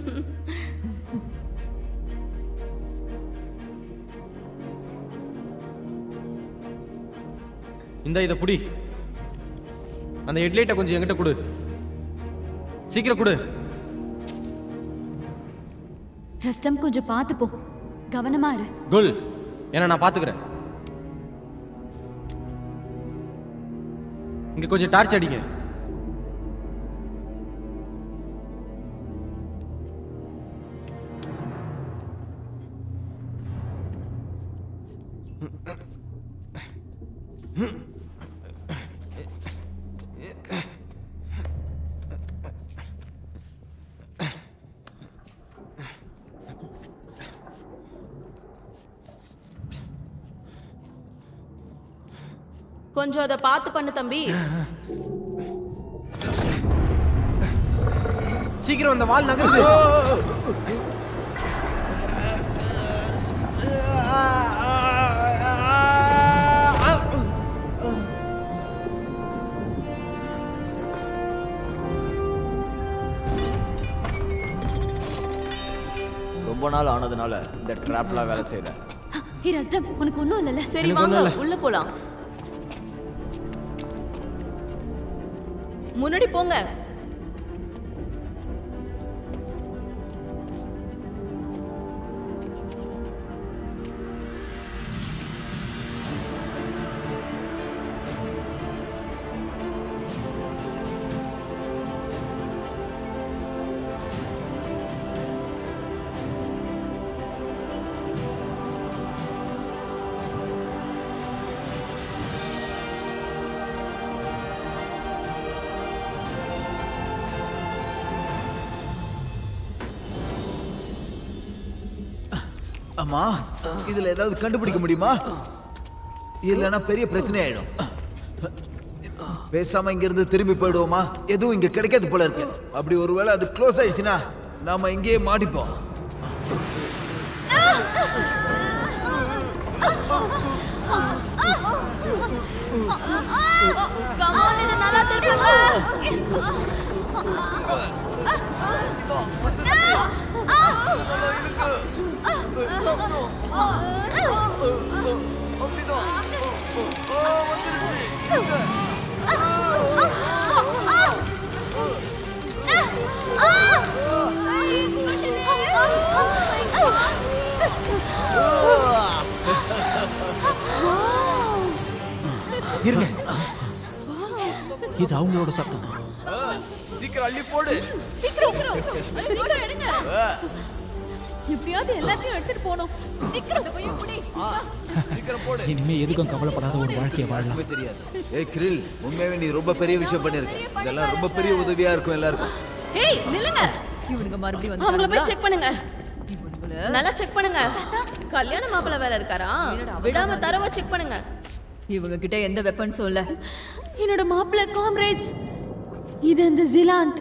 இந்த இதை புடி அந்த ஹெட்லைட்டை கொஞ்சம் என்கிட்ட கொடு சீக்கிரம் கொடு ரஸ்டம் கொஞ்சம் பார்த்து போ கவனமா இரு குல் ஏன்னா நான் பாத்துக்கிறேன் இங்க கொஞ்சம் டார்ச் அடிங்க கொஞ்சம் அதை பார்த்து பண்ணு தம்பி சீக்கிரம் அந்த வால் நகருது ரொம்ப நாள் ஆனதுனால இந்த ட்ராப்லாம் வேலை செய்யல ஹே ரஸ்டம் உனக்கு ஒன்றும் இல்லைல்ல சரி வாங்க உள்ள போலாம் முன்னாடி போங்க அம்மா இதுல ஏதாவது கண்டுபிடிக்க முடியுமா இல்லைன்னா பெரிய பிரச்சனை ஆயிடும் பேசாம இங்க இருந்து திரும்பி போயிடுவோமா எதுவும் இங்க கிடைக்காது போல இருக்கு அப்படி ஒருவேளை அது க்ளோஸ் ஆயிடுச்சுன்னா நாம இங்கேயே மாட்டிப்போம் கமான் இது நல்லா திருப்புங்க Ah! இருங்க இது அவங்களோட சத்தம் சீக்கிரம் அள்ளி போடு சீக்கிரம் சீக்கிரம் எடுங்க எப்படியாவது எல்லாத்தையும் எடுத்துட்டு போகணும் சீக்கிரம் போய் முடி சீக்கிரம் போடு இனிமே எதுக்கும் கவலைப்படாத ஒரு வாழ்க்கையை வாழலாம் தெரியாது ஏய் கிரில் உண்மையாவே நீ ரொம்ப பெரிய விஷயம் பண்ணிருக்க இதெல்லாம் ரொம்ப பெரிய உதவியா இருக்கும் எல்லாருக்கும் ஏய் நில்லுங்க இவனுங்க மறுபடியும் வந்து அவங்கள போய் செக் பண்ணுங்க நல்லா செக் பண்ணுங்க கல்யாண மாப்பிள்ளை வேலை இருக்காரா விடாம தரவா செக் பண்ணுங்க இவங்க கிட்ட எந்த வெப்பன்ஸும் இல்ல என்னோட மாப்பிள்ளை காம்ரேட்ஸ் இது அந்த ஜிலாண்ட்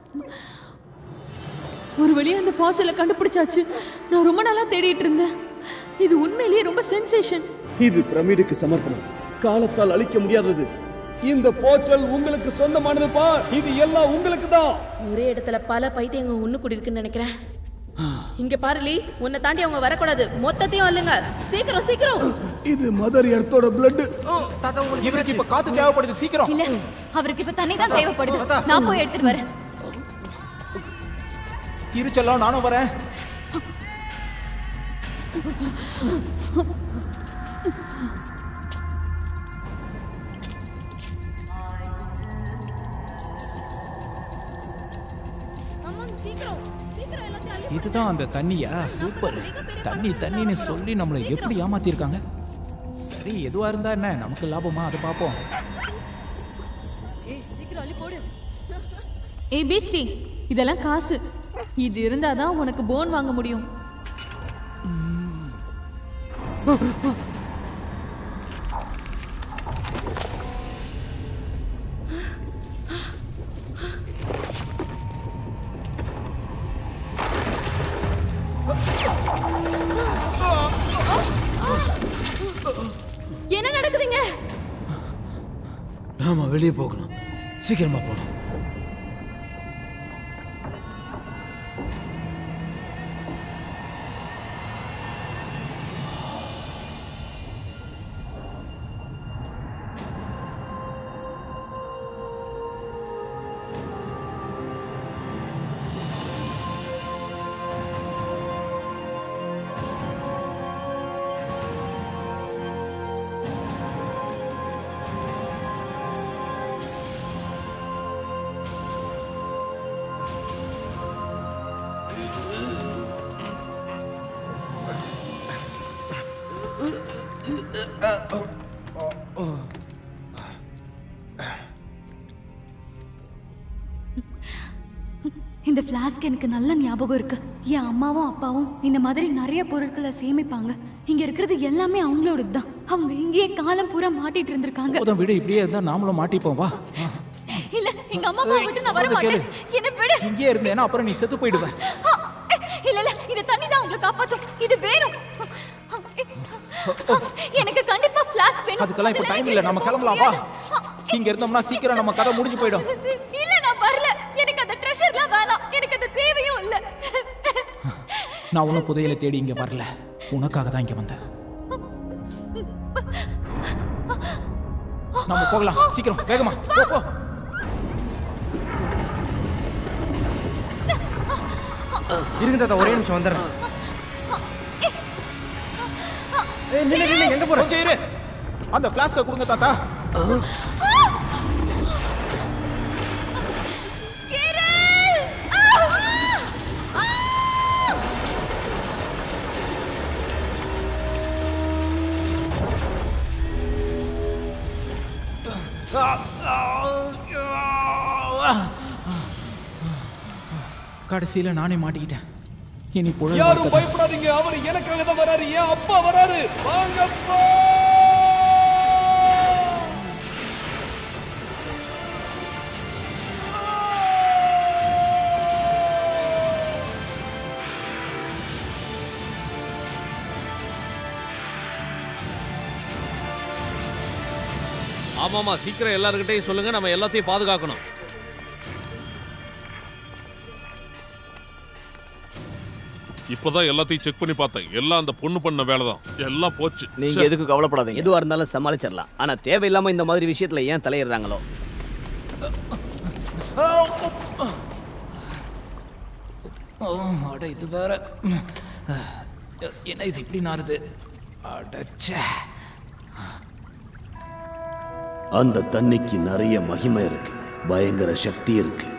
ஒரு வழியா அந்த ஃபாசிலை கண்டுபிடிச்சாச்சு நான் ரொம்ப நாளா தேடிட்டு இருந்தேன் இது உண்மையிலேயே ரொம்ப சென்சேஷன் இது பிரமிடுக்கு சமர்ப்பணம் காலத்தால் அழிக்க முடியாதது இந்த போர்ட்டல் உங்களுக்கு சொந்தமானதுப்பா இது எல்லாம் உங்களுக்கு தான் ஒரே இடத்துல பல பைத்தியங்க ஒண்ணு கூடி இருக்குன்னு நினைக்கிறேன் இங்க பாரு லீ உன்னை தாண்டி அவங்க வரக்கூடாது மொத்தத்தையும் அல்லுங்க சீக்கிரம் சீக்கிரம் இது மதர் எர்த்தோட பிளட் இவருக்கு இப்ப காத்து தேவைப்படுது சீக்கிரம் இல்ல அவருக்கு இப்ப தண்ணி தான் தேவைப்படுது நான் போய் எடுத்துட்டு வரேன் இருச்செல்லாம் நானும் வரேன் சீக்கிரம் சீக்கிரம் எல்லாத்தையும் அள்ளி இதுதான் அந்த தண்ணியா சூப்பர் தண்ணி தண்ணின்னு சொல்லி நம்மளை எப்படி ஏமாத்திருக்காங்க சரி எதுவா இருந்தா என்ன நமக்கு லாபமா அதை பார்ப்போம் சீக்கிரம் அள்ளி போடு ஏய் பீஸ்டி இதெல்லாம் காசு இது இருந்தாதான் உனக்கு போன் வாங்க முடியும் என்ன நடக்குதுங்க நாம வெளியே போகணும் சீக்கிரமா போகணும் இந்த ஃப்ளாஸ்க் எனக்கு நல்ல ஞாபகம் இருக்கு என் அம்மாவும் அப்பாவும் இந்த மாதிரி நிறைய பொருட்களை சேமிப்பாங்க இங்க இருக்கிறது எல்லாமே அவங்களோடது தான் அவங்க இங்கேயே காலம் பூரா மாட்டிட்டு இருந்திருக்காங்க போதும் விடு இப்படியே இருந்தா நாமளும் மாட்டிப்போம் வா இல்ல எங்க அம்மா அப்பா விட்டு நான் வர சொல்றத கேளு. மாட்டேன் என்ன விடு இங்கேயே இருந்தேன்னா அப்புறம் நீ செத்து போயிடுவ ஆ, இல்ல இல்ல இந்த தண்ணி தான் உங்களை காப்பாத்தும் இது வேணும் எனக்கு கண்டிப்பா ஃபிளாஸ்க் வேணும் அதுக்கெல்லாம் இப்ப டைம் இல்ல நம்ம கிளம்பலாம் வா இங்க இருந்தோம்னா சீக்கிரம் நம்ம கதை முடிஞ்சு போயிடும் இல்ல நான் வரல எனக்கு அந்த ட்ரெஷர்லாம் வேணாம் எனக்கு அந்த தேவையும் இல்ல நான் ஒன்றும் புதையலை தேடி இங்க வரல உனக்காக தான் இங்க வந்தேன் நம்ம போகலாம் சீக்கிரம் வேகமா போ போ இருங்க தாத்தா ஒரே நிமிஷம் வந்துடுறேன் ஏய், நில்லு, நில்லு, எங்க போற கொஞ்சம் இரு அந்த ஃபிளாஸ்க கொடுங்க தாத்தா கடைசியில நானே மாட்டிக்கிட்டேன் இனி புழல் யாரும் வார்த்தை தான். பயப்படாதீங்க அவர் எனக்காக தான் வராரு என் அப்பா வராரு வாங்கப்பா ஆமாமா சீக்கிரம் எல்லாருக்கிட்டையும் சொல்லுங்க நம்ம எல்லாத்தையும் பாதுகாக்கணும் இப்பதான் எல்லாத்தையும் செக் பண்ணி பார்த்தேன் எல்லாம் அந்த பொண்ணு பண்ண வேலை தான் எல்லாம் போச்சு நீங்க சே. எதுக்கு கவலைப்படாதீங்க எதுவா இருந்தாலும் சமாளிச்சிடலாம் ஆனா தேவையில்லாம இந்த மாதிரி விஷயத்துல ஏன் தலையிடுறாங்களோ ஓ, அட இது வேற என்ன இது இப்படி நாறுது அடச்சே அந்த தண்ணிக்கு நிறைய மகிமை இருக்கு பயங்கர சக்தி இருக்கு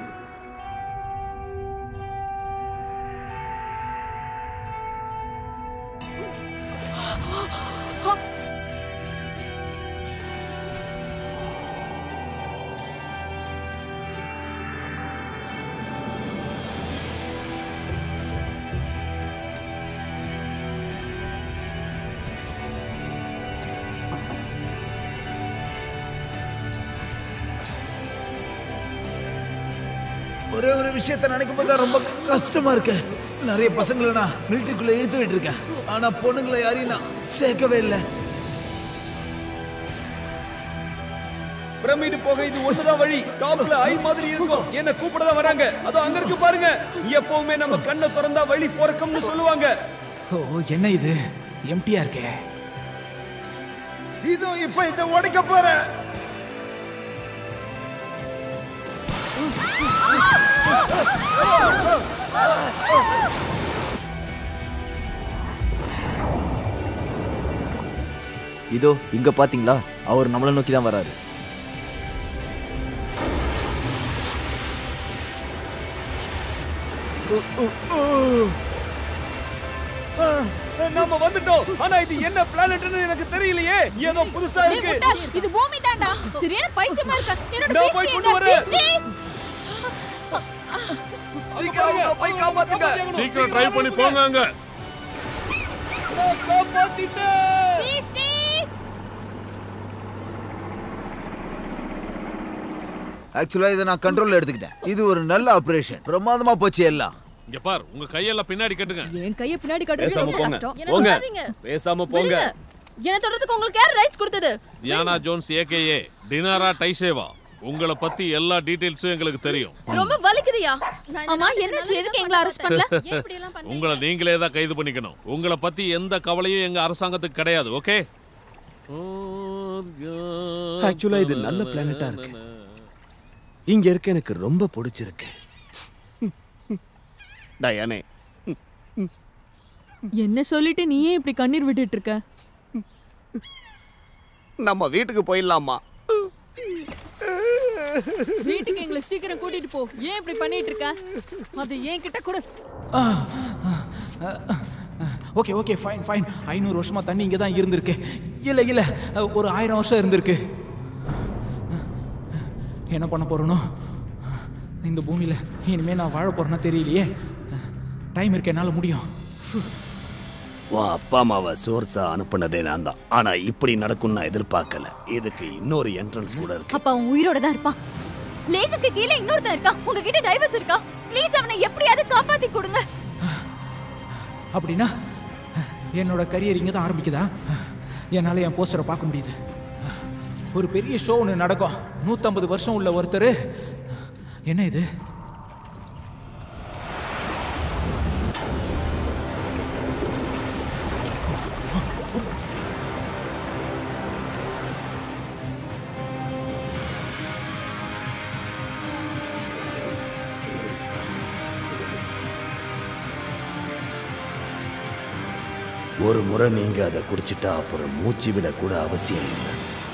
ஒரே ஒரு விஷயத்த நினைக்கும் போது தான் ரொம்ப கஷ்டமா இருக்கு நிறைய பசங்களை நான் மிலிட்டரிக்குள்ள இழுத்து விட்டுருக்கேன் ஆனா பொண்ணுங்களை யாரையும் நான் சேர்க்கவே இல்லை பிரமிடு போக இது ஒண்ணுதான் வழி டாப்ல ஐ மாதிரி இருக்கும் என்ன கூப்பிட தான் வராங்க அதோ அங்க இருக்கு பாருங்க எப்பவுமே நம்ம கண்ணை திறந்தா வழி பிறக்கும்னு சொல்லுவாங்க ஓ என்ன இது எம்டியா இருக்கே இதோ இப்ப இதை உடைக்க போறேன் இதோ இங்க பாத்தீங்களா அவர் நம்மளை நோக்கி தான் வராரு நாம வந்துட்டோம் ஆனா இது என்ன பிளானட்னு எனக்கு தெரியலையே ஏதோ புதுசா டேய் இருக்கு முட்டா, இது பூமி தான்டா சரியான பைத்தியமா இருக்க என்னோட நான் பேஸ்டி போய் எங்க? கொண்டு வரேன். பேஸ்டி! சீக்கிரம் போய் காப்பாத்துங்க சீக்கிரம் ட்ரை பண்ணி போங்க அங்க நான் காப்பாத்திட்டேன் பேஸ்டி! ஆக்சுவலா இதை நான் கண்ட்ரோல்ல எடுத்துக்கிட்டேன் இது ஒரு நல்ல ஆபரேஷன் பிரமாதமா போச்சு எல்லாம் இங்க பார் உங்க கையெல்லாம் பின்னாடி கட்டுங்க என் கைய பின்னாடி பேசாம கட்டுறது போங்க. கஷ்டம் என்ன போங்க. பண்ணாதீங்க. பேசாம போங்க விடுங்க. என்ன தொடர்றதுக்கு உங்களுக்கு யார் ரைட்ஸ் கொடுத்தது தியானா ஜோன்ஸ் ஏகேஏ டினாரா டைசேவா உங்களை பத்தி எல்லா டீடைல்ஸும் எங்களுக்கு தெரியும் ரொம்ப வலிக்குதுயா ஆமா என்னாச்சு எதுக்கு எங்களை அரெஸ்ட் பண்ணல உங்களை நீங்களே தான் கைது பண்ணிக்கணும் உங்களை பத்தி எந்த கவலையும் எங்க அரசாங்கத்துக்கு கிடையாது ஓகே ஆக்சுவலா இது நல்ல பிளானட்டா இருக்கு இங்க இருக்க எனக்கு ரொம்ப பிடிச்சிருக்கு டயானே என்ன சொல்லிட்டு நீயே இப்படி கண்ணீர் விட்டுட்டு இருக்க நம்ம வீட்டுக்கு போயிடலாமா வீட்டுக்கு எங்களை சீக்கிரம் கூட்டிட்டு போ ஏன் இப்படி பண்ணிட்டு இருக்க அது ஏன் கிட்ட கொடு ஓகே ஓகே ஃபைன் ஃபைன் ஐநூறு வருஷமா தண்ணி இங்கே தான் இருந்திருக்கு இல்லை இல்லை ஒரு ஆயிரம் வருஷம் இருந்திருக்கு என்ன பண்ண போறேனோ இந்த பூமியில் இனிமே நான் வாழ போறேன்னா தெரியலையே டைம் இருக்கு என்னால் முடியும் உன் அப்பா அம்மாவை சோர்ஸா அனுப்புனதே நான் தான் ஆனா இப்படி நடக்கும் நான் எதிர்பார்க்கல இதுக்கு இன்னொரு என்ட்ரன்ஸ் கூட இருக்கு அப்ப அவன் உயிரோட தான் இருப்பான் லேக்குக்கு கீழே இன்னொருத்தன் இருக்கான் உங்ககிட்ட டைவர்ஸ் இருக்கா ப்ளீஸ் அவனை எப்படியாவது காப்பாத்தி கொடுங்க அப்படின்னா என்னோட கரியர் இங்கே தான் ஆரம்பிக்குதா என்னால் என் போஸ்டரை பார்க்க முடியுது ஒரு பெரிய ஷோ ஒன்று நடக்கும் நூற்றம்பது வருஷம் உள்ள ஒருத்தர் என்ன இது ஒரு முறை நீங்க அதை குடிச்சிட்டா அப்புறம் மூச்சு விட கூட அவசியம் இல்லை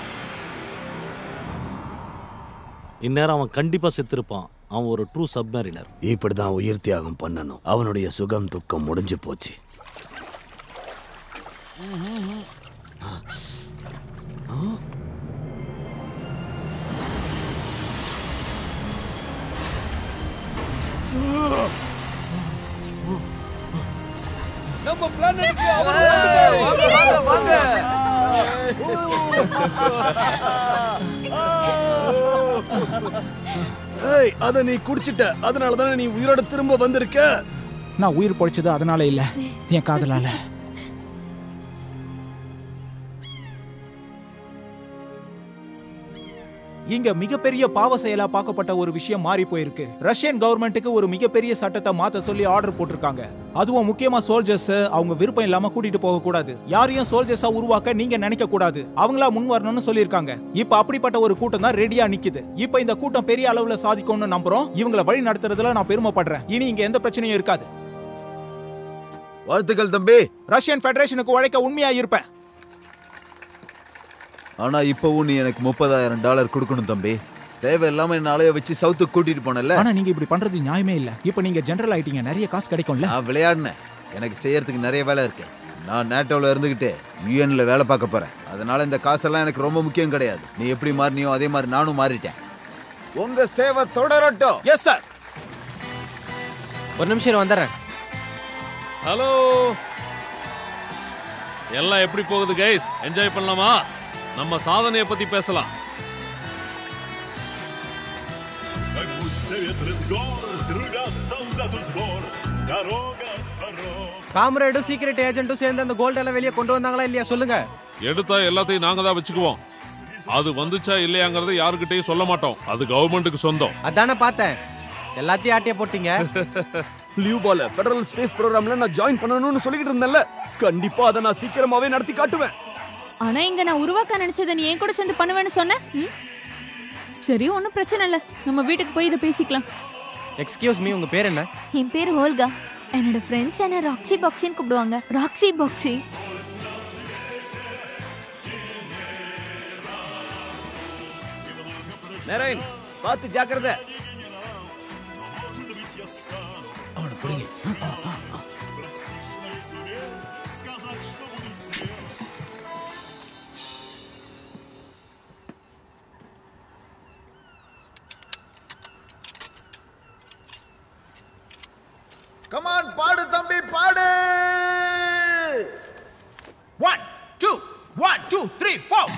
இந்நேரம் அவன் கண்டிப்பா செத்திருப்பான் அவன் ஒரு ட்ரூ சப்மரினர் இப்படிதான் உயிர் தியாகம் பண்ணணும் அவனுடைய சுகம் துக்கம் முடிஞ்சு போச்சு நம்ம பிளானட்டுக்கு அவர் வந்துட்டாரு. வாங்க, வாங்க, ஏய் அத நீ குடிச்சிட்ட அதனால தானே நீ உயிரோட திரும்ப வந்திருக்க நான் உயிர் பொழைச்சது அதனால இல்லை என் காதலால இங்க மிகப்பெரிய பாவ செயலா பார்க்கப்பட்ட ஒரு விஷயம் மாறி போயிருக்கு ரஷ்யன் கவர்மெண்ட்டுக்கு ஒரு மிகப்பெரிய சட்டத்தை மாத்த சொல்லி ஆர்டர் போட்டிருக்காங்க அதுவும் முக்கியமா சோல்ஜர்ஸ் அவங்க விருப்பம் இல்லாம கூட்டிட்டு போக கூடாது யாரையும் சோல்ஜர்ஸா உருவாக்க நீங்க நினைக்க கூடாது அவங்களா முன் வரணும்னு சொல்லியிருக்காங்க இப்ப அப்படிப்பட்ட ஒரு கூட்டம் தான் ரெடியா நிக்குது இப்ப இந்த கூட்டம் பெரிய அளவுல சாதிக்கும்னு நம்புறோம் இவங்கள வழி நடத்துறதுல நான் பெருமைப்படுறேன் இனி இங்க எந்த பிரச்சனையும் இருக்காது வாழ்த்துக்கள் தம்பி ரஷ்யன் ஃபெடரேஷனுக்கு உழைக்க உண்மையா இருப்பேன் ஆனா இப்பவும் நீ எனக்கு முப்பதாயிரம் டாலர் கொடுக்கணும் தம்பி தேவையில்லாம என்ன அலைய வச்சு சவுத்துக்கு கூட்டிட்டு போனல ஆனா நீங்க இப்படி பண்றது நியாயமே இல்ல இப்போ நீங்க ஜெனரல் ஆயிட்டீங்க நிறைய காசு கிடைக்கும்ல நான் விளையாடினேன் எனக்கு செய்யறதுக்கு நிறைய வேலை இருக்கு நான் நேட்டோவில் இருந்துகிட்டு யூஎன்ல வேலை பார்க்க போறேன் அதனால இந்த காசெல்லாம் எனக்கு ரொம்ப முக்கியம் கிடையாது நீ எப்படி மாறினியோ அதே மாதிரி நானும் மாறிட்டேன் உங்க சேவை தொடரட்டும் எஸ் சார் ஒரு நிமிஷம் இரு, வந்துடுறேன் ஹலோ எல்லாம் எப்படி போகுது கைஸ் என்ஜாய் பண்ணலாமா நம்ம சாதனையை பத்தி பேசலாம் Как будто ветры с гор Трубят солдату сбор Дорога от ворот காமரேடும் சீக்ரெட் ஏஜென்ட்டும் சேர்ந்து அந்த கோல்ட் எல்லாம் வெளியே கொண்டு வந்தாங்களா இல்லையா சொல்லுங்க எடுத்தா எல்லாத்தையும் நாங்க தான் வச்சுக்குவோம் அது வந்துச்சா இல்லையாங்கிறத யாருக்கிட்டையும் சொல்ல மாட்டோம் அது கவர்மெண்ட்டுக்கு சொந்தம் அதானே பார்த்தேன் எல்லாத்தையும் ஆட்டிய போட்டீங்க லியூ பால ஃபெடரல் ஸ்பேஸ் ப்ரோக்ராம்ல நான் ஜாயின் பண்ணணும்னு சொல்லிக்கிட்டு இருந்தேன்ல கண்டிப்பா அதை நான் சீக்கிரமாவே நடத்தி காட்டுவேன் ஆனா இங்க நான் உருவாக்க நினைச்சதை நீ ஏன் கூட சேர்ந்து பண்ணுவேன்னு சொன்ன ம்? சரி ஒன்றும் பிரச்சனை இல்லை நம்ம வீட்டுக்கு போய் இதை பேசிக்கலாம் எக்ஸ்கியூஸ் மீ உங்க பேர் என்ன என் பேர் ஹோல்கா என்னோட ஃப்ரெண்ட்ஸ் என்ன ராக்ஸி பாக்ஸின்னு கூப்பிடுவாங்க ராக்ஸி பாக்ஸி நரேன் பார்த்து ஜாக்கிரதை Может быть, я стану Просвещенной суме Сказать, что буду с ним கமான் பாடு தம்பி பாடு one two one two three four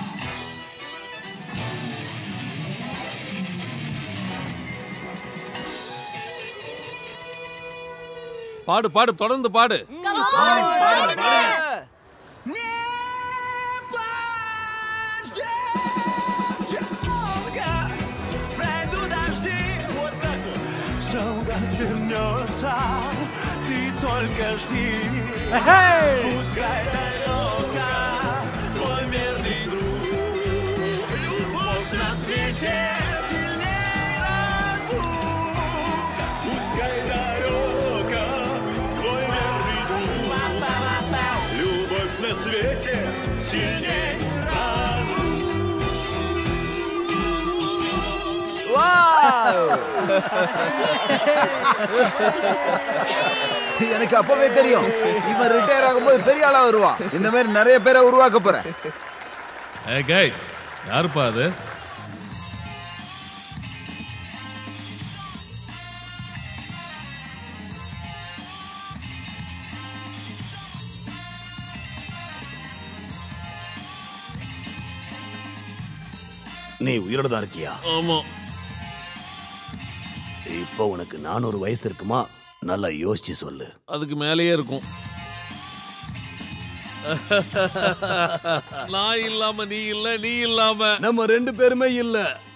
பாடு பாடு தொடர்ந்து பாடு Пройду дожди Вот так вот Солдат вернется Ты только жди Пускай далеко Твой верный друг Любовь на свете Сильней разлука Пускай далеко Твой верный друг Любовь на свете Сильней எனக்கு அப்பவே தெரியும் இவன் ரிட்டையர் ஆகும்போது பெரிய ஆளா வருவான் இந்த மாதிரி நிறைய பேரை உருவாக்க போறேன் ஏ கைஸ் யாருப்பா அது நீ உயிரோட தான் இருக்கியா ஆமா இப்போ உனக்கு நானூறு வயசு இருக்குமா நல்லா யோசிச்சு சொல்லு அதுக்கு மேலேயே இருக்கும் நான் இல்லாம நீ இல்ல நீ இல்லாம நம்ம ரெண்டு பேருமே இல்ல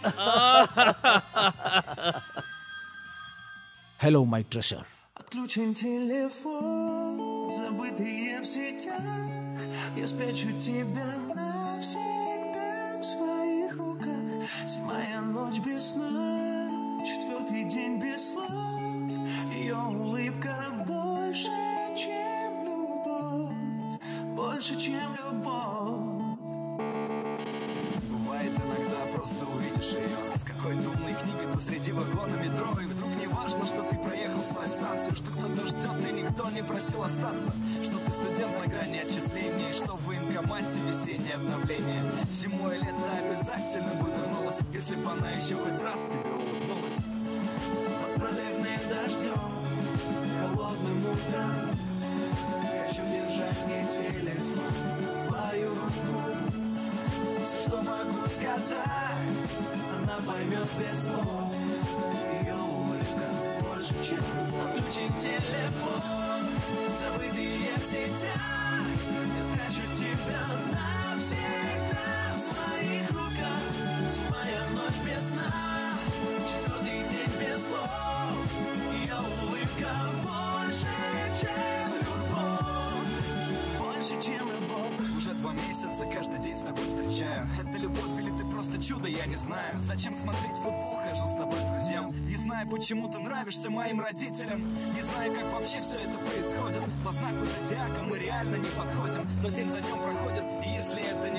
ஹலோ மை ட்ரெஷர் Отключен телефон, забытые в сетях Я спрячу тебя навсегда в своих руках Седьмая ночь без сна, четвертый день без слов Ее улыбка больше, чем любовь Больше, чем любовь Бывает иногда просто увидишь ее С какой-то умной книгой посреди вагона метро И вдруг не важно, что ты проехал свою станцию Что кто-то ждет и никто не просил остаться Что ты студент на грани отчислений Что в военкомате весеннее обновление Зимой лето обязательно бы вернулась Если бы она еще хоть раз тебе улыбнулась Под проливным дождем, холодным утром Хочу держать не телефон, твою руку все, что могу сказать, она поймет без слов. Ее улыбка больше, чем отключить телефон. Забытые в сетях, я спрячу тебя навсегда в своих руках. Седьмая ночь без сна, четвертый день без слов. Ее улыбка больше, чем любовь. Больше, чем любовь. Уже два месяца каждый день с тобой встречаю Это любовь или ты просто чудо, я не знаю Зачем смотреть футбол, хожу с тобой к друзьям Не знаю, почему ты нравишься моим родителям Не знаю, как вообще все это происходит По знаку зодиака мы реально не подходим Но день за днем проходит И если это не любовь,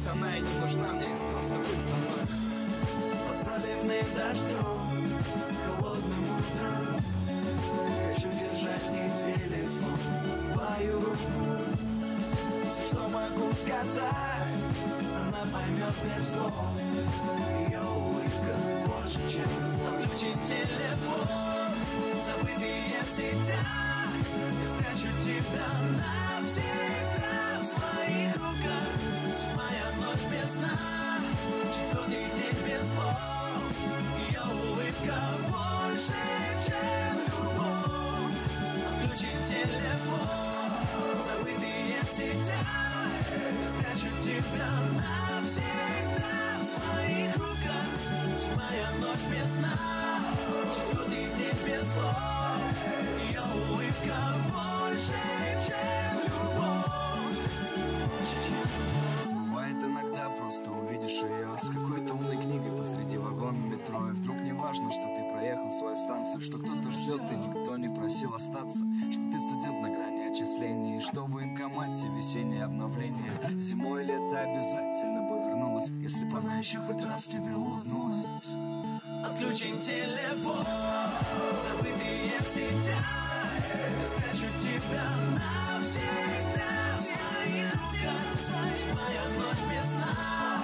она и не нужна мне Просто быть со мной Под проливным дождем Холодным утром Хочу держать не телефон Твою руку Все, что могу сказать Она поймет без слов Ее улыбка больше, чем Отключить телефон Забытые в сетях Я спрячу тебя навсегда В своих руках Седьмая ночь без сна Четвертый день без слов Ее улыбка больше, чем любовь Отключить телефон Забытые в сетях Я спрячу тебя навсегда В своих руках Седьмая ночь без сна Четвертый день без слов Ее улыбка больше, чем любовь Бывает иногда просто увидишь ее С какой-то умной книгой посреди вагона метро И вдруг не важно, что ты проехал свою станцию Что кто-то ждет и никто не просил остаться Что ты студент на грани отчислений И что в военкомате весеннее обновление Зимой лето обязательно бы вернулась Если бы она еще хоть раз тебе улыбнулась Отключим телефон Забытые в сетях Я спрячу тебя навсегда В своих руках Седьмая ночь без сна